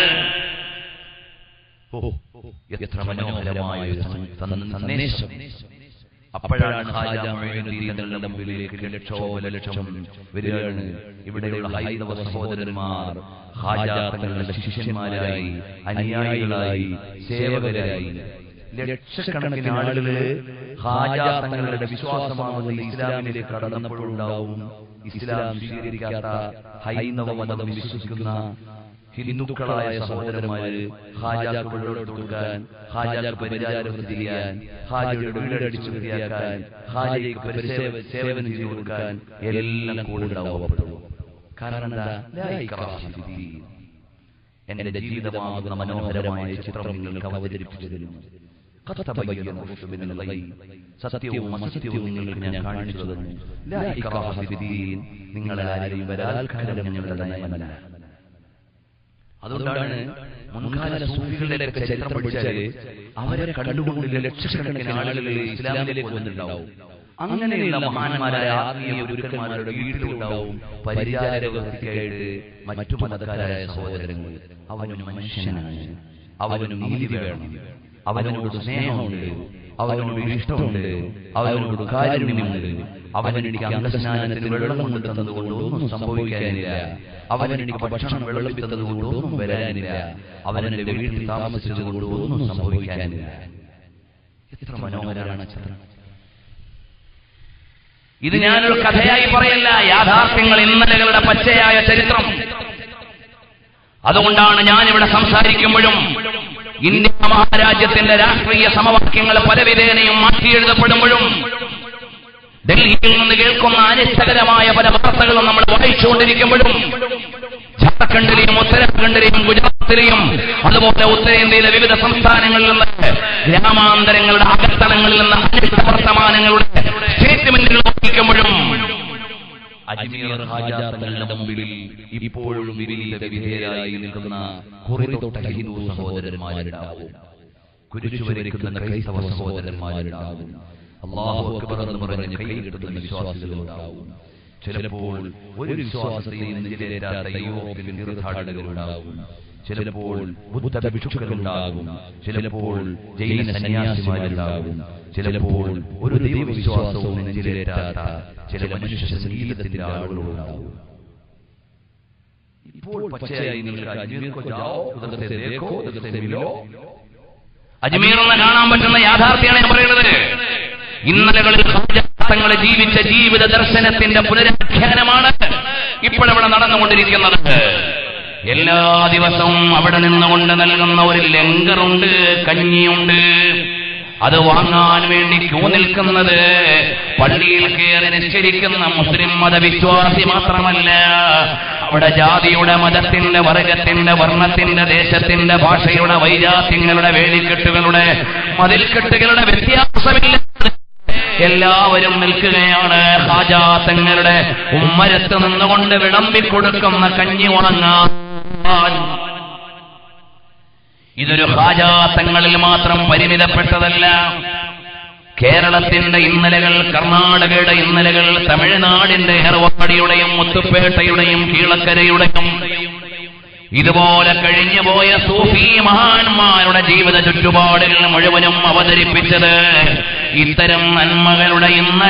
എത്ര മനോഹരമായ ഒരു സന്ദ- സന്ദേശം അപ്പോഴാണ് ഹാജ മൊയ്നുദ്ദീൻ തങ്ങളുടെ മുമ്പിലേക്ക് ലക്ഷോപലക്ഷം വരികയാണ് ഇവിടെയുള്ള ഹൈന്ദവ സഹോദരന്മാർ ഹാജ തങ്ങളുടെ ശിഷ്യന്മാരായി അനുയായികളായി സേവകരായി ലക്ഷക്കണക്കിന് ആളുകള് ഹാജ തങ്ങളുടെ വിശ്വാസമാകുന്ന ഇസ്ലാമിലേക്ക് കടന്നപ്പോഴുണ്ടാവും ഇസ്ലാം സ്വീകരിക്കാത്ത ഹൈന്ദവ മതം വിശ്വസിക്കുന്ന ഹിന്ദുക്കളായ സഹോദരന്മാര് ഹാജാക്കളോട് കൊടുക്കാൻ ഹാജാക്ക് പരിചാരം ചെയ്യാൻ ഹാജയുടെ വീടടിച്ചു വൃത്തിയാക്കാൻ ഹാജയ്ക്ക് പരിസേവ സേവനം ചെയ്തു കൊടുക്കാൻ എല്ലാം കൂടെ ഉണ്ടാവപ്പെടും കാരണം എന്താ ലാ ഇക്രാഹ ഫിദ്ദീൻ. എന്റെ ജീവിതമാകുന്ന മനോഹരമായ ചിത്രം നിങ്ങൾക്ക് അവതരിപ്പിച്ചു തരുന്നു ഖദ് തബയ്യന റുഷ്ദു മിനൽ ഗയ്. സത്യവും അസത്യവും നിങ്ങൾക്ക് ഞാൻ കാണിച്ചു തന്നു ലാ ഇക്രാഹ ഫിദ്ദീൻ. നിങ്ങളെ ആരെയും ബലാത്കാരം ഞങ്ങളുടെ നയമല്ല അതുകൊണ്ടാണ് മുൻകാല സൂഫികളുടെ ഒക്കെ ചരിത്രം പഠിച്ചാല് അവരെ കണ്ടുകൊണ്ട് ലക്ഷക്കണക്കിന് ആളുകൾ ഇസ്ലാമിലേക്ക് വന്നിട്ടുണ്ടാവും അങ്ങനെയുള്ള മഹാന്മാരായ ആത്മീയ ഗുരുക്കന്മാരുടെ വീട്ടിലുണ്ടാവും പരിചാരകർക്കായിട്ട് മറ്റു മതക്കാരായ സഹോദരങ്ങൾ അവനും മനുഷ്യനാണ് അവനും നീതി വേണം അവനോട് സ്നേഹമുണ്ട് അവനോട് ഇഷ്ടമുണ്ട് അവനോട് കാരുണ്യമുണ്ട് അവനെനിക്ക് അംഗസ്നാനത്തിന് വെള്ളം കൊണ്ട് തന്നതുകൊണ്ട് ഒന്നും സംഭവിക്കാനില്ല അവനെനിക്ക് ഭക്ഷണം വെള്ളത്തിൽ തന്നതുകൊണ്ട് ഒന്നും വരാനില്ല അവനെന്റെ വീട്ടിൽ താമസിച്ചതുകൊണ്ട് ഒന്നും സംഭവിക്കാനില്ല എത്ര മനോഹരമാണ് ചിത്രം ഇത് ഞാനൊരു കഥയായി പറയല്ല യാഥാർത്ഥ്യങ്ങൾ ഇന്നലകളുടെ പച്ചയായ ചരിത്രം അതുകൊണ്ടാണ് ഞാനിവിടെ സംസാരിക്കുമ്പോഴും ഇന്ത്യ മഹാരാജ്യത്തിന്റെ രാഷ്ട്രീയ സമവാക്യങ്ങൾ പലവിധേനയും മാറ്റിയെഴുതപ്പെടുമ്പോഴും ഡൽഹിയിൽ നിന്ന് കേൾക്കുന്ന അനിഷ്ടകരമായ പല വാർത്തകളും നമ്മൾ വായിച്ചുകൊണ്ടിരിക്കുമ്പോഴും ജാർഖണ്ഡിലെയും ഉത്തരാഖണ്ഡിലെയും ഗുജറാത്തിലെയും അതുപോലെ ഉത്തരേന്ത്യയിലെ വിവിധ സംസ്ഥാനങ്ങളിൽ നിന്ന് ഗ്രാമാന്തരങ്ങളുടെ അകത്തളങ്ങളിൽ നിന്ന് അനിഷ്ട വർത്തമാനങ്ങളുടെ സ്റ്റേറ്റ്മെന്റുകൾ വായിക്കുമ്പോഴും അജ്മീർ ഹാജ തങ്ങളുടെ മുമ്പിൽ ഇപ്പോഴും വിപരീത വിധേയരായി നിൽക്കുന്ന കുറിതൊട്ട ഹിന്ദു സഹോദരന്മാരുണ്ടാവും കുരിശു വരയ്ക്കുന്ന ക്രൈസ്തവ സഹോദരന്മാരുണ്ടാവും അള്ളാഹു അക്ബർ എന്ന് പറഞ്ഞ് കൈ കിട്ടുന്ന വിശ്വാസികളുണ്ടാവും ചിലപ്പോൾ ഒരു വിശ്വാസത്തെയും നെഞ്ചിലേറ്റാത്ത യൂറോപ്യൻ തീർത്ഥാടകരുണ്ടാവും ചിലപ്പോൾ ബുദ്ധ ഭിക്ഷുക്കളുണ്ടാകും ചിലപ്പോൾ ജൈന സന്യാസിമാരുണ്ടാകും ചിലപ്പോൾ ഒരു ദൈവവിശ്വാസവും നെഞ്ചിലേറ്റാത്ത ചില മനുഷ്യ സംഗീതത്തിന്റെ ആളുകളുണ്ടാവും ഇപ്പോൾ പച്ചയായി നിങ്ങൾക്ക് അജ്മീർ കോ ജാओ ഉധർ സേ ദേഖോ ഉധർ സേ മിലോ അജ്മീർ എന്ന് കാണാൻ പറ്റുന്ന യാഥാർത്ഥ്യമാണ് ഞാൻ പറയുന്നത് ഇന്നലകളിൽ തങ്ങൾ ജീവിച്ച ജീവിത ദർശനത്തിന്റെ പുനരാഖ്യാനമാണ് ഇപ്പോഴവിടെ നടന്നുകൊണ്ടിരിക്കുന്നത് എല്ലാ ദിവസവും അവിടെ നിന്നുകൊണ്ട് നൽകുന്ന ഒരു ലങ്കറുണ്ട് കഞ്ഞിയുണ്ട് അത് വാങ്ങാൻ വേണ്ടി ക്യൂ നിൽക്കുന്നത് പള്ളിയിൽ കയറി നിശ്ചരിക്കുന്ന മുസ്ലിം മതവിശ്വാസി മാത്രമല്ല അവിടെ ജാതിയുടെ മതത്തിന്റെ വർഗത്തിന്റെ വർണ്ണത്തിന്റെ ദേശത്തിന്റെ ഭാഷയുടെ വൈജാത്യങ്ങളുടെ വേലിക്കെട്ടുകളുടെ മതിൽക്കെട്ടുകളുടെ വ്യത്യാസമില്ലാതെ എല്ലാവരും നിൽക്കുകയാണ് ഹാജാത്തങ്ങളുടെ ഉമ്മരത്ത് നിന്നുകൊണ്ട് വിളമ്പിക്കൊടുക്കുന്ന കഞ്ഞി വാങ്ങാൻ ഇതൊരു ഹാജാത്തങ്ങളിൽ മാത്രം പരിമിതപ്പെട്ടതല്ല കേരളത്തിന്റെ ഇന്നലകൾ കർണാടകയുടെ ഇന്നലകൾ തമിഴ്നാടിന്റെ ഏർവാടിയുടെയും മുത്തുപ്പേട്ടയുടെയും കീഴക്കരയുടെയും ഇതുപോലെ കഴിഞ്ഞുപോയ സൂഫി മഹാന്മാരുടെ ജീവിത ചുറ്റുപാടുകൾ മുഴുവനും അവതരിപ്പിച്ചത് ഇത്തരം നന്മകളുടെ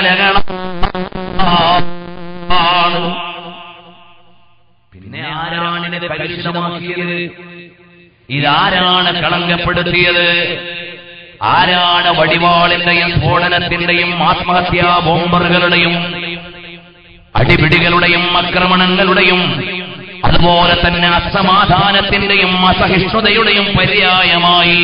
ഇന്നലകളാണ് പിന്നെ ആരാണ് ഇത് കലുഷിതമാക്കിയത് ഇതാരാണ് കളങ്കപ്പെടുത്തിയത് ആരാണ് വടിവാളിന്റെയും സ്ഫോടനത്തിന്റെയും ആത്മഹത്യാ ബോംബറുകളുടെയും അടിപിടികളുടെയും ആക്രമണങ്ങളുടെയും അതുപോലെ തന്നെ അസമാധാനത്തിന്റെയും അസഹിഷ്ണുതയുടെയും പര്യായമായി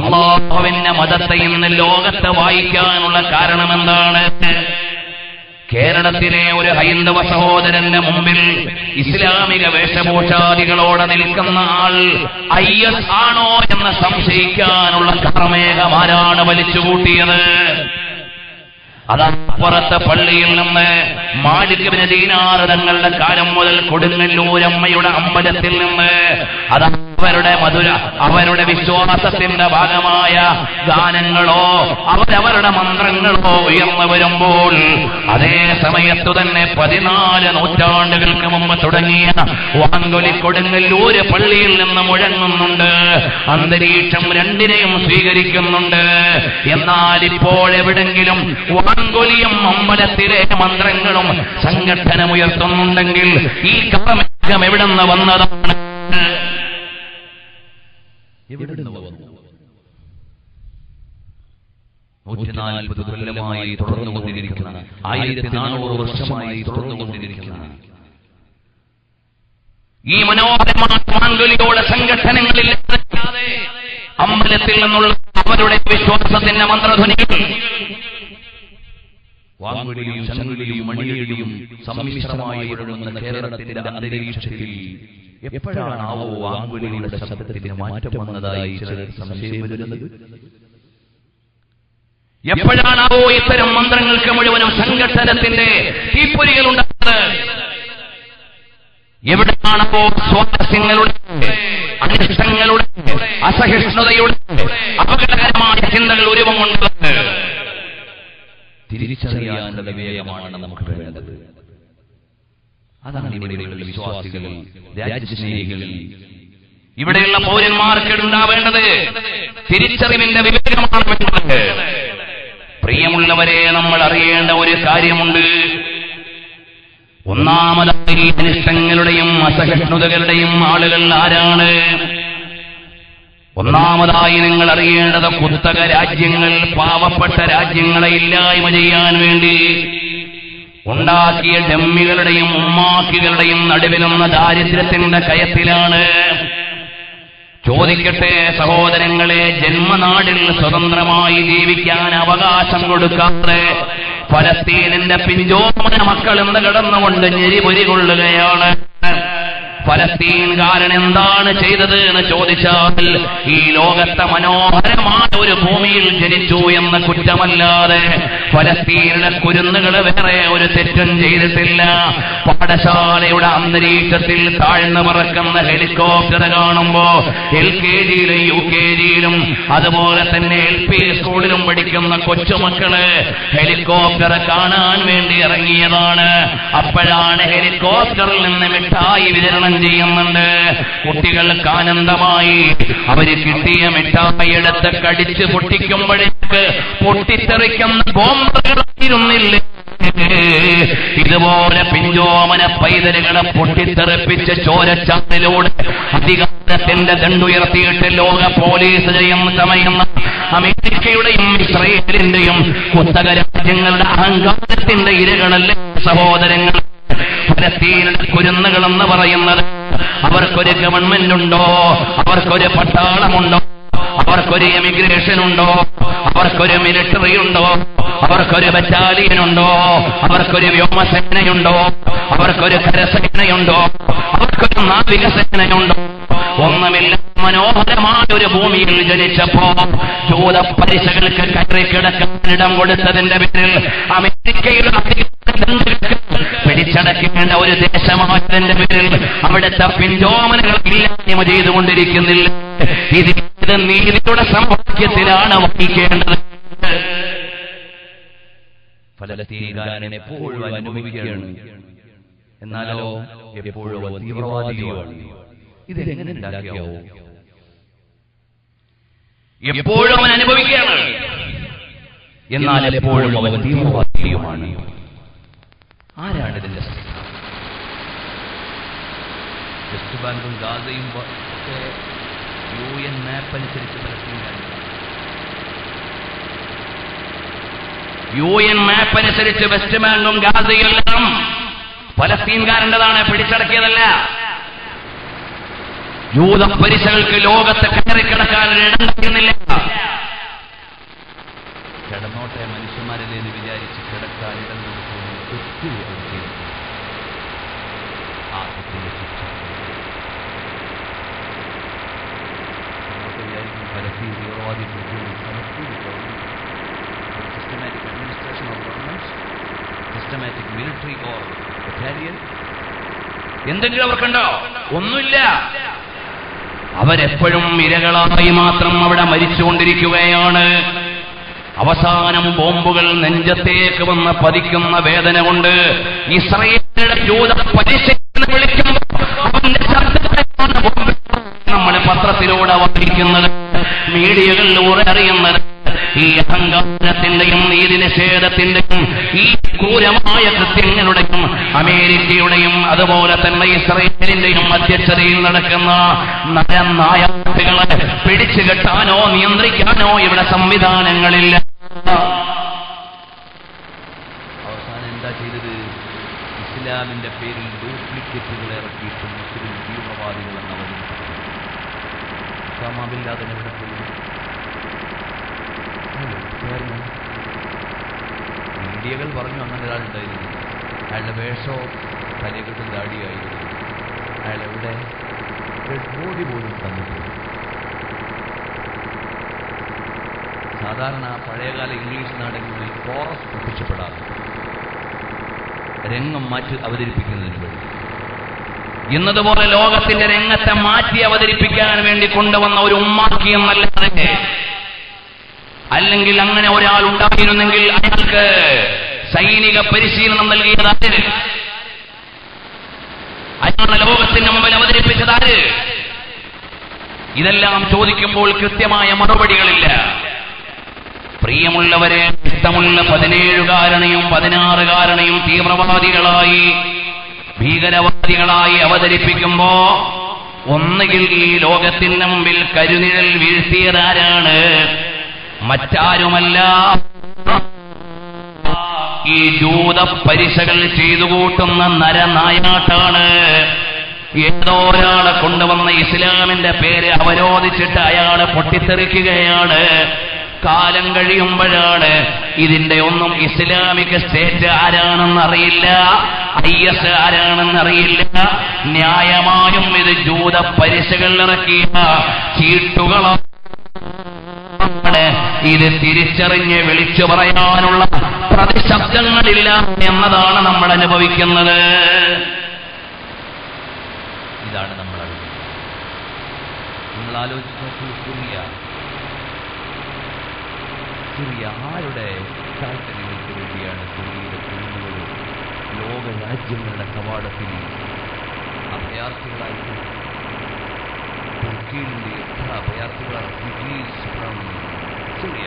അള്ളാഹുവിന്റെ മതത്തെ ഇന്ന് ലോകത്തെ വായിക്കാനുള്ള കാരണം എന്താണ് കേരളത്തിലെ ഒരു ഹൈന്ദവ സഹോദരന്റെ മുമ്പിൽ ഇസ്ലാമിക വേഷഭൂഷാദികളോടെ നിൽക്കുന്ന ആൾ ഐ എസ് ആണോ എന്ന് സംശയിക്കാനുള്ള കർമേഘമാരാണ് വലിച്ചുകൂട്ടിയത് അതപ്പുറത്തെ പള്ളിയിൽ നിന്ന് മാലികബിന് ദീനാറ് തങ്ങളുടെ കാലം മുതൽ കൊടുങ്ങല്ലൂരമ്മയുടെ അമ്പലത്തിൽ നിന്ന് അത് അവരുടെ മധുര അവരുടെ വിശ്വാസത്തിന്റെ ഭാഗമായ ഗാനങ്ങളോ അവരവരുടെ മന്ത്രങ്ങളോ ഉയർന്നു വരുമ്പോൾ അതേ സമയത്തു തന്നെ പതിനാല് നൂറ്റാണ്ടുകൾക്ക് മുമ്പ് തുടങ്ങിയ വാങ്കൊലി കൊടുങ്ങല്ലൂര് പള്ളിയിൽ നിന്ന് മുഴങ്ങുന്നുണ്ട് അന്തരീക്ഷം രണ്ടിനെയും സ്വീകരിക്കുന്നുണ്ട് എന്നാൽ ഇപ്പോൾ എവിടെങ്കിലും വാങ്കൊലിയും അമ്പലത്തിലെ മന്ത്രങ്ങളും സംഘടനമുയർത്തുന്നുണ്ടെങ്കിൽ ഈ കർമ്മേഘം എവിടുന്ന് വന്നതാണ് എവിടുന്ന് വന്നു നൂറ്റിനാൽപ്പത് കൊല്ലമായി തുടർന്നുകൊണ്ടിരിക്കുന്ന ആയിരത്തി നാനൂറ് വർഷമായി തുടർന്നുകൊണ്ടിരിക്കുന്ന ഈ മനോഹരമായ മാങ്കുലിയോടെ സംഘടനകളില്ലാതെ അമ്പലത്തിൽ നിന്നുള്ള അവരുടെ വിശ്വാസത്തിന്റെ മന്ത്രധ്വനികൾ വാങ്കുലിയും ചങ്ങുലിയും മണിയടിയും സമ്മിശ്രമായി ഒഴുകുന്ന കേരളത്തിന്റെ അന്തരീക്ഷത്തിൽ എപ്പോഴാണാവോ വാങ്കുലിയുടെ ശബ്ദത്തിന് മാറ്റം വന്നതായി ചിലർക്ക് സംശയം വരുന്നത് എപ്പോഴാണാവോ ഇത്തരം മന്ത്രങ്ങൾക്ക് മുഴുവനും സംഘട്ടനത്തിന്റെ തീപ്പൊരികൾ ഉണ്ടാകുന്നത് എവിടെയാണപ്പോ സ്വാരസ്യങ്ങളുടെ അനിഷ്ടങ്ങളുടെ അസഹിഷ്ണുതയുടെ അപകടകരമായ ചിന്തകൾ ഉരുവം കൊണ്ടത് തിരിച്ചറിയാനുള്ള വിവേകമാണ് നമുക്ക് വേണ്ടത് അതാണ് ഇവിടെയുള്ള വിശ്വാസികൾ രാജ്യസ്നേഹികൾ ഇവിടെയുള്ള പൗരന്മാർക്ക് ഉണ്ടാവേണ്ടത് തിരിച്ചറിവിന്റെ വിവേകമാണ് വേണ്ടത് പ്രിയമുള്ളവരെ നമ്മൾ അറിയേണ്ട ഒരു കാര്യമുണ്ട് ഒന്നാമതായി അനിഷ്ടങ്ങളുടെയും അസഹിഷ്ണുതകളുടെയും ആളുകൾ ആരാണ് ഒന്നാമതായി നിങ്ങൾ അറിയേണ്ടത് കുത്തക രാജ്യങ്ങൾ പാവപ്പെട്ട രാജ്യങ്ങളെ ഇല്ലായ്മ ചെയ്യാൻ വേണ്ടി ഉണ്ടാക്കിയ ഡമ്മികളുടെയും ഉമ്മാക്കികളുടെയും നടുവിലുള്ള ദാരിദ്ര്യത്തിന്റെ കയത്തിലാണ് ചോദിക്കട്ടെ സഹോദരങ്ങളെ ജന്മനാടിൽ സ്വതന്ത്രമായി ജീവിക്കാൻ അവകാശം കൊടുക്കാതെ ഫലസ്തീനിന്റെ പിഞ്ചോമന മക്കൾ എന്ന് കിടന്നുകൊണ്ട് ഞെരിപൊരി കൊള്ളുകയാണ് ഫലസ്തീൻകാരൻ എന്താണ് ചെയ്തത് എന്ന് ചോദിച്ചാൽ ഈ ലോകത്തെ മനോഹരമായ ഒരു ഭൂമിയിൽ ജനിച്ചു എന്ന കുറ്റമല്ലാതെ ഫലസ്തീനിലെ കുരുന്നുകൾ വേറെ ഒരു തെറ്റും ചെയ്തിട്ടില്ല പാഠശാലയുടെ അന്തരീക്ഷത്തിൽ താഴ്ന്നു പറക്കുന്ന ഹെലികോപ്റ്റർ കാണുമ്പോ എൽ കെ ജിയിലും യു കെ ജിയിലും അതുപോലെ തന്നെ എൽ പി സ്കൂളിലും പഠിക്കുന്ന കൊച്ചുമക്കള് ഹെലികോപ്റ്റർ കാണാൻ വേണ്ടി ഇറങ്ങിയതാണ് അപ്പോഴാണ് ഹെലികോപ്റ്ററിൽ നിന്ന് മിഠായി വിതരണം ചെയ്യുന്നുണ്ട് കുട്ടികൾക്ക് ആനന്ദമായി അവര് കിട്ടിയ മിഠായി എടുത്ത് കടിച്ച് പൊട്ടിക്കുമ്പോഴേക്ക് പൊട്ടിത്തെറിക്കുന്ന ബോംബുകളായിരുന്നില്ലേ ഇതുപോലെ പിഞ്ചോമന പൈതലുകളെ പൊട്ടിത്തെറിപ്പിച്ച് ചോരച്ചാലിലൂടെ അധികാരത്തിന്റെ ദണ്ടുയർത്തിയിട്ട് ലോക പോലീസ് ചെയ്യുന്ന സമയുന്ന അമേരിക്കയുടെയും ഇസ്രയേലിന്റെയും കുത്തക രാജ്യങ്ങളുടെ അഹങ്കാരത്തിന്റെ ഇരകളല്ലേ സഹോദരങ്ങൾ ഫലസ്തീനിലെ കുരുന്നുകൾ എന്ന് പറയുന്നത് അവർക്കൊരു ഗവൺമെന്റ് ഉണ്ടോ അവർക്കൊരു പട്ടാളമുണ്ടോ അവർക്കൊരു എമിഗ്രേഷൻ ഉണ്ടോ അവർക്കൊരു മിലിറ്ററി ഉണ്ടോ അവർക്കൊരു ബറ്റാലിയൻ ഉണ്ടോ അവർക്കൊരു വ്യോമസേനയുണ്ടോ അവർക്കൊരു കരസേനയുണ്ടോ അവർക്കൊരു നാവികസേനയുണ്ടോ ഒന്നുമില്ല മനോഹരമായ ഒരു ഭൂമിയിൽ ജനിച്ചപ്പോ ജൂത പലിശകൾക്ക് കയറി കിടക്കാൻ ഇടം കൊടുത്തതിന്റെ പേരിൽ അമേരിക്കയുടെ അധികാരങ്ങൾക്ക് പിടിച്ചടക്കേണ്ട ഒരു ദേശമായതിന്റെ പേരിൽ അവിടുത്തെ പിഞ്ചോമനകൾ ഇല്ലായ്മ ചെയ്തുകൊണ്ടിരിക്കുന്നില്ല ഇത് ഇത് നീതിയുടെ സമവാക്യത്തിലാണ് വഹിക്കേണ്ടത് ഫലസ്തീൻകാരൻ എപ്പോഴും അനുഭവിക്കുകയാണ് എന്നാലോ എപ്പോഴും അവൻ തീവ്രവാദിയുമാണ് ഇത് എങ്ങനെ ഉണ്ടാക്കിയാവോ എപ്പോഴും അവൻ അനുഭവിക്കുകയാണ് എന്നാൽ എപ്പോഴും അവൻ തീവ്രവാദിയുമാണ് ആരാണ് ഇതിന്റെ വെസ്റ്റ് ബാങ്കും ഗാസയും വ- ഒക്കെ യു എൻ മാപ്പ് അനുസരിച്ച് ഫലസ്തീനാണ് യു എൻ മാപ്പ് അനുസരിച്ച് വെസ്റ്റ് ബാങ്കും ഗാസയെല്ലാം ഫലസ്തീൻകാരൻ്റെതാണ് പിടിച്ചടക്കിയതല്ല യൂത പരിസകൾക്ക് ലോകത്ത് കയറിക്കിടക്കാൻ ഒരു ഇടം തരുന്നില്ല കിടന്നോട്ടെ മനുഷ്യന്മാരല്ലേ എന്ന് വിചാരിച്ച് കിടക്കാൻ ഇടം കൊടുക്കുന്നു ഒത്തിരി അവർ ചെയ്തിട്ടുണ്ട് ആ തെറ്റിന്റെ ശിക്ഷ നമ്മളൊക്കെ വിചാരിക്കും ഫലസ്തീൻ തീവ്രവാദി Palestine systematic administration of government systematic military or battalion എന്തെങ്കിലും അവർക്കുണ്ടോ ഒന്നുമില്ല അവരെപ്പോഴും ഇരകളായി മാത്രം അവിടെ മരിച്ചുകൊണ്ടിരിക്കുകയാണ് അവസാനം ബോംബുകൾ നെഞ്ചത്തേക്ക് വന്ന് പതിക്കുന്ന വേദന കൊണ്ട് ഇസ്രയേലിയുടെ ജൂത പരിശീലനം വിളിക്കുമ്പോൾ അവന്റെ ശബ്ദത്തെയാണ് ബോംബ് നമ്മൾ പത്രത്തിലൂടെ വായിക്കുന്നത് മീഡിയകളിലൂടെ അറിയുന്നത് ഈ അഹങ്കാരത്തിന്റെയും നീതി നിഷേധത്തിന്റെയും ഈ ക്രൂരമായ കൃത്യങ്ങളുടെയും അമേരിക്കയുടെയും അതുപോലെ തന്നെ ഇസ്രയേലിന്റെയും അധ്യക്ഷതയിൽ നടക്കുന്ന നരനായാട്ടുകളെ പിടിച്ചു കെട്ടാനോ നിയന്ത്രിക്കാനോ ഇവിടെ സംവിധാനങ്ങളില്ല അവസാനം എന്താ ചെയ്തത് ഇസ്ലാമിന്റെ പേരിൽ ഡ്യൂപ്ലിക്കേറ്റുകൾ ഇറക്കിയിട്ട് മുസ്ലിം തീവ്രവാദികൾ എന്നവരും ഉസാമാബില്ലാതെ എവിടെ പോയി അല്ലേ, ഇതായിരുന്നു. മീഡിയകൾ പറഞ്ഞു അങ്ങനെ ഒരാളുണ്ടായിരുന്നു അയാളുടെ വേഷോ തലകെട്ടും ദാടിയായിരുന്നു അയാൾ എവിടെ ഡെഡ് ബോഡി പോലും തന്നിട്ടില്ല സാധാരണ പഴയകാല ഇംഗ്ലീഷ് നാടകങ്ങളിൽ കോറസ് പ്രത്യക്ഷപ്പെടാറുണ്ട് രംഗം മാറ്റി അവതരിപ്പിക്കുന്നതിന് വേണ്ടി എന്നതുപോലെ ലോകത്തിന്റെ രംഗത്തെ മാറ്റി അവതരിപ്പിക്കാൻ വേണ്ടി കൊണ്ടുവന്ന ഒരു ഉമ്മാക്കി എന്നല്ലാതെ അല്ലെങ്കിൽ അങ്ങനെ ഒരാൾ ഉണ്ടായിരുന്നെങ്കിൽ അയാൾക്ക് സൈനിക പരിശീലനം നൽകിയതാര് അയാളെ ലോകത്തിന്റെ മുമ്പിൽ അവതരിപ്പിച്ചതാര് ഇതെല്ലാം ചോദിക്കുമ്പോൾ കൃത്യമായ മറുപടികളില്ല പ്രിയമുള്ളവരെ ഇഷ്ടമുള്ള പതിനേഴുകാരനെയും പതിനാറുകാരനെയും തീവ്രവാദികളായി ഭീകരവാദികളായി അവതരിപ്പിക്കുമ്പോ ഒന്നുകിൽ ഈ ലോകത്തിന്റെ മുമ്പിൽ കരുനിഴൽ വീഴ്ത്തിയതാരാണ് മറ്റാരുമല്ല ഈ ജൂത പരിശകൾ ചെയ്തു കൂട്ടുന്ന നരനായാട്ടാണ് ഏതോ ഒരാളെ കൊണ്ടുവന്ന ഇസ്ലാമിന്റെ പേര് അവരോധിച്ചിട്ട് അയാളെ പൊട്ടിത്തെറിക്കുകയാണ് കാലം കഴിയുമ്പോഴാണ് ഇതിന്റെ ഒന്നും ഇസ്ലാമിക് സ്റ്റേറ്റ് ആരാണെന്ന് അറിയില്ല ഐ എസ് ആരാണെന്ന് അറിയില്ല ന്യായമായും ഇത് ജൂത പരിശകൾ ഇറക്കിയ ചീട്ടുകളാണ് ഇത് തിരിച്ചറിഞ്ഞ് വിളിച്ചു പറയാനുള്ള പ്രതിശബ്ദങ്ങളില്ല എന്നതാണ് നമ്മൾ അനുഭവിക്കുന്നത് ഇതാണ് നമ്മൾ അറിയുന്നത് നിങ്ങൾ ആലോചിച്ച് നോക്കൂ സിറിയ സിറിയ ആരുടെ താല്പര്യങ്ങൾക്ക് വേണ്ടിയാണ് സിറിയയിലെ കുടുംബങ്ങൾ ലോക രാജ്യങ്ങളുടെ കവാടത്തിൽ അഭയാർത്ഥികളായി തുർക്കിയിലെ എത്ര അഭയാർത്ഥികളാണ് refugees from സിറിയ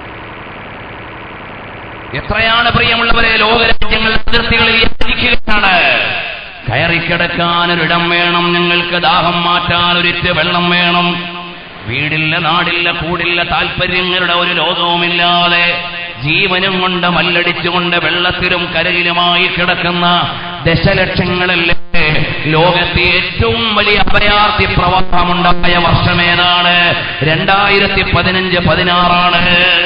എത്രയാണ് പ്രിയമുള്ളവരെ ലോകരാജ്യങ്ങളുടെ അതിർത്തികളിൽ യാചിക്കുകയാണ് കയറിക്കിടക്കാൻ ഒരിടം വേണം ഞങ്ങൾക്ക് ദാഹം മാറ്റാൻ ഒരിറ്റ് വെള്ളം വേണം വീടില്ല നാടില്ല കൂടില്ല താല്പര്യങ്ങളുടെ ഒരു ലോകവുമില്ലാതെ ജീവനും കൊണ്ട് മല്ലടിച്ചുകൊണ്ട് വെള്ളത്തിലും കരയിലുമായി കിടക്കുന്ന ദശലക്ഷങ്ങളല്ലേ ലോകത്തെ ഏറ്റവും വലിയ അഭയാർത്ഥി പ്രവാഹമുണ്ടായ വർഷമേതാണ് രണ്ടായിരത്തി പതിനഞ്ച് പതിനാറാണ്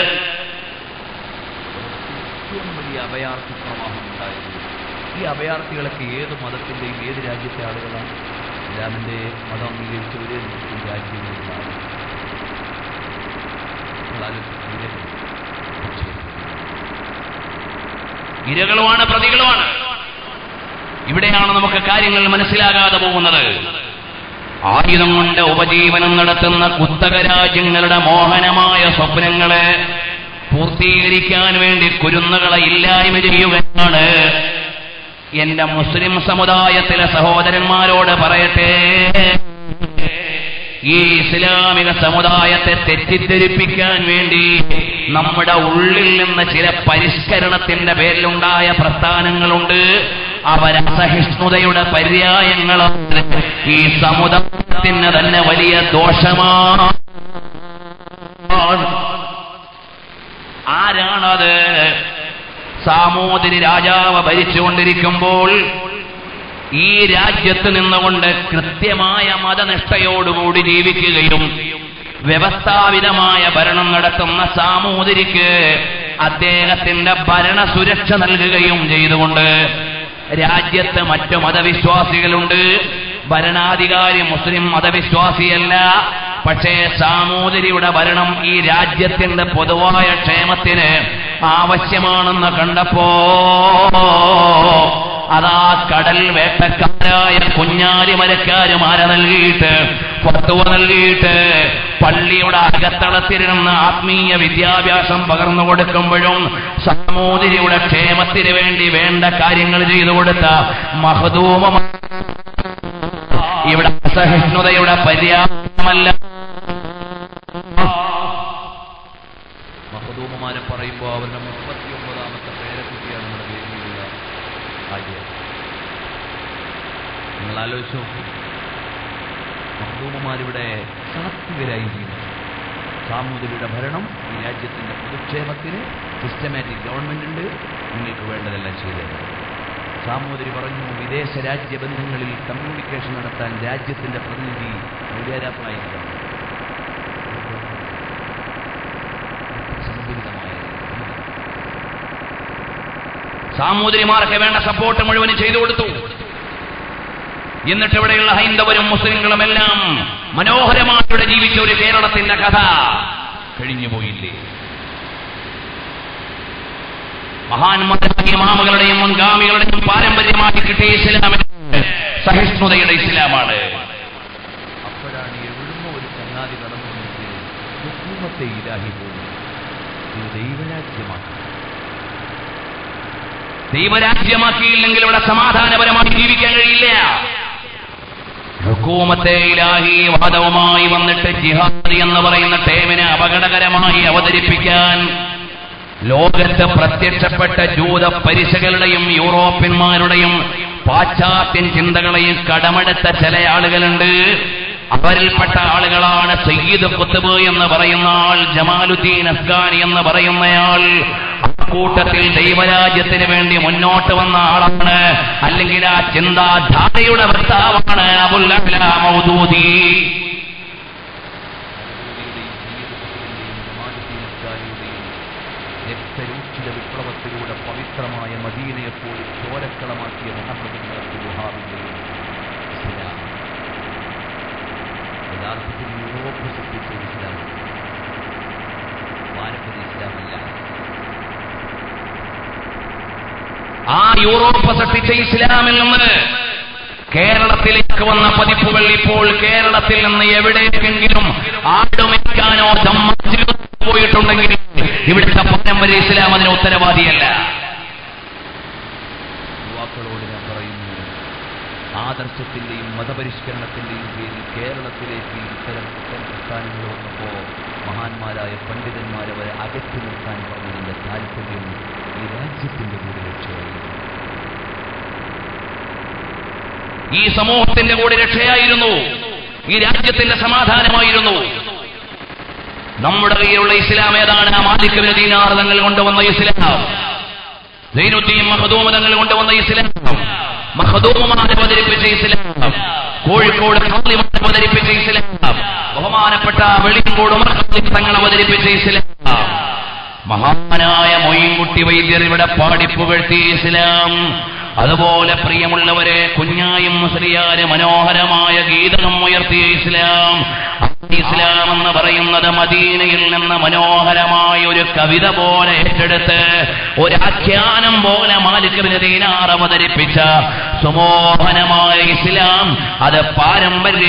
ഏറ്റവും വലിയ അഭയാർത്ഥി പ്രവാഹം ഉണ്ടായത് ഈ അഭയാർത്ഥികളൊക്കെ ഏത് മതത്തിന്റെയും ഏത് രാജ്യത്തെ ആളുകളാണ് ഇസ്ലാമിന്റെ മതം അംഗീകരിച്ച ഒരു രാജ്യങ്ങളിലാണ് നിങ്ങൾ ആലോചിച്ചിട്ടില്ലേ? പക്ഷേ ഇരകളുമാണ് പ്രതികളുമാണ് ഇവിടെയാണ് നമുക്ക് കാര്യങ്ങൾ മനസ്സിലാകാതെ പോകുന്നത് ആയുധം കൊണ്ട് ഉപജീവനം നടത്തുന്ന കുത്തക രാജ്യങ്ങളുടെ മോഹനമായ സ്വപ്നങ്ങളെ പൂർത്തീകരിക്കാൻ വേണ്ടി കുരുന്നുകളെ ഇല്ലായ്മ ചെയ്യുകയാണ് എന്റെ മുസ്ലിം സമുദായത്തിലെ സഹോദരന്മാരോട് പറയട്ടെ ഈ ഇസ്ലാമിക സമുദായത്തെ തെറ്റിദ്ധരിപ്പിക്കാൻ വേണ്ടി നമ്മുടെ ഉള്ളിൽ നിന്ന് ചില പരിഷ്കരണത്തിന്റെ പേരിലുണ്ടായ പ്രസ്ഥാനങ്ങളുണ്ട് അവരസഹിഷ്ണുതയുടെ പര്യായങ്ങളാണ് ഈ സമുദായത്തിന് തന്നെ വലിയ ദോഷമാണ് ആരാണത് സാമൂതിരി രാജാവ് ഭരിച്ചുകൊണ്ടിരിക്കുമ്പോൾ ഈ രാജ്യത്ത് നിന്നുകൊണ്ട് കൃത്യമായ മതനിഷ്ഠയോടുകൂടി ജീവിക്കുകയും വ്യവസ്ഥാപിതമായ ഭരണം നടത്തുന്ന സാമൂതിരിക്ക് അദ്ദേഹത്തിന്റെ ഭരണ സുരക്ഷ നൽകുകയും ചെയ്തുകൊണ്ട് രാജ്യത്ത് മറ്റു മതവിശ്വാസികളുണ്ട് ഭരണാധികാരി മുസ്ലിം മതവിശ്വാസിയല്ല പക്ഷേ സാമൂതിരിയുടെ ഭരണം ഈ രാജ്യത്തിന്റെ പൊതുവായ ക്ഷേമത്തിന് ആവശ്യമാണെന്ന് കണ്ടപ്പോ അതാ കടൽ വേട്ടക്കാരായ കുഞ്ഞാലി മരക്കാരും ആര നൽകിയിട്ട് ഫത്വ നൽകിയിട്ട് പള്ളിയുടെ അകത്തളത്തിലിരുന്ന് ആത്മീയ വിദ്യാഭ്യാസം പകർന്നു കൊടുക്കുമ്പോഴും സാമൂതിരിയുടെ ക്ഷേമത്തിന് വേണ്ടി വേണ്ട കാര്യങ്ങൾ ചെയ്തു കൊടുത്ത മഹദൂമ ഇവിടെ അസഹിഷ്ണുതയുടെ പര്യാപ്തമല്ല മഹദൂമമാരെ പറയുമ്പോൾ അവരുടെ മുപ്പത്തി ഒമ്പതാമത്തെ പേരക്കുട്ടിയാണ് നമ്മുടെ വേദിയിലുള്ള ആര്യ നിങ്ങൾ ആലോചിച്ചു നോക്കൂ മഹദൂമമാരിവിടെ സാത്വികരായി ജീവിച്ചു സാമൂതിരിയുടെ ഭരണം ഈ രാജ്യത്തിന്റെ പൊതുക്ഷേമത്തിന് സിസ്റ്റമാറ്റിക് ഗവൺമെന്റ് ഉണ്ട് നിങ്ങൾക്ക് വേണ്ടതെല്ലാം ചെയ്തത് സാമൂതിരി പറഞ്ഞു വിദേശ രാജ്യ ബന്ധങ്ങളിൽ കമ്മ്യൂണിക്കേഷൻ നടത്താൻ രാജ്യത്തിന്റെ പ്രതിനിധി മര്യാദാപ്പായിരിക്കണം സന്തുലിതമായ സാമൂതിരിമാർക്ക് വേണ്ട സപ്പോർട്ട് മുഴുവനും ചെയ്തു കൊടുത്തു എന്നിട്ട് ഇവിടെയുള്ള ഹൈന്ദവരും മുസ്ലിങ്ങളും എല്ലാം മനോഹരമായിവിടെ ജീവിച്ച ഒരു കേരളത്തിന്റെ കഥ കഴിഞ്ഞുപോയില്ലേ മഹാന്മാരായ ഇമാമുകളുടെയും മുൻഗാമികളുടെയും പാരമ്പര്യമായി കിട്ടിയ ഇസ്ലാമിന്റെ സഹിഷ്ണുതയുടെ ഇസ്ലാമാണ് അപ്പോഴാണ് എവിടുന്നോ ഒരു ചങ്ങാതി കടന്നു വന്നിട്ട് ഹുക്കൂമത്തെ ഇലാഹി പോകും ഇത് ദൈവരാജ്യമാണ് ദൈവരാജ്യമാക്കിയില്ലെങ്കിൽ ഇവിടെ സമാധാനപരമായി ജീവിക്കാൻ കഴിയില്ല ഹുക്കൂമത്തെ ഇലാഹി വാദവുമായി വന്നിട്ട് ജിഹാദ് എന്ന് പറയുന്ന ടേമിനെ അപകടകരമായി അവതരിപ്പിക്കാൻ ലോകത്ത് പ്രത്യക്ഷപ്പെട്ട ജൂത പരിശകളുടെയും യൂറോപ്യന്മാരുടെയും പാശ്ചാത്യൻ ചിന്തകളെയും കടമെടുത്ത ചില ആളുകളുണ്ട് അവരിൽപ്പെട്ട ആളുകളാണ് സയ്യിദ് കുത്തുബ് എന്ന് പറയുന്ന ആൾ ജമാലുദ്ദീൻ അഫ്ഗാനി എന്ന് പറയുന്നയാൾ ആ കൂട്ടത്തിൽ ദൈവരാജ്യത്തിന് വേണ്ടി മുന്നോട്ട് വന്ന ആളാണ് അല്ലെങ്കിൽ ആ ചിന്താധാരയുടെ വക്താവാണ് അബുൽ അഹ്ല മൗദൂദി രക്തരൂക്ഷിത വിപ്ലവത്തിലൂടെ പവിത്രമായ മദീനയെപ്പോലും ചോരക്കളമാക്കിയ മുഹമ്മദ് വഹാബിന്റെയും ഇസ്ലാം യഥാർത്ഥത്തിൽ യൂറോപ്പ് സൃഷ്ടിച്ച ഇസ്ലാം പാരമ്പര്യ ഇസ്ലാമല്ല ആ യൂറോപ്പ് സൃഷ്ടിച്ച ഇസ്ലാമിൽ നിന്ന് കേരളത്തിലേക്ക് വന്ന പതിപ്പുകൾ ഇപ്പോൾ കേരളത്തിൽ നിന്ന് എവിടേക്കെങ്കിലും ആടുമയ്ക്കാനോ ദമ്മാറ്റിനോ പോയിട്ടുണ്ടെങ്കിൽ ഇവിടുത്തെ പാരമ്പര്യ ഇസ്ലാം അതിന് ഉത്തരവാദിയല്ല യുവാക്കളോട് ഞാൻ പറയുന്നു ആദർശത്തിന്റെയും മതപരിഷ്കരണത്തിന്റെയും പേരിൽ കേരളത്തിലേക്ക് ഇത്തരം ഇത്തരം പ്രസ്ഥാനങ്ങൾ വന്നപ്പോൾ മഹാന്മാരായ പണ്ഡിതന്മാരവരെ അകറ്റി നിർത്താൻ പറഞ്ഞതിന്റെ താല്പര്യം ഈ രാജ്യത്തിന്റെ കൂടെ ലക്ഷ്യമായിരുന്നു ഈ സമൂഹത്തിന്റെ കൂടെ രക്ഷയായിരുന്നു ഈ രാജ്യത്തിന്റെ സമാധാനമായിരുന്നു നമ്മുടെ കയ്യിലുള്ള ഇസ്ലാം ഏതാണ് ആ മാലിക് ബിൻ ദീനാർ തങ്ങൾ കൊണ്ടുവന്ന ഇസ്ലാം സൈനുദ്ദീൻ മഹദൂമ തങ്ങൾ കൊണ്ടുവന്ന ഇസ്ലാം മഹദൂമമാർ അവതരിപ്പിച്ച ഇസ്ലാം കോഴിക്കോട് ഖാദിമാർ അവതരിപ്പിച്ച ഇസ്ലാം ബഹുമാനപ്പെട്ട വെളിയങ്കോട് ഉമർ ഖാദിം തങ്ങൾ അവതരിപ്പിച്ച ഇസ്ലാം മഹാനായ മൊയ്ൻകുട്ടി വൈദ്യർ ഇവിടെ പാടിപ്പുകഴ്ത്തിയ ഇസ്ലാം അതുപോലെ പ്രിയമുള്ളവരെ കുഞ്ഞായും മുസ്ലിയാര് മനോഹരമായ ഗീതകം ഉയർത്തിയ ഇസ്ലാം ആ ഇസ്ലാം എന്ന് പറയുന്നത് മദീനയിൽ നിന്ന് മനോഹരമായ ഒരു കവിത പോലെ ഏറ്റെടുത്ത് ഒരു ആഖ്യാനം പോലെ മാലിക് ദീനാർ അവതരിപ്പിച്ച സുമോഹനമായ ഇസ്ലാം അത് പാരമ്പര്യ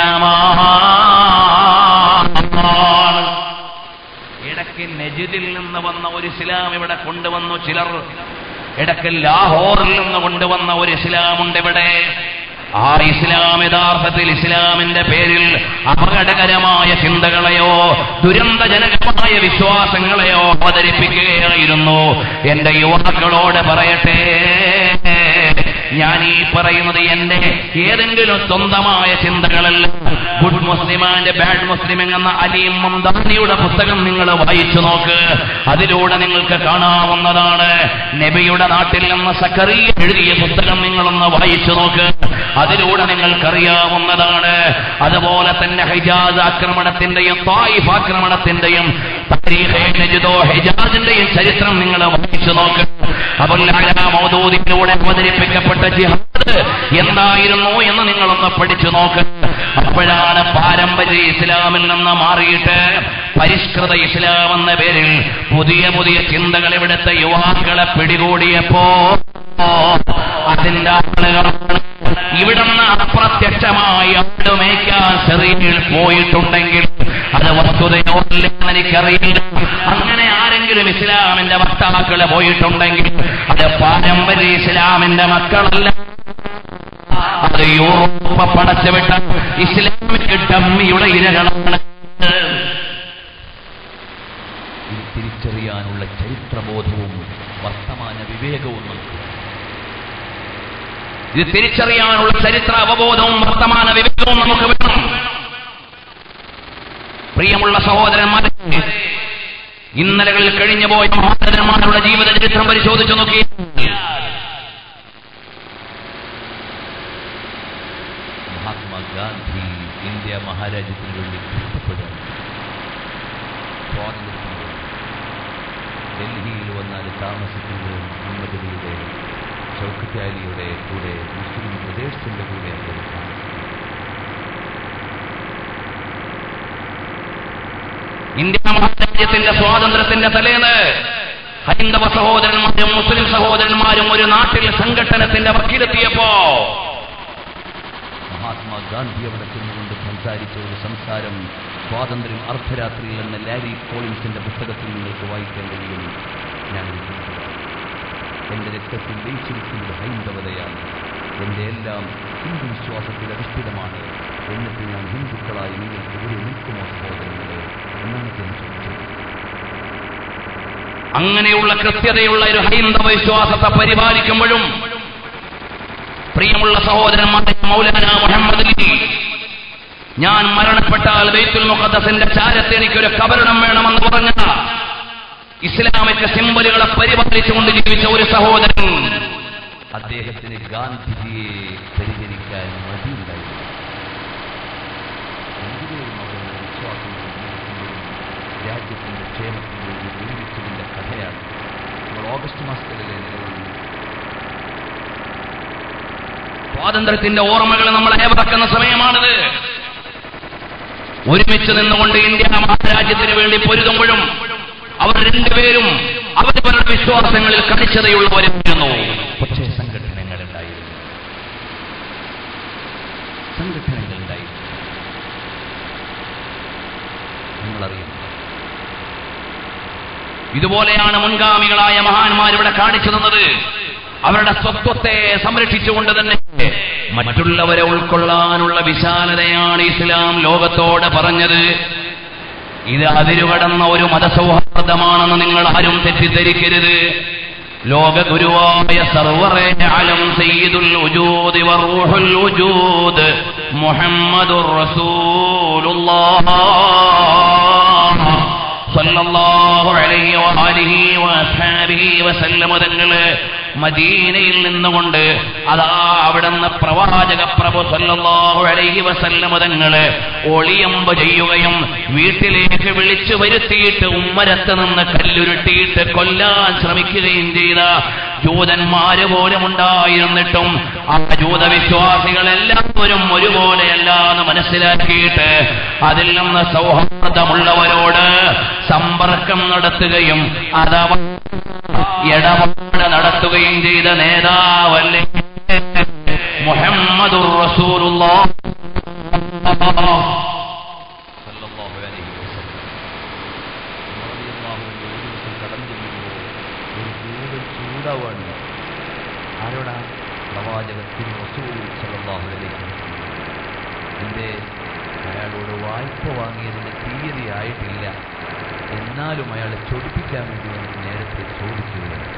ഇസ്ലാമാണ് ഇടയ്ക്ക് നജിദിൽ നിന്ന് വന്ന ഒരു ഇസ്ലാം ഇവിടെ കൊണ്ടുവന്നു ചിലർ ഇടയ്ക്ക് ലാഹോറിൽ നിന്ന് കൊണ്ടുവന്ന ഒരു ഇസ്ലാമുണ്ട് ഇവിടെ ആ ഇസ്ലാം യഥാർത്ഥത്തിൽ ഇസ്ലാമിന്റെ പേരിൽ അപകടകരമായ ചിന്തകളെയോ ദുരന്തജനകമായ വിശ്വാസങ്ങളെയോ അവതരിപ്പിക്കുകയായിരുന്നു എന്റെ യുവാക്കളോട് പറയട്ടെ ഞാൻ ഈ പറയുന്നത് എന്റെ ഏതെങ്കിലും സ്വന്തമായ ചിന്തകളല്ല good Muslim and bad Muslim എന്ന അലീം മംദാനിയുടെ പുസ്തകം നിങ്ങൾ വായിച്ചു നോക്ക് അതിലൂടെ നിങ്ങൾക്ക് കാണാവുന്നതാണ് നബിയുടെ നാട്ടിൽ നിന്ന് സക്കറിയ എഴുതിയ പുസ്തകം നിങ്ങളൊന്ന് വായിച്ചു നോക്ക് അതിലൂടെ നിങ്ങൾക്കറിയാവുന്നതാണ് അതുപോലെ തന്നെ ഹിജാസ് ആക്രമണത്തിന്റെയും തായിഫ് ആക്രമണത്തിന്റെയും താരീഖെ നജ്ദോ ഹിജാസിന്റെയും ചരിത്രം നിങ്ങൾ വായിച്ചു നോക്ക് മൗദൂദിലൂടെ അവതരിപ്പിക്കപ്പെട്ട ജിഹാദ് എന്തായിരുന്നു എന്ന് നിങ്ങളൊന്ന് പഠിച്ചു നോക്ക് അപ്പോഴാണ് പാരമ്പര്യ ഇസ്ലാമിൽ നിന്ന് മാറിയിട്ട് പരിഷ്കൃത ഇസ്ലാം എന്ന പേരിൽ പുതിയ പുതിയ ചിന്തകൾ ഇവിടുത്തെ യുവാക്കളെ പിടികൂടിയപ്പോ അതിന്റെ ആളുകളാണ് ഇവിടുന്ന് അപ്രത്യക്ഷമായി ആടുമേക്കാൻ ചെറിയിൽ പോയിട്ടുണ്ടെങ്കിൽ അത് വസ്തുതയോ അല്ലെന്ന് എനിക്കറിയില്ല അങ്ങനെ ആരെങ്കിലും ഇസ്ലാമിന്റെ വക്താക്കള് പോയിട്ടുണ്ടെങ്കിൽ അത് പാരമ്പര്യ ഇസ്ലാമിന്റെ മക്കളല്ല അത് യൂറോപ്പ് പടച്ചുവിട്ട ഇസ്ലാമിക് ഡമ്മിയുടെ ഇരകളാണ് ഇത് തിരിച്ചറിയാനുള്ള ചരിത്രബോധവും വർത്തമാന വിവേകവും നമുക്ക് ഇത് തിരിച്ചറിയാനുള്ള ചരിത്ര അവബോധവും വർത്തമാന വിവേകവും നമുക്ക് വേണം പ്രിയമുള്ള സഹോദരന്മാരെ ഇന്നലകളിൽ കഴിഞ്ഞുപോയ മഹാരഥന്മാരുടെ ജീവിത ചരിത്രം പരിശോധിച്ചു നോക്കി മഹാത്മാഗാന്ധി ഇന്ത്യ മഹാരാജ്യത്തിന് വേണ്ടി കഷ്ടപ്പെടുകയാണ് സ്വാതന്ത്ര്യത്തിന് വേണ്ടി. ഡൽഹിയിൽ വന്നാൽ താമസിക്കുന്നത് മുഹമ്മദലിയുടെ ചൗക്കറ്റാലിയുടെ കൂടെ മുസ്ലിം പ്രദേശത്തിന്റെ കൂടെ അദ്ദേഹം താമസിച്ചു. ഇന്ത്യ മഹാരാജ്യത്തിന്റെ സ്വാതന്ത്ര്യത്തിന്റെ തലേന്ന് ഹൈന്ദവ സഹോദരന്മാരും മുസ്ലിം സഹോദരന്മാരും ഒരു നാട്ടിൽ സംഘട്ടനത്തിന്റെ വക്കിലെത്തിയപ്പോ മഹാത്മാഗാന്ധി അവിടെ ചെന്നുകൊണ്ട് സംസാരിച്ച ഒരു സംസാരം സ്വാതന്ത്ര്യം അർദ്ധരാത്രിയിൽ എന്ന ലാരി കോളിൻസിന്റെ പുസ്തകത്തിൽ നിങ്ങൾക്ക് വായിക്കാൻ കഴിയും ഞാൻ വിശ്വസിക്കുന്നു. എന്റെ രക്തത്തിൽ ലയിച്ചിരിക്കുന്നത് ഹൈന്ദവതയാണ് എന്റെ എല്ലാം ഹിന്ദു വിശ്വാസത്തിൽ അധിഷ്ഠിതമാണ് എന്നിട്ട് ഞാൻ ഹിന്ദുക്കളായി നിങ്ങൾക്ക് ഒരു നിൽക്കുമോ സഹോദരങ്ങളെ എന്നാണ് അദ്ദേഹം ചോദിച്ചത് അങ്ങനെയുള്ള കൃത്യതയുള്ള ഒരു ഹൈന്ദവ വിശ്വാസത്തെ പരിപാലിക്കുമ്പോഴും പ്രിയമുള്ള സഹോദരന്മാരെ മൗലാന മുഹമ്മദ് അലി ഞാൻ മരണപ്പെട്ടാൽ ബൈത്തുൽ മുഖദ്ദസിന്റെ ചാരത്ത് എനിക്കൊരു കബറിടം വേണമെന്ന് പറഞ്ഞ ഇസ്ലാമിക സിമ്പലുകളെ പരിപാലിച്ചുകൊണ്ട് ജീവിച്ച ഒരു സഹോദരൻ അദ്ദേഹത്തിന് ഗാന്ധിജിയെ പരിചരിക്കാൻ മടിയുണ്ടായിരുന്നു രണ്ടുപേരും അവരുടെ വിശ്വാസം ജീവിക്കുമ്പോഴും രാജ്യത്തിന്റെ ക്ഷേമത്തിന് വേണ്ടി ഒരുമിച്ചതിന്റെ കഥയാണ് നമ്മൾ ഓഗസ്റ്റ് മാസത്തിലെ നിലവിൽ സ്വാതന്ത്ര്യത്തിന്റെ ഓർമ്മകൾ നമ്മൾ അയവിറക്കുന്ന സമയമാണിത് ഒരുമിച്ച് നിന്നുകൊണ്ട് ഇന്ത്യ മഹാരാജ്യത്തിന് വേണ്ടി പൊരുതുമ്പോഴും അവർ രണ്ടുപേരും അവരവരുടെ വിശ്വാസങ്ങളിൽ കണിച്ചതയുള്ളവരായിരുന്നു പക്ഷേ സംഘടനകളുണ്ടായിരുന്നു സംഘടനകളുണ്ടായിരുന്നു നിങ്ങളറിയുന്നു ഇതുപോലെയാണ് മുൻഗാമികളായ മഹാന്മാർ ഇവിടെ കാണിച്ചു തന്നത് അവരുടെ സ്വത്വത്തെ സംരക്ഷിച്ചുകൊണ്ട് തന്നെ മറ്റുള്ളവരെ ഉൾക്കൊള്ളാനുള്ള വിശാലതയാണ് ഇസ്ലാം ലോകത്തോട് പറഞ്ഞത് ഇത് അതിരുകടന്ന ഒരു മതസൗഹാർദ്ദമാണെന്ന് നിങ്ങൾ ആരും തെറ്റിദ്ധരിക്കരുത് ലോക ഗുരുവായ സർവറെ ആലം സയ്യിദുൽ ഉജൂദ് വറൂഹുൽ ഉജൂദ് മുഹമ്മദുർ റസൂലുള്ളാഹ് സല്ലല്ലാഹു അലൈഹി വആലിഹി വഅസ്ഹാബിഹി വസല്ലമ തങ്ങള് മദീനയിൽ നിന്നുകൊണ്ട് അതാ അവിടുന്ന് പ്രവാചക പ്രഭു സല്ലല്ലാഹു അലൈഹി വസല്ലമ തങ്ങള് ഒളിയമ്പ് ചെയ്യുകയും വീട്ടിലേക്ക് വിളിച്ചു വരുത്തിയിട്ട് ഉമ്മരത്ത് നിന്ന് കല്ലുരുട്ടിയിട്ട് കൊല്ലാൻ ശ്രമിക്കുകയും ചെയ്ത ജൂതന്മാര് പോലും ഉണ്ടായിരുന്നിട്ടും ആ ജൂതവിശ്വാസികളെല്ലാവരും ഒരുപോലെയല്ല എന്ന് മനസ്സിലാക്കിയിട്ട് അതിൽ നിന്ന് സൗഹാർദ്ദമുള്ളവരോട് സമ്പർക്കം നടത്തുകയും അഥവാ ഇടപാട് നടത്തുകയും ചെയ്ത നേതാവല്ലേ മുഹമ്മദുർ റസൂലുള്ളാഹ് സല്ലല്ലാഹു അലൈഹി വസല്ലം റളിയല്ലാഹു അൻഹു ഒരു ദിവസം കടന്നു വരുമ്പോൾ ഒരു ചൂട് ചൂടാവാണ് ആരോടാ പ്രവാചകത്തിന് റസൂൽ സല്ലല്ലാഹു അലൈഹി വസല്ലം എന്റെ അയാളോട് വായ്പ വാങ്ങിയതിന് തീയതി ആയിട്ടില്ല എന്നാലും അയാളെ ചൊടിപ്പിക്കാൻ വേണ്ടി എനിക്ക് നേരത്തെ ചോദിച്ചു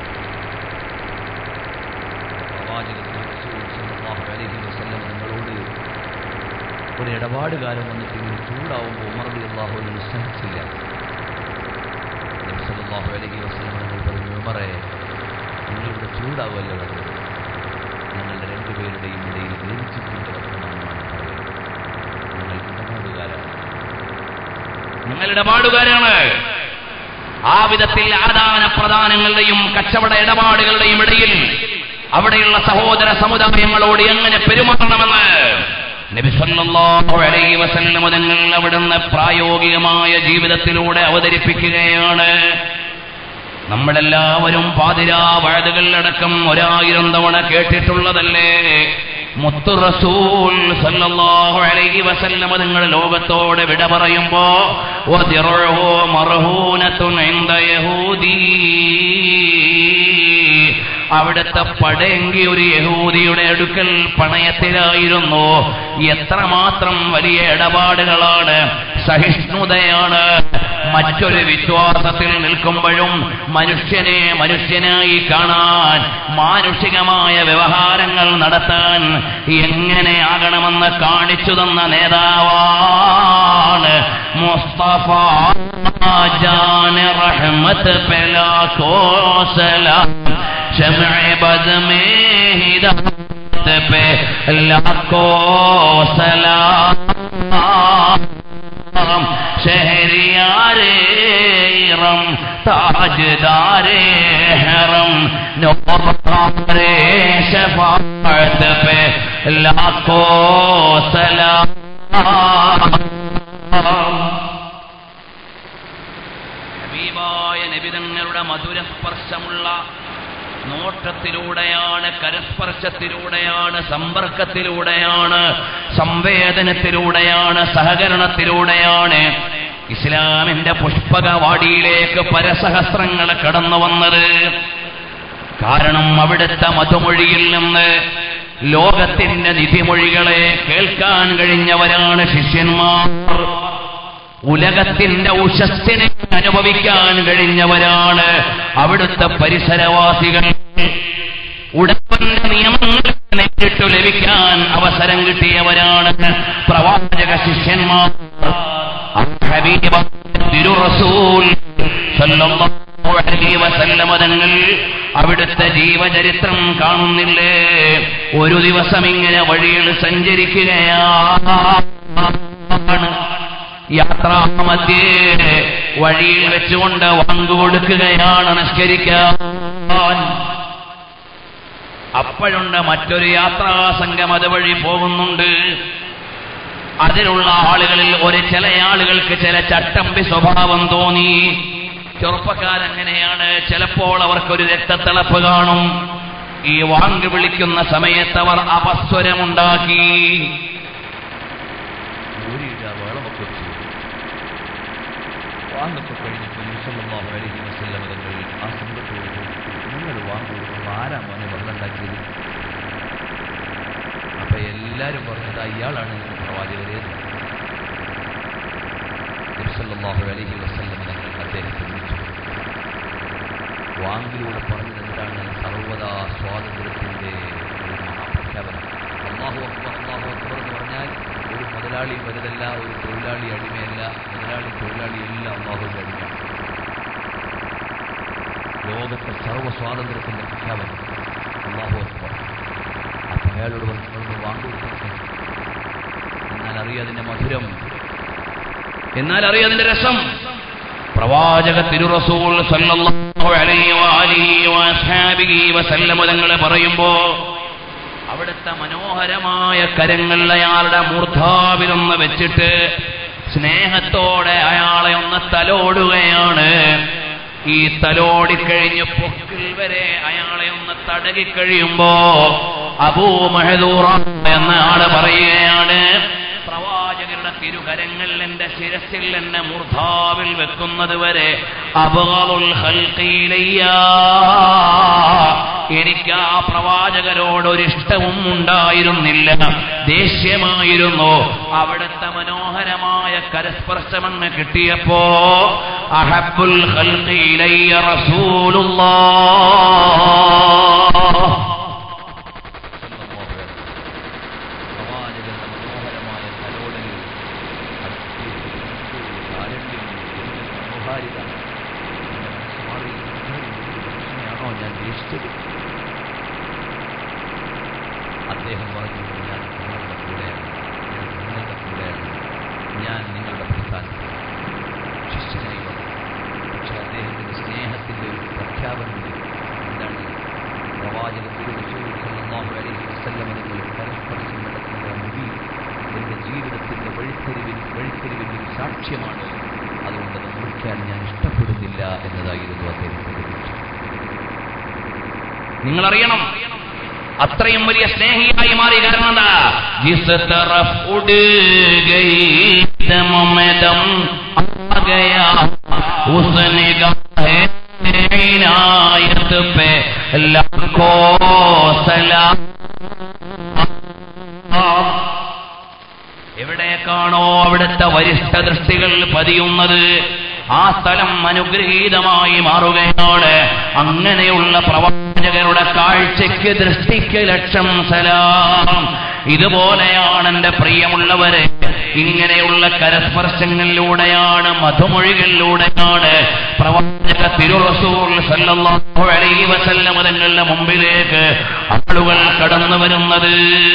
പ്രവാചകത്തിന് റസൂൽ സല്ലല്ലാഹു അലൈഹി വസല്ലം നിങ്ങളോട് ഒരു ഇടപാടുകാരൻ വന്നിട്ട് ഇങ്ങനെ ചൂടാവുമ്പോൾ ഉമർ അലി അള്ളാഹുവിന് സഹിച്ചില്ല നബി സല്ലല്ലാഹു അലൈഹി വസല്ലം നിങ്ങൾ പറഞ്ഞു ഉമറെ നിങ്ങളിവിടെ ചൂടാവുമല്ലോ പറഞ്ഞത് ഞങ്ങളുടെ രണ്ടുപേരുടെയും ഇടയിൽ ഗ്രഹിച്ചിട്ടുണ്ട് വർത്തമാനമാണ് പറയുന്നത് ഞങ്ങൾ ഇടപാടുകാരാണ് ഞങ്ങൾ ഇടപാടുകാരാണ് ആ വിധത്തിൽ ആദാന പ്രദാനങ്ങളുടെയും കച്ചവട ഇടപാടുകളുടെയും ഇടയിൽ അവിടെയുള്ള സഹോദര സമുദായങ്ങളോട് എങ്ങനെ പെരുമാറണമെന്ന് നബി സല്ലല്ലാഹു അലൈഹി വസല്ലം തങ്ങൾ അവിടുന്ന് പ്രായോഗികമായ ജീവിതത്തിലൂടെ അവതരിപ്പിക്കുകയാണ് നമ്മളെല്ലാവരും പാതിരാ വഴുതുകളിലടക്കം ഒരായിരം തവണ കേട്ടിട്ടുള്ളതല്ലേ മുത്തു റസൂൽ സല്ലല്ലാഹു അലൈഹി വസല്ലം നിങ്ങൾ ലോകത്തോട് വിട പറയുമ്പോ വദിറുഹു മർഹൂനത്തുൻ ഇൻദ യഹൂദീ അവിടുത്തെ പടയെങ്കി ഒരു യഹൂദിയുടെ അടുക്കൽ പണയത്തിലായിരുന്നു എത്രമാത്രം വലിയ ഇടപാടുകളാണ് സഹിഷ്ണുതയാണ് മറ്റൊരു വിശ്വാസത്തിൽ നിൽക്കുമ്പോഴും മനുഷ്യനെ മനുഷ്യനായി കാണാൻ മാനുഷികമായ വ്യവഹാരങ്ങൾ നടത്താൻ എങ്ങനെയാകണമെന്ന് കാണിച്ചു തന്ന നേതാവാണ് മുസ്തഫ ജാൻ റഹ്മത്ത് പെലാക്കോ സലാം शमع बद में हिदायत पे लाखों सलाम शहरियारे इरम ताजदारे हरम नौरे शफात पे लाखों सलाम ഹബീബായ നബിതങ്ങളുടെ മധുരസ്പർശമുള്ള നോട്ടത്തിലൂടെയാണ് കരസ്പർശത്തിലൂടെയാണ് സമ്പർക്കത്തിലൂടെയാണ് സംവേദനത്തിലൂടെയാണ് സഹകരണത്തിലൂടെയാണ് ഇസ്ലാമിന്റെ പുഷ്പകവാടിയിലേക്ക് പരസഹസ്രങ്ങൾ കടന്നു വന്നത് കാരണം അവിടുത്തെ മധുമൊഴിയിൽ നിന്ന് ലോകത്തിന്റെ നിധിമൊഴികളെ കേൾക്കാൻ കഴിഞ്ഞവരാണ് ശിഷ്യന്മാർ ഉലകത്തിന്റെ ഉഷസ്സിനെ അനുഭവിക്കാൻ കഴിഞ്ഞവരാണ് അവിടുത്തെ പരിസരവാസികൾ ഉടമ്പന്റെ നിയമങ്ങൾ നേരിട്ടു ലഭിക്കാൻ അവസരം കിട്ടിയവരാണ് പ്രവാചക ശിഷ്യന്മാർ ഹബീബ തിരുറസൂൽ സല്ലല്ലാഹു അലൈഹി വസല്ലമ തങ്ങൾ അവിടുത്തെ ജീവചരിത്രം കാണുന്നില്ലേ ഒരു ദിവസം ഇങ്ങനെ വഴിയിൽ സഞ്ചരിക്കുകയാണ് യാത്രാമധ്യേ വഴിയിൽ വെച്ചുകൊണ്ട് വാങ്ങുകൊടുക്കുകയാണ് നിഷ്കരിക്കാൻ അപ്പോഴുണ്ട് മറ്റൊരു യാത്രാസംഘം അതുവഴി പോകുന്നുണ്ട് അതിലുള്ള ആളുകളിൽ ഒരു ചില ആളുകൾക്ക് ചില ചട്ടമ്പി സ്വഭാവം തോന്നി ചെറുപ്പക്കാരെങ്ങനെയാണ് ചിലപ്പോൾ അവർക്കൊരു രക്തത്തിളപ്പ് കാണും ഈ വാങ്ക് വിളിക്കുന്ന സമയത്ത് അവർ അപസ്വരമുണ്ടാക്കി ഊരിയിടുക വെള്ളമൊക്കെ വെച്ചു വാങ്ങൊക്കെ കഴിഞ്ഞപ്പോൾ നബിസല്ലല്ലാഹു അലൈഹി വസല്ലം തങ്ങൾ ആ സംഘത്തോട് ചോദിച്ചു നിങ്ങൾ വാങ്ങ് കൊടുക്കുമ്പോൾ ആരാ മോനെ വെള്ളം ഉണ്ടാക്കിയത് അപ്പൊ എല്ലാരും പറഞ്ഞത് ഇയാളാണ് എനിക്ക് പ്രവാചകരെ എന്ന് പറഞ്ഞു. നബിസല്ലല്ലാഹു അലൈഹി വസല്ലം തങ്ങൾ അദ്ദേഹത്തെ വിളിച്ചു വാങ്ങിലൂടെ പറഞ്ഞത് എന്താണ് സർവദാ സ്വാതന്ത്ര്യത്തിന്റെ ഒരു മഹാപ്രഖ്യാപനം അള്ളാഹു അക്ബർ അള്ളാഹു അക്ബർ എന്ന് പറഞ്ഞാൽ ഒരു മുതലാളി വലുതല്ല ഒരു തൊഴിലാളി അടിമയല്ല മുതലാളി തൊഴിലാളി എല്ലാം അള്ളാഹുവിന്റെ അടിമയാണ് ലോകത്തെ സർവ്വ സ്വാതന്ത്ര്യത്തിന്റെ പ്രഖ്യാപനം അള്ളാഹു അക്ബർ അപ്പൊ അയാളോട് പറഞ്ഞു വാങ്ങു എന്നാൽ അറിയാതിന്റെ മധുരം എന്നാൽ അറിയാം അതിന്റെ രസം പ്രവാചക തിരുറസൂൽ സല്ലല്ലാഹു അലൈഹി വആലിഹി വഅസ്ഹാബിഹി വസല്ലമ തങ്ങൾ പറയുമ്പോ അവിടുത്തെ മനോഹരമായ കരങ്ങൾ അയാളുടെ മൂർധാവിലൊന്ന് വെച്ചിട്ട് സ്നേഹത്തോടെ അയാളെ ഒന്ന് തലോടുകയാണ് ഈ തലോടിക്കഴിഞ്ഞ് പൊക്കിൽ വരെ അയാളെ ഒന്ന് തടകിക്കഴിയുമ്പോ അബൂ മഹദൂറ എന്ന ആള് പറയുകയാണ് പ്രവാചകരുടെ തിരുകരങ്ങൾ എന്റെ ശിരസിൽ എന്നെ മൂർധാവിൽ വെക്കുന്നത് വരെ അബുൽ എനിക്ക് ആ പ്രവാചകരോട് ഒരിഷ്ടവും ഉണ്ടായിരുന്നില്ല ദേഷ്യമായിരുന്നു അവിടുത്തെ മനോഹരമായ കരസ്പർശമെന്ന് കിട്ടിയപ്പോ അഹബുൽ ഖൽഖിലയ്യ റസൂലുള്ളാഹ് പ്രവാചകന്റെ മനോഹരമായ തലോടലിൽ മനോഹാരിത മനസ്സുമാറി പ്രശ്നമാണോ ഞാൻ ദേഷിച്ചത് അദ്ദേഹം പറഞ്ഞു ഞാൻ നിങ്ങളുടെ കൂടെയാണ് ഞാൻ നിങ്ങളുടെ കൂടെയാണ് ഞാൻ നിങ്ങളുടെ പ്രസ്ഥാനത്തിൽ ശിഷ്യനായി വന്നു പക്ഷെ അദ്ദേഹത്തിന്റെ സ്നേഹത്തിന്റെ ഒരു പ്രഖ്യാപനമുണ്ട് എന്താണ് പ്രവാചക വസല്ലമകൾ പരസ്പരം നടക്കുന്ന മുടി എന്റെ ജീവിതത്തിന്റെ വഴിത്തിരിവിൽ വഴിത്തിരിവിന്റെ ഒരു സാക്ഷ്യമാണ് അതുകൊണ്ട് അത് മുറിക്കാൻ ഞാൻ ഇഷ്ടപ്പെടുന്നില്ല എന്നതായിരുന്നു അദ്ദേഹത്തിന്റെ ലക്ഷ്യം നിങ്ങൾ അറിയണം അത്രയും വലിയ സ്നേഹിയായി മാറി കാരണം എന്താ ജിസ് തറഫ് ഉഡ് ഗയി ദം में दम आ गया उस निगाह इनायत पे लाखों सलाम എവിടേക്കാണോ അവിടുത്തെ വരിഷ്ഠ ദൃഷ്ടികൾ പതിയുന്നത് ആ സ്ഥലം അനുഗ്രഹീതമായി മാറുകയാണ് അങ്ങനെയുള്ള പ്രവാചകരുടെ കാഴ്ചയ്ക്ക് ദൃഷ്ടിക്ക് ലക്ഷം സലാം ഇതുപോലെയാണ് എന്റെ പ്രിയമുള്ളവരെ ഇങ്ങനെയുള്ള കരസ്പർശങ്ങളിലൂടെയാണ് മധുമൊഴികളിലൂടെയാണ് പ്രവാചക തിരുറസൂൽ സല്ലല്ലാഹു അലൈഹി വസല്ലം തങ്ങളുടെ മുമ്പിലേക്ക് ആളുകൾ കടന്നു വരുന്നത്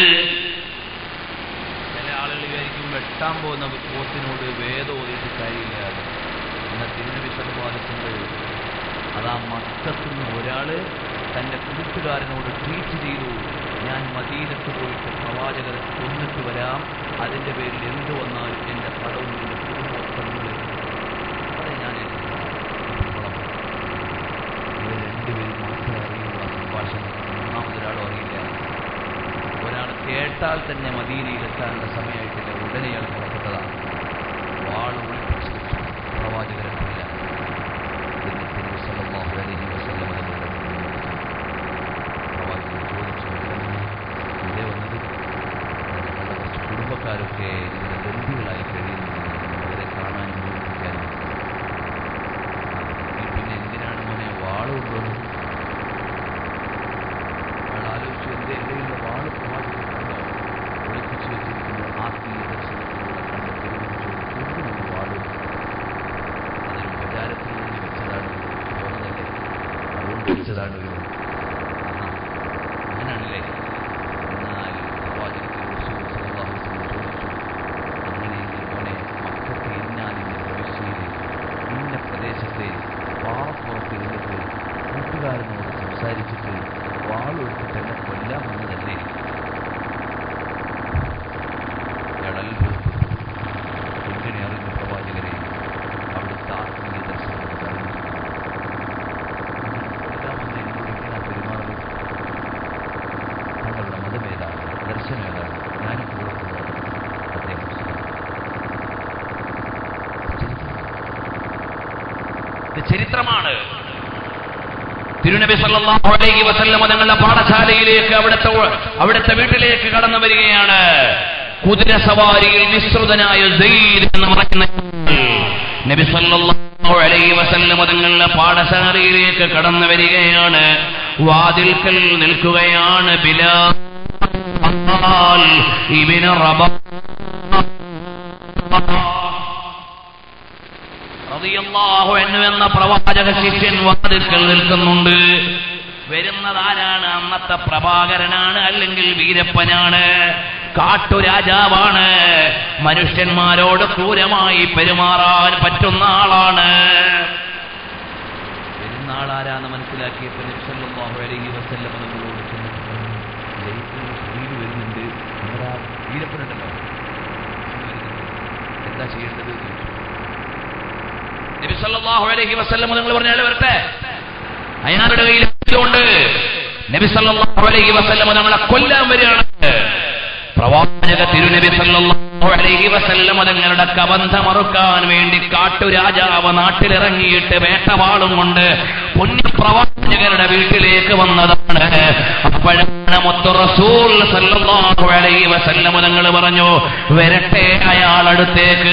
ചില ആളുകൾ വിചാരിക്കും വെട്ടാൻ പോകുന്ന പോത്തിനോട് വേദം ഓതിയിട്ട് കാര്യമില്ല എന്നാൽ തിരുനബി സലവാദിക്കുന്നത് അതാ മക്കത്തിൽ നിന്ന് ഒരാള് തന്റെ കൂട്ടുകാരനോട് ട്രീറ്റ് ചെയ്തു ഞാൻ മദീനത്ത് പോയിട്ട് പ്രവാചകരെ കൊന്നിട്ട് വരാം അതിന്റെ പേരിൽ എന്ത് വന്നാലും എന്റെ പടവും എന്റെ കുടുംബോത്തങ്ങളും അതെ ഞാൻ ഇവർ രണ്ടുപേരും മാത്രമേ അറിയുള്ളൂ ആ സംഭാഷണം മൂന്നാമതൊരാളും അറിയില്ല ഒരാൾ കേട്ടാൽ തന്നെ മദീനയിൽ എത്താനുള്ള സമയമായിട്ടില്ല ഉടനെ അയാൾ പുറപ്പെട്ടതാണ് വാളുകളിൽ പ്രശ്നിച്ചു പ്രവാചകരല്ല എന്നിട്ട് നബി സല്ലല്ലാഹു അലൈഹി വസല്ലം തങ്ങളുടെ മുന്നിൽ വെച്ചു. പ്രവാചകൻ ചോദിച്ചു "എവിടുന്നാണ് ഇവിടെ വന്നത് "ഞാൻ കണ്ട കുറച്ച് കുടുംബക്കാരൊക്കെ ഇതിന്റെ ബന്ധികളായി കഴിയുന്നു അവരെ കാണാൻ മോഹിപ്പിക്കാനും പിന്നെ എന്തിനാണ് മോനെ വാള് കൊണ്ടുവന്നത് അയാൾ ആലോചിച്ചു എന്റെ എന്തെങ്കിലും വാള് പ്രവാചകൻ കണ്ടോ ഒളിപ്പിച്ചു വെച്ചിരിക്കുന്ന ആത്മീയ ദർശനത്തിലൂടെ കണ്ടെത്തി എന്തിനാണ് വാള് അതൊരു പ്രചാരത്തിൽ നിന്ന് വെച്ചതാണ് തോന്നതല്ലേ അതുകൊണ്ട് വെച്ചതാണ് ഒരു ആഹാ, അങ്ങനെയാണല്ലേ എന്നാൽ പ്രവാചകത്തിൽ റസൂൽ സല്ലല്ലാഹു അലൈഹി വസല്ലം ചോദിച്ചു അങ്ങനെയെങ്കിൽ മോനെ മക്കത്തെ ഇന്നാലിന്റെ പ്രവിശ്യയിലെ ഇന്ന പ്രദേശത്തെ പാറപ്പുറത്ത് ഇരുന്നിട്ട് കൂട്ടുകാരനോട് സംസാരിച്ചിട്ട് വാളെടുത്തിട്ട് എന്നെ കൊല്ലാൻ വന്നതല്ലേ ഇയാൾ അത്ഭുതപ്പെട്ടു എങ്ങനെ അറിഞ്ഞു പ്രവാചകരെ അവിടുത്തെ ആത്മീയ ദർശനം കൊണ്ട് അറിഞ്ഞു കൊല്ലാൻ വന്ന എന്നോട് ഇങ്ങനെ പെരുമാറുന്നത് തങ്ങളുടെ മതമേതാണ് ദർശനം ഏതാണ് ഞാനും കൂടെ പോകുന്നത് അദ്ദേഹം ഇത് ചരിത്രമാണ് തിരുനബി സല്ലല്ലാഹു അലൈഹി വസല്ലം തങ്ങളുടെ പാഠശാലയിലേക്ക് അവിടുത്തെ അവിടുത്തെ വീട്ടിലേക്ക് കടന്നു വരികയാണ് കുതിര സവാരിയിൽ വിസ്തൃതനായ സെയ്ദ് എന്ന് പറയുന്ന നബി സല്ലല്ലാഹു അലൈഹി വസല്ലം തങ്ങളുടെ പാഠശാലയിലേക്ക് കടന്നു വരികയാണ് വാതിൽക്കൽ നിൽക്കുകയാണ് ബിലാൽ ഇബ്നു റബാഹ് റളിയല്ലാഹു അൻഹു എന്ന പ്രവാചക ശിഷ്യൻ വാതിൽക്കൽ നിൽക്കുന്നുണ്ട് വരുന്നത് ആരാണ് അന്നത്തെ പ്രഭാകരനാണ് അല്ലെങ്കിൽ വീരപ്പനാണ് കാട്ടുരാജാവാണ് മനുഷ്യന്മാരോട് ക്രൂരമായി പെരുമാറാൻ പറ്റുന്ന ആളാണ് പെരുന്നാളാരാന്ന് മനസ്സിലാക്കിയപ്പോൾ നബി സല്ലല്ലാഹു അലൈഹി വസല്ലം നമ്മളോട് ചെന്നിട്ട് പറഞ്ഞു, "ലൈറ്റിൽ സുഹൈൽ വരുന്നുണ്ട് നമ്മുടെ ആ വീരപ്പനുണ്ടല്ലോ അവൻ വരുന്നുണ്ട്. എന്താ ചെയ്യേണ്ടത് എന്ന് ചോദിച്ചു നബി സല്ലല്ലാഹു അലൈഹി വസല്ലം നിങ്ങൾ പറഞ്ഞ അയാൾ വരട്ടെ അയാളുടെ കയ്യിൽ ഉണ്ട് നബി സല്ലല്ലാഹു അലൈഹി വസല്ലം നമ്മളെ കൊല്ലാൻ വരികയാണ് പ്രവാചക തിരുനബി സല്ലല്ലാഹു അലൈഹി വസല്ലം തങ്ങളുടെ കബന്ധ മറുക്കാൻ വേണ്ടി കാട്ടുരാജാവ് നാട്ടിലിറങ്ങിയിട്ട് വേട്ടവാളും കൊണ്ട് പുണ്യപ്രവാചകരുടെ വീട്ടിലേക്ക് വന്നതാണ് അപ്പോഴാണ് മുത്തു റസൂൽ സല്ലല്ലാഹു അലൈഹി വസല്ലം തങ്ങൾ പറഞ്ഞു വരട്ടെ അയാൾ അടുത്തേക്ക്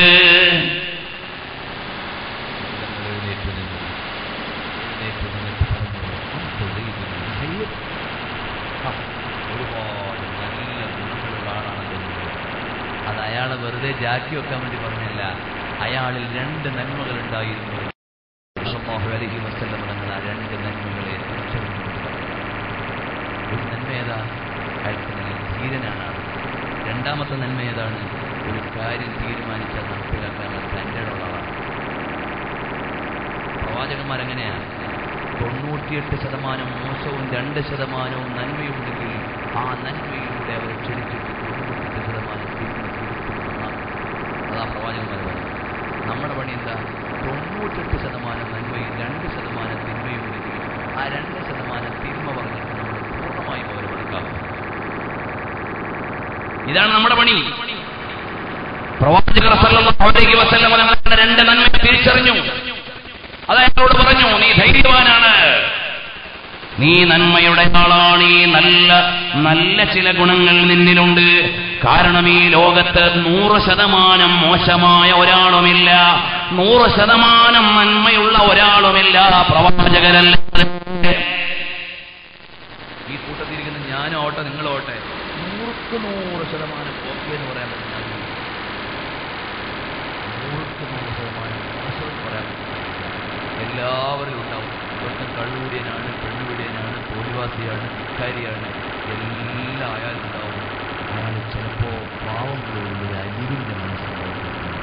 ഞങ്ങൾ എഴുന്നേറ്റ് നിന്നു എഴുന്നേറ്റ് നിന്നിട്ട് പറഞ്ഞു "അന്ത സയ്യിദുൽ ഖൈർ." ആ, ഒരുപാട് നല്ല ഗുണങ്ങളുള്ള ആളാണല്ലോ നിങ്ങൾ. അത് അയാളെ വെറുതെ ജാക്കി വെക്കാൻ വേണ്ടി പറഞ്ഞല്ല അയാളിൽ രണ്ട് നന്മകൾ ഉണ്ടായിരുന്നു സല്ലല്ലാഹു അലൈഹി വസല്ലം തങ്ങൾ ആ രണ്ട് നന്മകളെ തിരിച്ചറിഞ്ഞുകൊണ്ട് പറഞ്ഞു ഒരു നന്മ ഏതാ അയാൾക്ക് നല്ല ധീരനാണ് ആൾ. രണ്ടാമത്തെ നന്മ ഏതാണ് ഒരു കാര്യം തീരുമാനിച്ചാൽ നടപ്പിലാക്കാനുള്ള തൻ്റെ ഉള്ളതാണ് പ്രവാചകന്മാരെങ്ങനെയാണ് തൊണ്ണൂറ്റിയെട്ട് ശതമാനം മോശവും രണ്ട് ശതമാനവും നന്മയുണ്ടെങ്കിൽ ആ നന്മയിലൂടെ അവർ ക്ഷണിച്ചിട്ട് തൊണ്ണൂറ്റെട്ട് ശതമാനം തിന്മ തിരുത്തും നന്നാക്കും. അതാ പ്രവാചകന്മാർ പറയുന്നത് നമ്മുടെ പണി എന്താ തൊണ്ണൂറ്റെട്ട് ശതമാനം നന്മയും രണ്ട് ശതമാനം തിന്മയും ഉണ്ടെങ്കിൽ ആ രണ്ട് ശതമാനം തിന്മ പറഞ്ഞിട്ട് നമ്മൾ പൂർണ്ണമായും അവരെ വെറുക്കാവും ഇതാണ് നമ്മുടെ പണി പ്രവാചകർ സല്ലല്ലാഹു അലൈഹി വസല്ലം തങ്ങളുടെ രണ്ട് നന്മ തിരിച്ചറിഞ്ഞു അത് അയാളോട് പറഞ്ഞു നീ ധൈര്യവാനാണ് നീ നന്മയുടെ ആളാണ് ഈ നല്ല നല്ല ചില ഗുണങ്ങൾ നിന്നിലുണ്ട് കാരണം ഈ ലോകത്ത് നൂറ് ശതമാനം മോശമായ ഒരാളുമില്ല നൂറ് ശതമാനം നന്മയുള്ള ഒരാളുമില്ല പ്രവാചകരല്ലാതെ ഈ കൂട്ടത്തിരിക്കുന്ന ഞാനും ഓട്ടെ നിങ്ങളും ഓട്ടെ നൂറുക്ക് നൂറ് ശതമാനം കോപ്പി എന്ന് പറയാൻ പറ്റില്ല നൂറുക്ക് നൂറ് ശതമാനം മോശം എന്ന് പറയാൻ പറ്റില്ല എല്ലാവരിലും ഉണ്ടാവും ഒരുത്തൻ കള്ളുകൂടിയനാണ് പെണ്ണുകൂടിയനാണ് തോലിവാസിയാണ് ധിക്കാരിയാണ് എല്ലാം അയാൾക്കുണ്ടാവും അയാൾ ചിലപ്പോ പാവങ്ങളുള്ള ഒരു അലിവിന്റെ മനസ്സിലാവും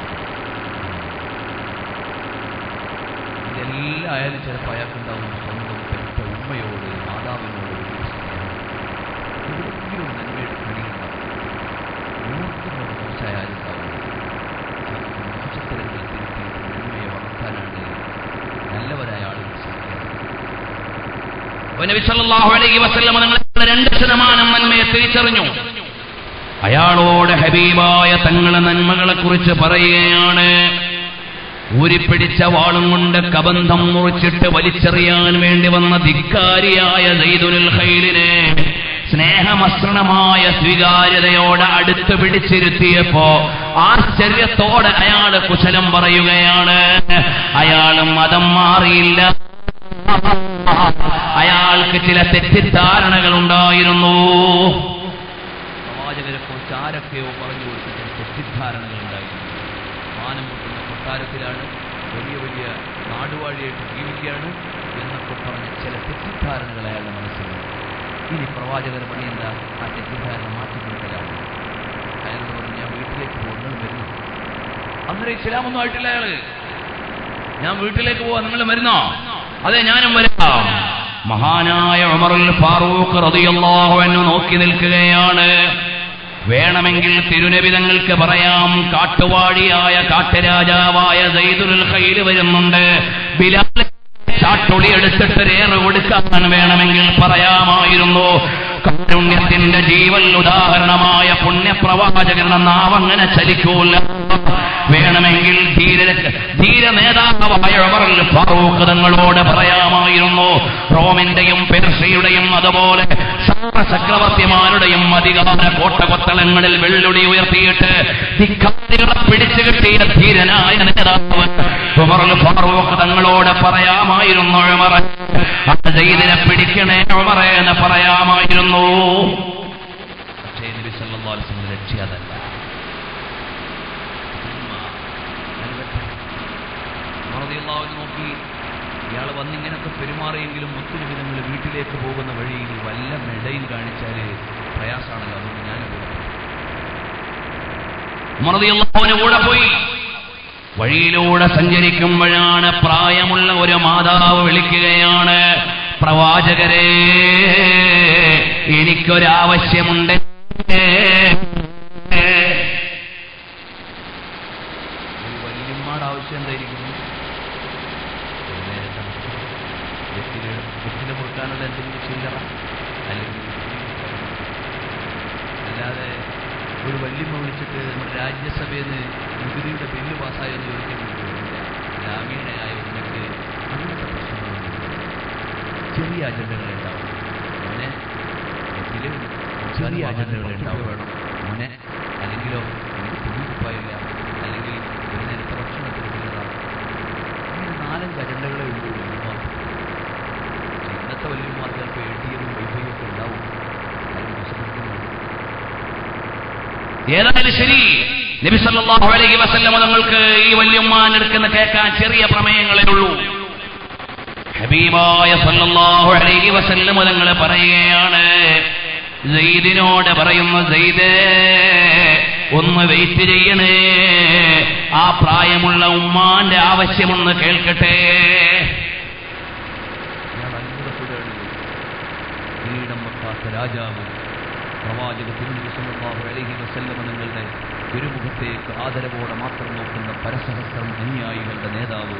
ഇതെല്ലാം ആയാലും ചിലപ്പോൾ അയാൾക്കുണ്ടാവും സ്വന്തം പെറ്റ ഉമ്മയോട് മാതാവിനോട് വലിയ സ്നേഹം എന്തെങ്കിലും നന്മയുടെ കണിയുണ്ടാവും നൂറ്റിനോട് മോശമായാലും ഉണ്ടാവും ചിലപ്പോൾ മോശത്തരങ്ങൾ തിരുത്തി നന്മയെ വളർത്താനാണ് നല്ലവരായ ആളുകൾ ശ്രമിക്കുന്നത് അപ്പോൾ നബി സല്ലല്ലാഹു അലൈഹി വസല്ലം നിങ്ങളുടെ രണ്ട് ശതമാനം നന്മയെ തിരിച്ചറിഞ്ഞു അയാളോട് ഹബീബായ തങ്ങളെ നന്മകളെ കുറിച്ച് പറയുകയാണ് ഊരിപ്പിടിച്ച വാളും കൊണ്ട് കബന്ധം മുറിച്ചിട്ട് വലിച്ചെറിയാൻ വേണ്ടി വന്ന ധിക്കാരിയായ സൈദുൽ ഖൈലിനെ സ്നേഹമസൃണമായ സ്വീകാര്യതയോടെ അടുത്ത് പിടിച്ചിരുത്തിയപ്പോ ആശ്ചര്യത്തോടെ അയാൾ കുശലം പറയുകയാണ് അയാളും മതം മാറിയില്ല അയാൾക്ക് ചില തെറ്റിദ്ധാരണകൾ ഉണ്ടായിരുന്നു പ്രവാചകരെ കുറിച്ച് ആരൊക്കെയോ പറഞ്ഞു കൊടുത്തിട്ട് തെറ്റിദ്ധാരണകൾ ഉണ്ടായിരുന്നു മാനം മുട്ടുന്ന കൊട്ടാരത്തിലാണ് വലിയ വലിയ നാടുവാഴിയായിട്ട് ജീവിക്കുകയാണ് എന്നൊക്കെ പറഞ്ഞ ചില തെറ്റിദ്ധാരണകൾ അയാളുടെ മനസ്സിലുണ്ട് ഇനി പ്രവാചകർ പണി എന്താ ആ തെറ്റിദ്ധാരണ മാറ്റി കൊടുക്കലാണ് അയാളോട് പറഞ്ഞു ഞാൻ വീട്ടിലേക്ക് പോകുന്നത് വരുന്നു അന്നേരം ഇസ്ലാമൊന്നും ആയിട്ടില്ല അയാള് ഞാൻ വീട്ടിലേക്ക് പോവാ നിങ്ങൾ വരുന്നോ അതെ ഞാനും വരാം മഹാനായ ഉമറുൽ ഫാറൂഖ് റളിയല്ലാഹു അൻഹു നോക്കി നിൽക്കുകയാണ് വേണമെങ്കിൽ തിരുനബിതങ്ങൾക്ക് പറയാം കാട്ടുവാഴിയായ കാട്ടുരാജാവായ സൈദുൽ ഖൈൽ വരുന്നുണ്ട് ബിലാൽ ചാട്ടുളി എടുത്തിട്ട് രേറ് കൊടുക്കാൻ വേണമെങ്കിൽ പറയാമായിരുന്നു കാരുണ്യത്തിന്റെ ജീവൽ ഉദാഹരണമായ പുണ്യപ്രവാചകരുടെ നാവങ്ങനെ ചലിക്കൂല വേണമെങ്കിൽ ധീര ധീര നേതാവായ ഉമറുൽ ഫാറൂഖ് തങ്ങളോട് പറയാമായിരുന്നു റോമിന്റെയും പെർഷ്യയുടെയും അതുപോലെ സൗര ചക്രവർത്തിമാരുടെയും അധികാര കോട്ടകൊത്തളങ്ങളിൽ വെള്ളുടി ഉയർത്തിയിട്ട് ധിക്കാരികളെ പിടിച്ചു കിട്ടിയ ധീരനായ നേതാവ് ഉമറുൽ ഫാറൂഖ് തങ്ങളോട് പറയാമായിരുന്നു ഉമർ ചെയ്തിനെ പിടിക്കണേ ഉമറേ എന്ന് പറയാമായിരുന്നു പക്ഷേ നബി സല്ലല്ലാഹു അലൈഹി വസല്ലം ലക്ഷ്യം അതല്ല റളിയല്ലാഹു നോക്കി ഇയാൾ വന്നിങ്ങനൊക്കെ പെരുമാറിയെങ്കിലും ഒത്തിരി വിധങ്ങൾ വീട്ടിലേക്ക് പോകുന്ന വഴിയിൽ വല്ല മെടയും കാണിച്ചാൽ പ്രയാസമാണല്ലോ അതുകൊണ്ട് ഞാൻ മറതിയല്ലാഹുവിന് കൂടെ പോയി വഴിയിലൂടെ സഞ്ചരിക്കുമ്പോഴാണ് പ്രായമുള്ള ഒരു മാതാവ് വിളിക്കുകയാണ് പ്രവാചകരെ എനിക്കൊരാവശ്യമുണ്ട് ഒരു വല്യമ്മയുടെ ആവശ്യം എന്തായിരിക്കുന്നു ഒരു നേരത്തെ വെറ്റില വെറ്റില മുറുക്കാനുള്ള എന്തെങ്കിലും ചില്ലറ അല്ലെങ്കിൽ അല്ലാതെ ഒരു വല്യമ്മ വിളിച്ചിട്ട് നമ്മുടെ രാജ്യസഭയിൽ നിന്ന് നികുതിയുടെ ബില്ല് പാസ്സായെന്ന് ചോദിക്കാൻ പറ്റില്ല ഗ്രാമീണയായ ഉമ്മയ്ക്ക് അങ്ങനത്തെ പ്രശ്നങ്ങളൊന്നുമില്ല ചെറിയ അജണ്ടകൾ ഉണ്ടാവും മോനെ വെറ്റില ചെറിയ അജണ്ടകൾ ഉണ്ടാവും വേണം മോനെ അല്ലെങ്കിലോ എനിക്ക് തുണിക്കുപ്പായില്ല അല്ലെങ്കിൽ ഒരു നേരത്തെ ഭക്ഷണത്തിന് ചില്ലറ അങ്ങനെ നാലഞ്ച് അജണ്ടകളെ ഉള്ളൂ വല്യമാർക്ക് ഇന്നത്തെ വല്യമാർക്ക് ചിലപ്പോൾ എ ടി എമ്മും വൈഫൈയും ഒക്കെ ഉണ്ടാവും അത് മോശപ്പെടുത്തുന്നു ഏതായാലും ശരി നബി സല്ലല്ലാഹു അലൈഹി വസല്ലം തങ്ങൾക്ക് ഈ വല്യമ്മാൻ എടുക്കുന്ന കേൾക്കാൻ ചെറിയ പ്രമേയങ്ങളേ ഉള്ളൂ ഹബീബായ സല്ലല്ലാഹു അലൈഹി വസല്ലം തങ്ങൾ പറയുകയാണ് സെയ്ദിനോട് പറയുന്നു സെയ്ദേ ഒന്ന് വെയിറ്റ് ചെയ്യണേ ആ പ്രായമുള്ള ഉമ്മാന്റെ ആവശ്യമൊന്ന് കേൾക്കട്ടെ ഞാൻ അത്ഭുതപ്പെടുകയാണ് കിരീടം വെക്കാത്ത രാജാവ് പ്രവാചക തിരുനബി സല്ലല്ലാഹു അലൈഹി വസല്ലമ നിങ്ങളുടെ തിരുമുഖത്തേക്ക് ആദരവോടെ മാത്രം നോക്കുന്ന പരസഹസ്രം അനുയായികളുടെ നേതാവ്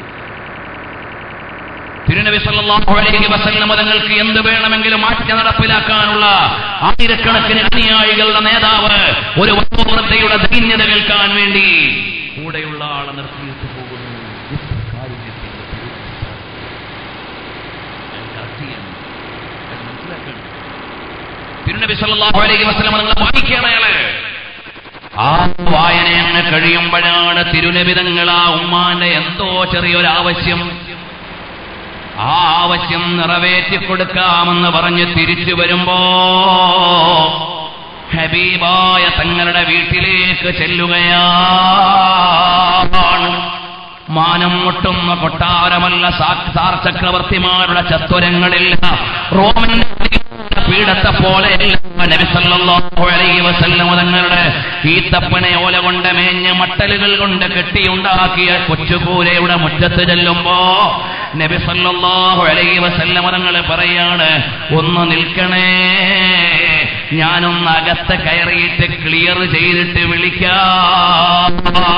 തിരുനബി സല്ലല്ലാഹു അലൈഹി വസല്ലം തങ്ങൾക്ക് എന്ത് വേണമെങ്കിലും മാറ്റി നടപ്പിലാക്കാനുള്ള ആയിരക്കണക്കിന് അനുയായികളുടെ നേതാവ് ഒരു വയോവൃദ്ധയുടെ ദൈന്യത കേൾക്കാൻ വേണ്ടി കൂടെയുള്ള ആളെ നിർത്തിയിട്ട് പോകുന്നു എത്ര കാരുണ്യത്തിന്റെ പ്രകൃതിയാണ്. അയാൾക്ക് അർത്ഥിയാണ് അയാൾ മനസ്സിലാക്കണം തിരുനബി സല്ലല്ലാഹു അലൈഹി വസല്ലം നിങ്ങൾ വായിക്കുകയാണ് അയാള് ആ വായന അങ്ങ് കഴിയുമ്പോഴാണ് തിരുനബിതങ്ങൾ ആ ഉമ്മാന്റെ എന്തോ ചെറിയൊരു ആവശ്യം ആ ആവശ്യം നിറവേറ്റി കൊടുക്കാമെന്ന് പറഞ്ഞ് തിരിച്ചു വരുമ്പോ ഹബീബായ തങ്ങളുടെ വീട്ടിലേക്ക് ചെല്ലുകയാണ് മാനം മുട്ടുന്ന കൊട്ടാരമല്ല സാക്ഷാർ ചക്രവർത്തിമാരുടെ ചത്വരങ്ങളിൽ റോമൻ പീഠത്തെ പോലെ തങ്ങളുടെ ഈത്തപ്പനെ ഓല കൊണ്ട് മേഞ്ഞ മട്ടലുകൾ കൊണ്ട് കെട്ടിയുണ്ടാക്കിയ കൊച്ചുകൂരയുടെ മുറ്റത്ത് ചെല്ലുമ്പോ നബി സല്ലല്ലാഹു അലൈഹി വസല്ലമ തങ്ങൾ പറയാണ് ഒന്ന് നിൽക്കണേ ഞാനൊന്ന് അകത്ത് കയറിയിട്ട് ക്ലിയർ ചെയ്തിട്ട് വിളിക്കാം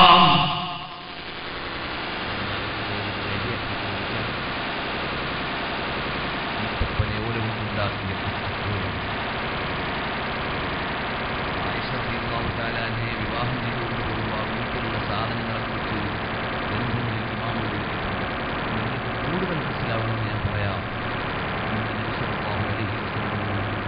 ഈത്തപ്പനെ ഓല കൊണ്ടുണ്ടാക്കിയ കുറ്റിക്കോല്. ആയിഷ റളിയല്ലാഹു തആല അൻഹയെ വിവാഹം ചെയ്തുകൊണ്ട് പോകുമ്പോൾ ആ വീട്ടിലുള്ള സാധനങ്ങളെക്കുറിച്ച് ബന്ധുവിൽ ഇമാമ് വിളിച്ചിട്ടുണ്ട്. നിങ്ങൾക്ക് കൂടുതൽ മനസ്സിലാവണമെന്ന് ഞാൻ പറയാം ഇന്ന് നബി സല്ലല്ലാഹു അലൈഹി വസല്ലം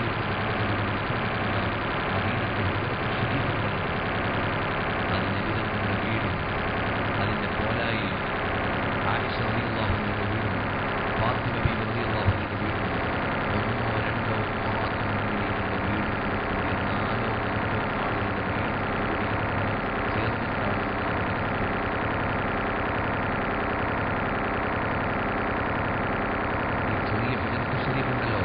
മദീനത്തെ ഹുറത്ത് ശരീഫുകൾ. അത് നബിതങ്ങളുടെ വീടും അതിന്റെ പോലായി ആയിഷ റളിയല്ലാഹു അൻഹയുടെ വീടും ഫാത്തിമ ബീവി റളിയല്ലാഹു അൻഹയുടെ വീടും ഒന്നോ രണ്ടോ മാത്രം വീടുകളുടെ വീടും കൂടി നാലോ അഞ്ചോ ആളുകളുടെ വീടും കൂടി ചേർന്നിട്ടാണ് ഈ ചെറിയ ഹിജറത്ത് ശരീഫുണ്ടല്ലോ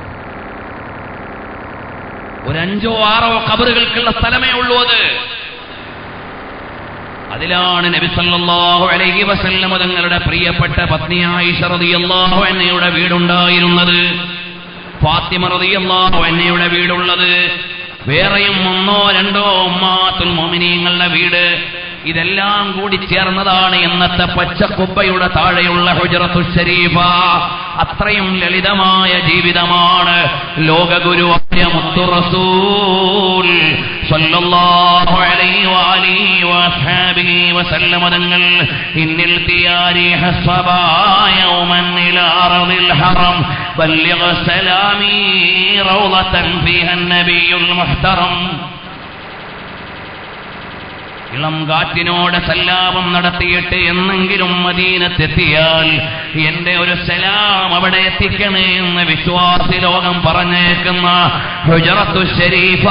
ഒരഞ്ചോ ആറോ കബറുകൾക്കുള്ള സ്ഥലമേ ഉള്ളൂ അത് അതിലാണ് നബി സല്ലല്ലാഹു അലൈഹി വസല്ലം തങ്ങളുടെ പ്രിയപ്പെട്ട പത്നി ആയിഷ റളിയല്ലാഹു അൻഹയുടെ വീടുണ്ടായിരുന്നത് ഫാത്തിമ റളിയല്ലാഹു അൻഹയുടെ വീടുള്ളത് വേറെയും ഒന്നോ രണ്ടോ ഉമ്മാത്തുൽ മോമിനീങ്ങളുടെ വീട് ഇതെല്ലാം കൂടി ചേർന്നതാണ് ഇന്നത്തെ പച്ചക്കുപ്പയുടെ താഴെയുള്ള ഹുജറത്തു ഷരീഫ അത്രയും ലളിതമായ ജീവിതമാണ് ലോകഗുരുവായ മുത്തു റസൂൽ സ്വല്ലല്ലാഹു അലൈഹി വആലിഹി വഅസ്ഹാബിഹി വസല്ലമ തങ്ങൾ ഇന്നിൽ തിയാരി ഹസ്ബാ യൗമൻ ഇലാ അർദിൽ ഹറം ബല്ലിഗ് സലാമി റൗളതൻ ഫീഹ നബിയുൽ മുഹ്തറം ഇളം കാറ്റിനോട് സല്ലാപം നടത്തിയിട്ട് എന്നെങ്കിലും മദീനത്തെത്തിയാൽ എന്റെ ഒരു സലാം അവിടെ എത്തിക്കണേ എന്ന് വിശ്വാസി ലോകം പറഞ്ഞേക്കുന്ന ഹുജറത്തു ഷരീഫ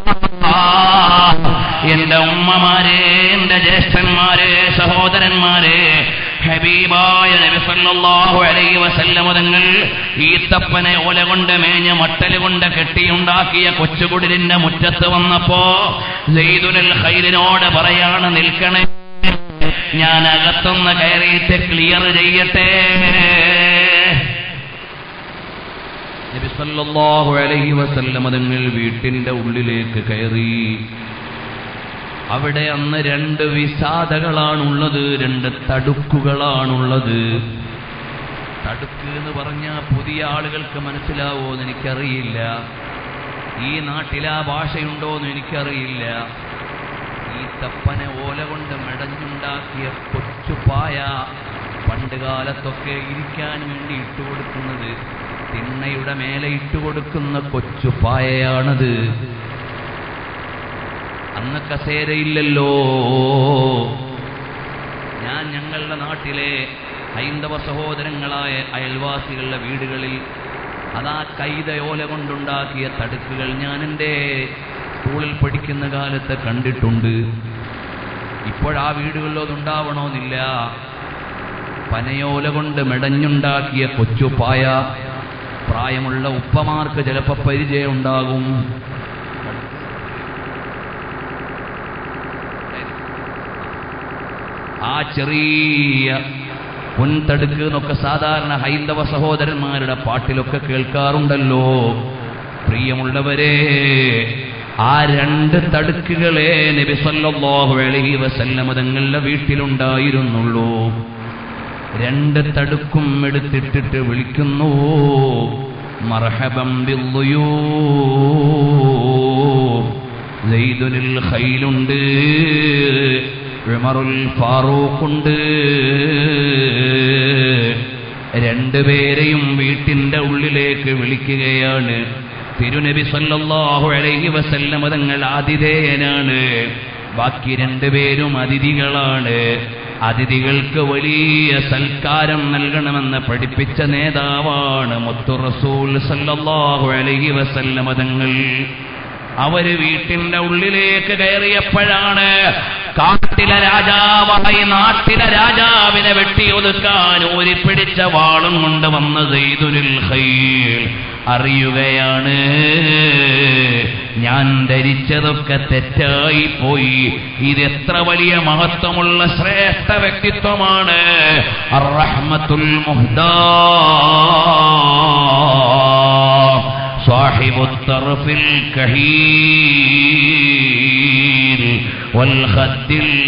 എന്റെ ഉമ്മമാരെ എന്റെ ജ്യേഷ്ഠന്മാരെ സഹോദരന്മാരെ ഹബീബായ നബി സല്ലല്ലാഹു അലൈഹി വസല്ലമ തങ്ങൾ ഈത്തപ്പനെ ഓല കൊണ്ട് മേഞ്ഞ മട്ടല് കൊണ്ട് കെട്ടിയുണ്ടാക്കിയ കൊച്ചുകുടിലിന്റെ മുറ്റത്ത് വന്നപ്പോ സെയ്ദുൽ ഖൈറിനോട് പറയാണ് നിൽക്കണേ ഞാൻ അകത്തൊന്ന് കയറിയിട്ട് ക്ലിയർ ചെയ്യട്ടെ നബി സല്ലല്ലാഹു അലൈഹി വസല്ലം തങ്ങൾ വീട്ടിന്റെ ഉള്ളിലേക്ക് കയറി അവിടെ അന്ന് രണ്ട് വിസാദകളാണുള്ളത് രണ്ട് തടുക്കുകളാണുള്ളത് തടുക്ക് എന്ന് പറഞ്ഞാൽ പുതിയ ആളുകൾക്ക് മനസ്സിലാവോ എന്ന് എനിക്കറിയില്ല ഈ നാട്ടിൽ ആ ഭാഷയുണ്ടോന്ന് എനിക്കറിയില്ല ഈ തപ്പനെ ഓല കൊണ്ട് മെടഞ്ഞുണ്ടാക്കിയ കൊച്ചുപായ പണ്ട് കാലത്തൊക്കെ ഇരിക്കാൻ വേണ്ടി ഇട്ടുകൊടുക്കുന്നത് തിണ്ണയുടെ മേലെ ഇട്ടുകൊടുക്കുന്ന കൊച്ചുപായയാണത് അന്ന് കസേരയില്ലല്ലോ ഞാൻ ഞങ്ങളുടെ നാട്ടിലെ ഹൈന്ദവ സഹോദരങ്ങളായ അയൽവാസികളുടെ വീടുകളിൽ അതാ കൈതയോല കൊണ്ടുണ്ടാക്കിയ തടുക്കുകൾ ഞാൻ എൻ്റെ സ്കൂളിൽ പഠിക്കുന്ന കാലത്ത് കണ്ടിട്ടുണ്ട് ഇപ്പോഴാ വീടുകളിൽ അതുണ്ടാവണമെന്നില്ല പനയോല കൊണ്ട് മെടഞ്ഞുണ്ടാക്കിയ കൊച്ചുപായ പ്രായമുള്ള ഉപ്പമാർക്ക് ചിലപ്പോൾ പരിചയം ഉണ്ടാകും ആ ചെറിയ പൊൻതടുക്ക് എന്നൊക്കെ സാധാരണ ഹൈന്ദവ സഹോദരന്മാരുടെ പാട്ടിലൊക്കെ കേൾക്കാറുണ്ടല്ലോ പ്രിയമുള്ളവരെ ആ രണ്ട് തടുക്കുകളെ നബി സല്ലല്ലാഹു അലൈഹി വസല്ലമ തങ്ങളുടെ വീട്ടിലുണ്ടായിരുന്നുള്ളൂ രണ്ട് തടുക്കും എടുത്തിട്ടിട്ട് വിളിക്കുന്നു മർഹബം ബില്ലുയൂബ് ഖൈലുണ്ട് ഉമറുൽ ഫാറൂഖുണ്ട് രണ്ടുപേരെയും വീട്ടിന്റെ ഉള്ളിലേക്ക് വിളിക്കുകയാണ് തിരുനബി സല്ലല്ലാഹു അലൈഹി വസല്ലമ തങ്ങൾ ആതിഥേയനാണ് ബാക്കി രണ്ടുപേരും അതിഥികളാണ് അതിഥികൾക്ക് വലിയ സൽക്കാരം നൽകണമെന്ന് പഠിപ്പിച്ച നേതാവാണ് മുത്തു റസൂൽ സല്ലല്ലാഹു അലൈഹി വസല്ലമ തങ്ങൾ അവര് വീട്ടിന്റെ ഉള്ളിലേക്ക് കയറിയപ്പോഴാണ് കാട്ടിലെ രാജാവായി നാട്ടിലെ രാജാവിനെ വെട്ടിയൊതുക്കാൻ ഊരിപ്പിടിച്ച വാളും കൊണ്ട് വന്ന സെയ്തുൽ ഖൈൽ അറിയുകയാണ് ഞാൻ ധരിച്ചതൊക്കെ തെറ്റായി പോയി ഇതെത്ര വലിയ മഹത്വമുള്ള ശ്രേഷ്ഠ വ്യക്തിത്വമാണ് അർറഹ്മത്തുൽ മുഹ്ദാ صاحب الطرف الكحيل والخد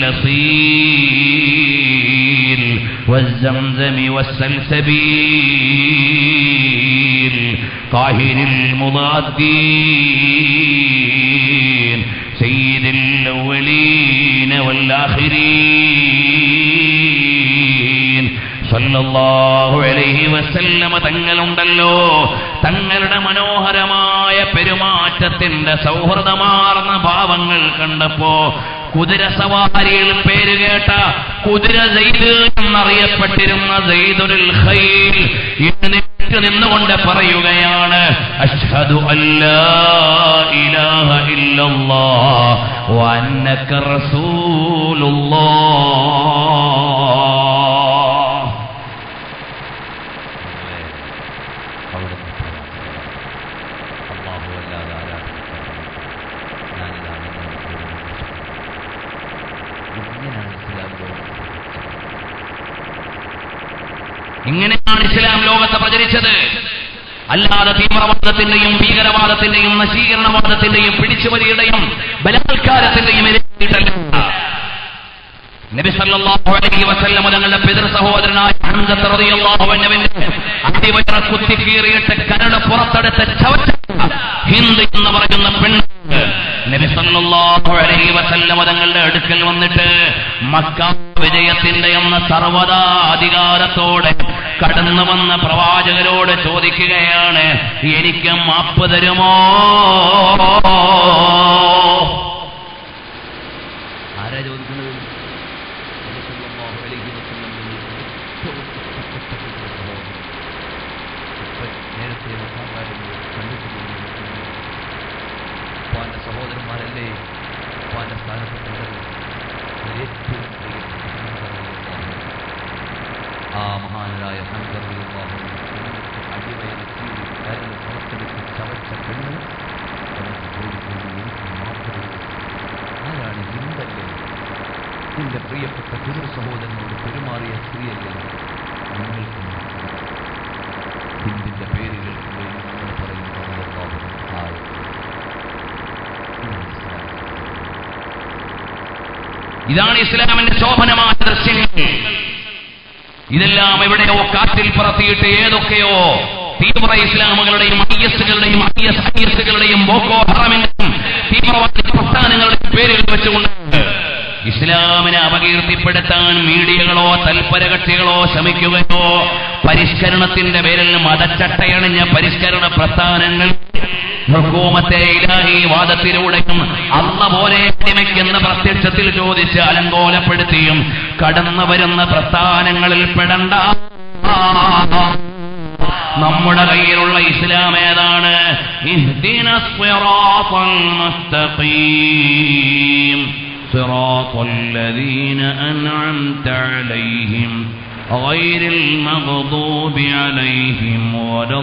اللصيل والزمزم والسلسبيل قاهر المضادين سيد الأولين والآخرين സല്ലല്ലാഹു അലൈഹി വസല്ലമ തങ്ങളുണ്ടല്ലോ തങ്ങളുടെ മനോഹരമായ പെരുമാറ്റത്തിന്റെ സൗഹൃദമാർന്ന ഭാവങ്ങൾ കണ്ടപ്പോ കുതിര സവാരിയിൽ പേര് കേട്ട കുതിര സെയ്ദ് എന്നറിയപ്പെട്ടിരുന്ന സെയ്ദുൽ ഖൈൽ എഴുന്നേറ്റ് നിന്നുകൊണ്ട് പറയുകയാണ് അഷ്ഹദു അല്ലാ ഇലാഹ ഇല്ലല്ലാഹ് വ അന്നക റസൂലുള്ളാഹ് അവിടെ അള്ളാഹു അല്ലാതെ ആരാധിക്കപ്പെട്ടവൻ ഞാനിതാ നിങ്ങളോട് പറയുന്നു. ഇങ്ങനെയാണ് ഇസ്ലാം ലോകത്ത് ഇങ്ങനെയാണ് ഇസ്ലാം ലോകത്ത് പ്രചരിച്ചത് അല്ലാതെ തീവ്രവാദത്തിന്റെയും ഭീകരവാദത്തിന്റെയും നശീകരണവാദത്തിന്റെയും പിടിച്ചുവലിയുടെയും ബലാത്കാരത്തിന്റെയും ഇരയിട്ടല്ല നബി സല്ലല്ലാഹു അലൈഹി വസല്ലം തങ്ങളുടെ പിതൃ സഹോദരനായ ഹംസത്ത് റളിയല്ലാഹു അൻഹുവിന്റെ അടിവയറ കുത്തിക്കീറിയിട്ട് കരട് പുറത്തെടുത്ത് ചവച്ച ഹിന്ദ് എന്ന് പറയുന്ന പെണ്ണ് നബി സല്ലല്ലാഹു അലൈഹി വസല്ലം തങ്ങളുടെ അടുക്കൽ വന്നിട്ട് മക്ക വിജയത്തിന്റെ എന്ന സർവദാ അധികാരത്തോടെ കടന്നു വന്ന പ്രവാചകരോട് ചോദിക്കുകയാണ് എനിക്ക് മാപ്പ് തരുമോ ആരാ ചോദിക്കുന്നത് നബി സല്ലല്ലാഹു അലൈഹി വസല്ലം ഏറ്റവും ഇഷ്ടപ്പെട്ട സഹോദരൻ. ഇപ്പൊ നേരത്തെ മഹാകാര്യങ്ങൾ കണ്ടിട്ടുള്ള ഉപ്പാന്റെ സഹോദരന്മാരല്ലേ ഉപ്പാന്റെ സ്ഥാനത്ത് കണ്ടത് അതിൽ ഏറ്റവും പ്രിയപ്പെട്ട ഹംസറളിയല്ലാഹു അൻഹു. ആ മഹാനായ ഹംസറളിയല്ലാഹു അൻഹു അടിവയറ് കീറി കരഞ്ഞ് പുറത്തെടുത്ത് ചവച്ച പെണ്ണ് അവർക്ക് ചോദിക്കുന്നു എനിക്ക് മാത്രമേ ആരാണ് ഹിന്ദല്ലേ നിന്റെ പ്രിയപ്പെട്ട പിതൃ സഹോദരനോട് പെരുമാറിയ സ്ത്രീയല്ലേ നിങ്ങൾക്ക് ഹിന്ദിന്റെ പേര് കേൾക്കുമ്പോൾ നിങ്ങൾ പറയുന്നു അല്ലാഹു ആര്? ഇതാണ് ഇസ്ലാം. ഇതാണ് ഇസ്ലാമിന്റെ ശോഭനമായ ദൃശ്യങ്ങൾ ഇതെല്ലാം എവിടെയോ കാറ്റിൽ പറത്തിയിട്ട് ഏതൊക്കെയോ തീവ്ര ഇസ്ലാമുകളുടെയും ഐ എസുകളുടെയും ഐ എസ് ഐ എസുകളുടെയും ബോക്കോ ഹറമിന്റെയും തീവ്രവാദ പ്രസ്ഥാനങ്ങളുടെയും പേരിൽ വെച്ചുകൊണ്ട് ഇസ്ലാമിനെ അപകീർത്തിപ്പെടുത്താൻ മീഡിയകളോ തൽപര കക്ഷികളോ ശ്രമിക്കുകയോ പരിഷ്കരണത്തിന്റെ പേരിൽ മതച്ചട്ടയണിഞ്ഞ പരിഷ്കരണ പ്രസ്ഥാനങ്ങൾ ഹുക്കൂമത്തെ ഇലാഹി വാദത്തിലൂടെയും അള്ള പോലെ അടിമയ്ക്കെന്ന പ്രത്യക്ഷത്തിൽ ചോദിച്ച് അലങ്കോലപ്പെടുത്തിയും കടന്നു വരുന്ന പ്രസ്ഥാനങ്ങളിൽ പെടണ്ട നമ്മുടെ കയ്യിലുള്ള ഇസ്ലാം ഏതാണ് ഇഹ്ദിന സിറാത്തൽ മുസ്തഖീം സിറാത്തൽ ലദീന അൻഅംത അലൈഹിം غير المغضوب عليهم ولا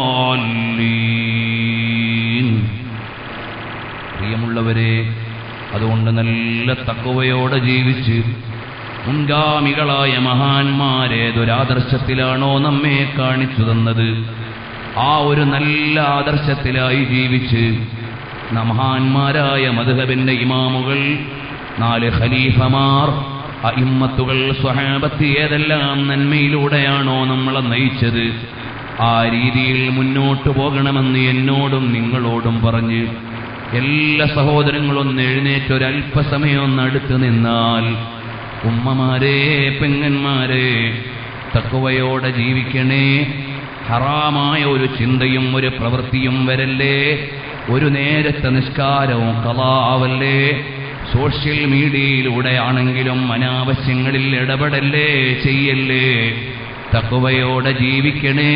الضالين പ്രിയമുള്ളവരെ അതുകൊണ്ട് നല്ല തക്കവയോടെ ജീവിച്ച് മുൻഗാമികളായ മഹാന്മാരേതൊരാദർശത്തിലാണോ നമ്മെ കാണിച്ചു തന്നത് ആ ഒരു നല്ല ആദർശത്തിലായി ജീവിച്ച് മഹാന്മാരായ മധുഹബിന്റെ ഇമാമുകൾ നാല് ഖലീഫമാർ അയിമ്മത്തുകൾ സ്വഹാബത്ത് ഏതെല്ലാം നന്മയിലൂടെയാണോ നമ്മളെ നയിച്ചത് ആ രീതിയിൽ മുന്നോട്ട് പോകണമെന്ന് എന്നോടും നിങ്ങളോടും പറഞ്ഞ് എല്ലാ സഹോദരങ്ങളും ഒന്ന് എഴുന്നേറ്റ് ഒരല്പസമയം ഒന്ന് അടുത്ത് നിന്നാൽ ഉമ്മമാരെ പെങ്ങന്മാരെ തക്കുവയോടെ ജീവിക്കണേ ഹറാമായ ഒരു ചിന്തയും ഒരു പ്രവൃത്തിയും വരല്ലേ ഒരു നേരത്തെ നിസ്കാരവും കലാവല്ലേ സോഷ്യൽ മീഡിയയിലൂടെ ആണെങ്കിലും അനാവശ്യങ്ങളിൽ ഇടപെടല്ലേ ചെയ്യല്ലേ തക്കുവയോടെ ജീവിക്കണേ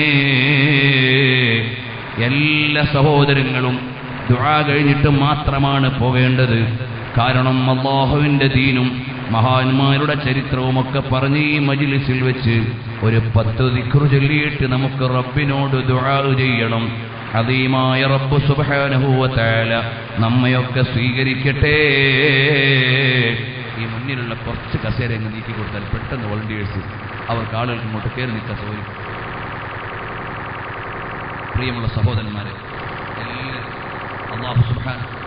എല്ലാ സഹോദരങ്ങളും ദുആ കഴിഞ്ഞിട്ട് മാത്രമാണ് പോകേണ്ടത് കാരണം അള്ളാഹുവിന്റെ ദീനും മഹാന്മാരുടെ ചരിത്രവുമൊക്കെ പറഞ്ഞ് ഈ മജിലിസിൽ വെച്ച് ഒരു പത്ത് ദിക്റു ചൊല്ലിയിട്ട് നമുക്ക് റബ്ബിനോട് ദുആ ചെയ്യണം അതീമായ റബ്ബ് സുബാനുഭൂവത്തായ നമ്മയൊക്കെ സ്വീകരിക്കട്ടെ ഈ മുന്നിലുള്ള കുറച്ച് കസേര അങ്ങ് നീക്കി കൊടുത്താൽ പെട്ടെന്ന് വോളണ്ടിയേഴ്സ് അവർക്ക് ആളുകൾക്ക് ഇങ്ങോട്ട് കയറി നിൽക്കാൻ സൗകര്യം പ്രിയമുള്ള സഹോദരന്മാരെ എല്ലാവരും അള്ളാഹു സുബ്ഹാനഹു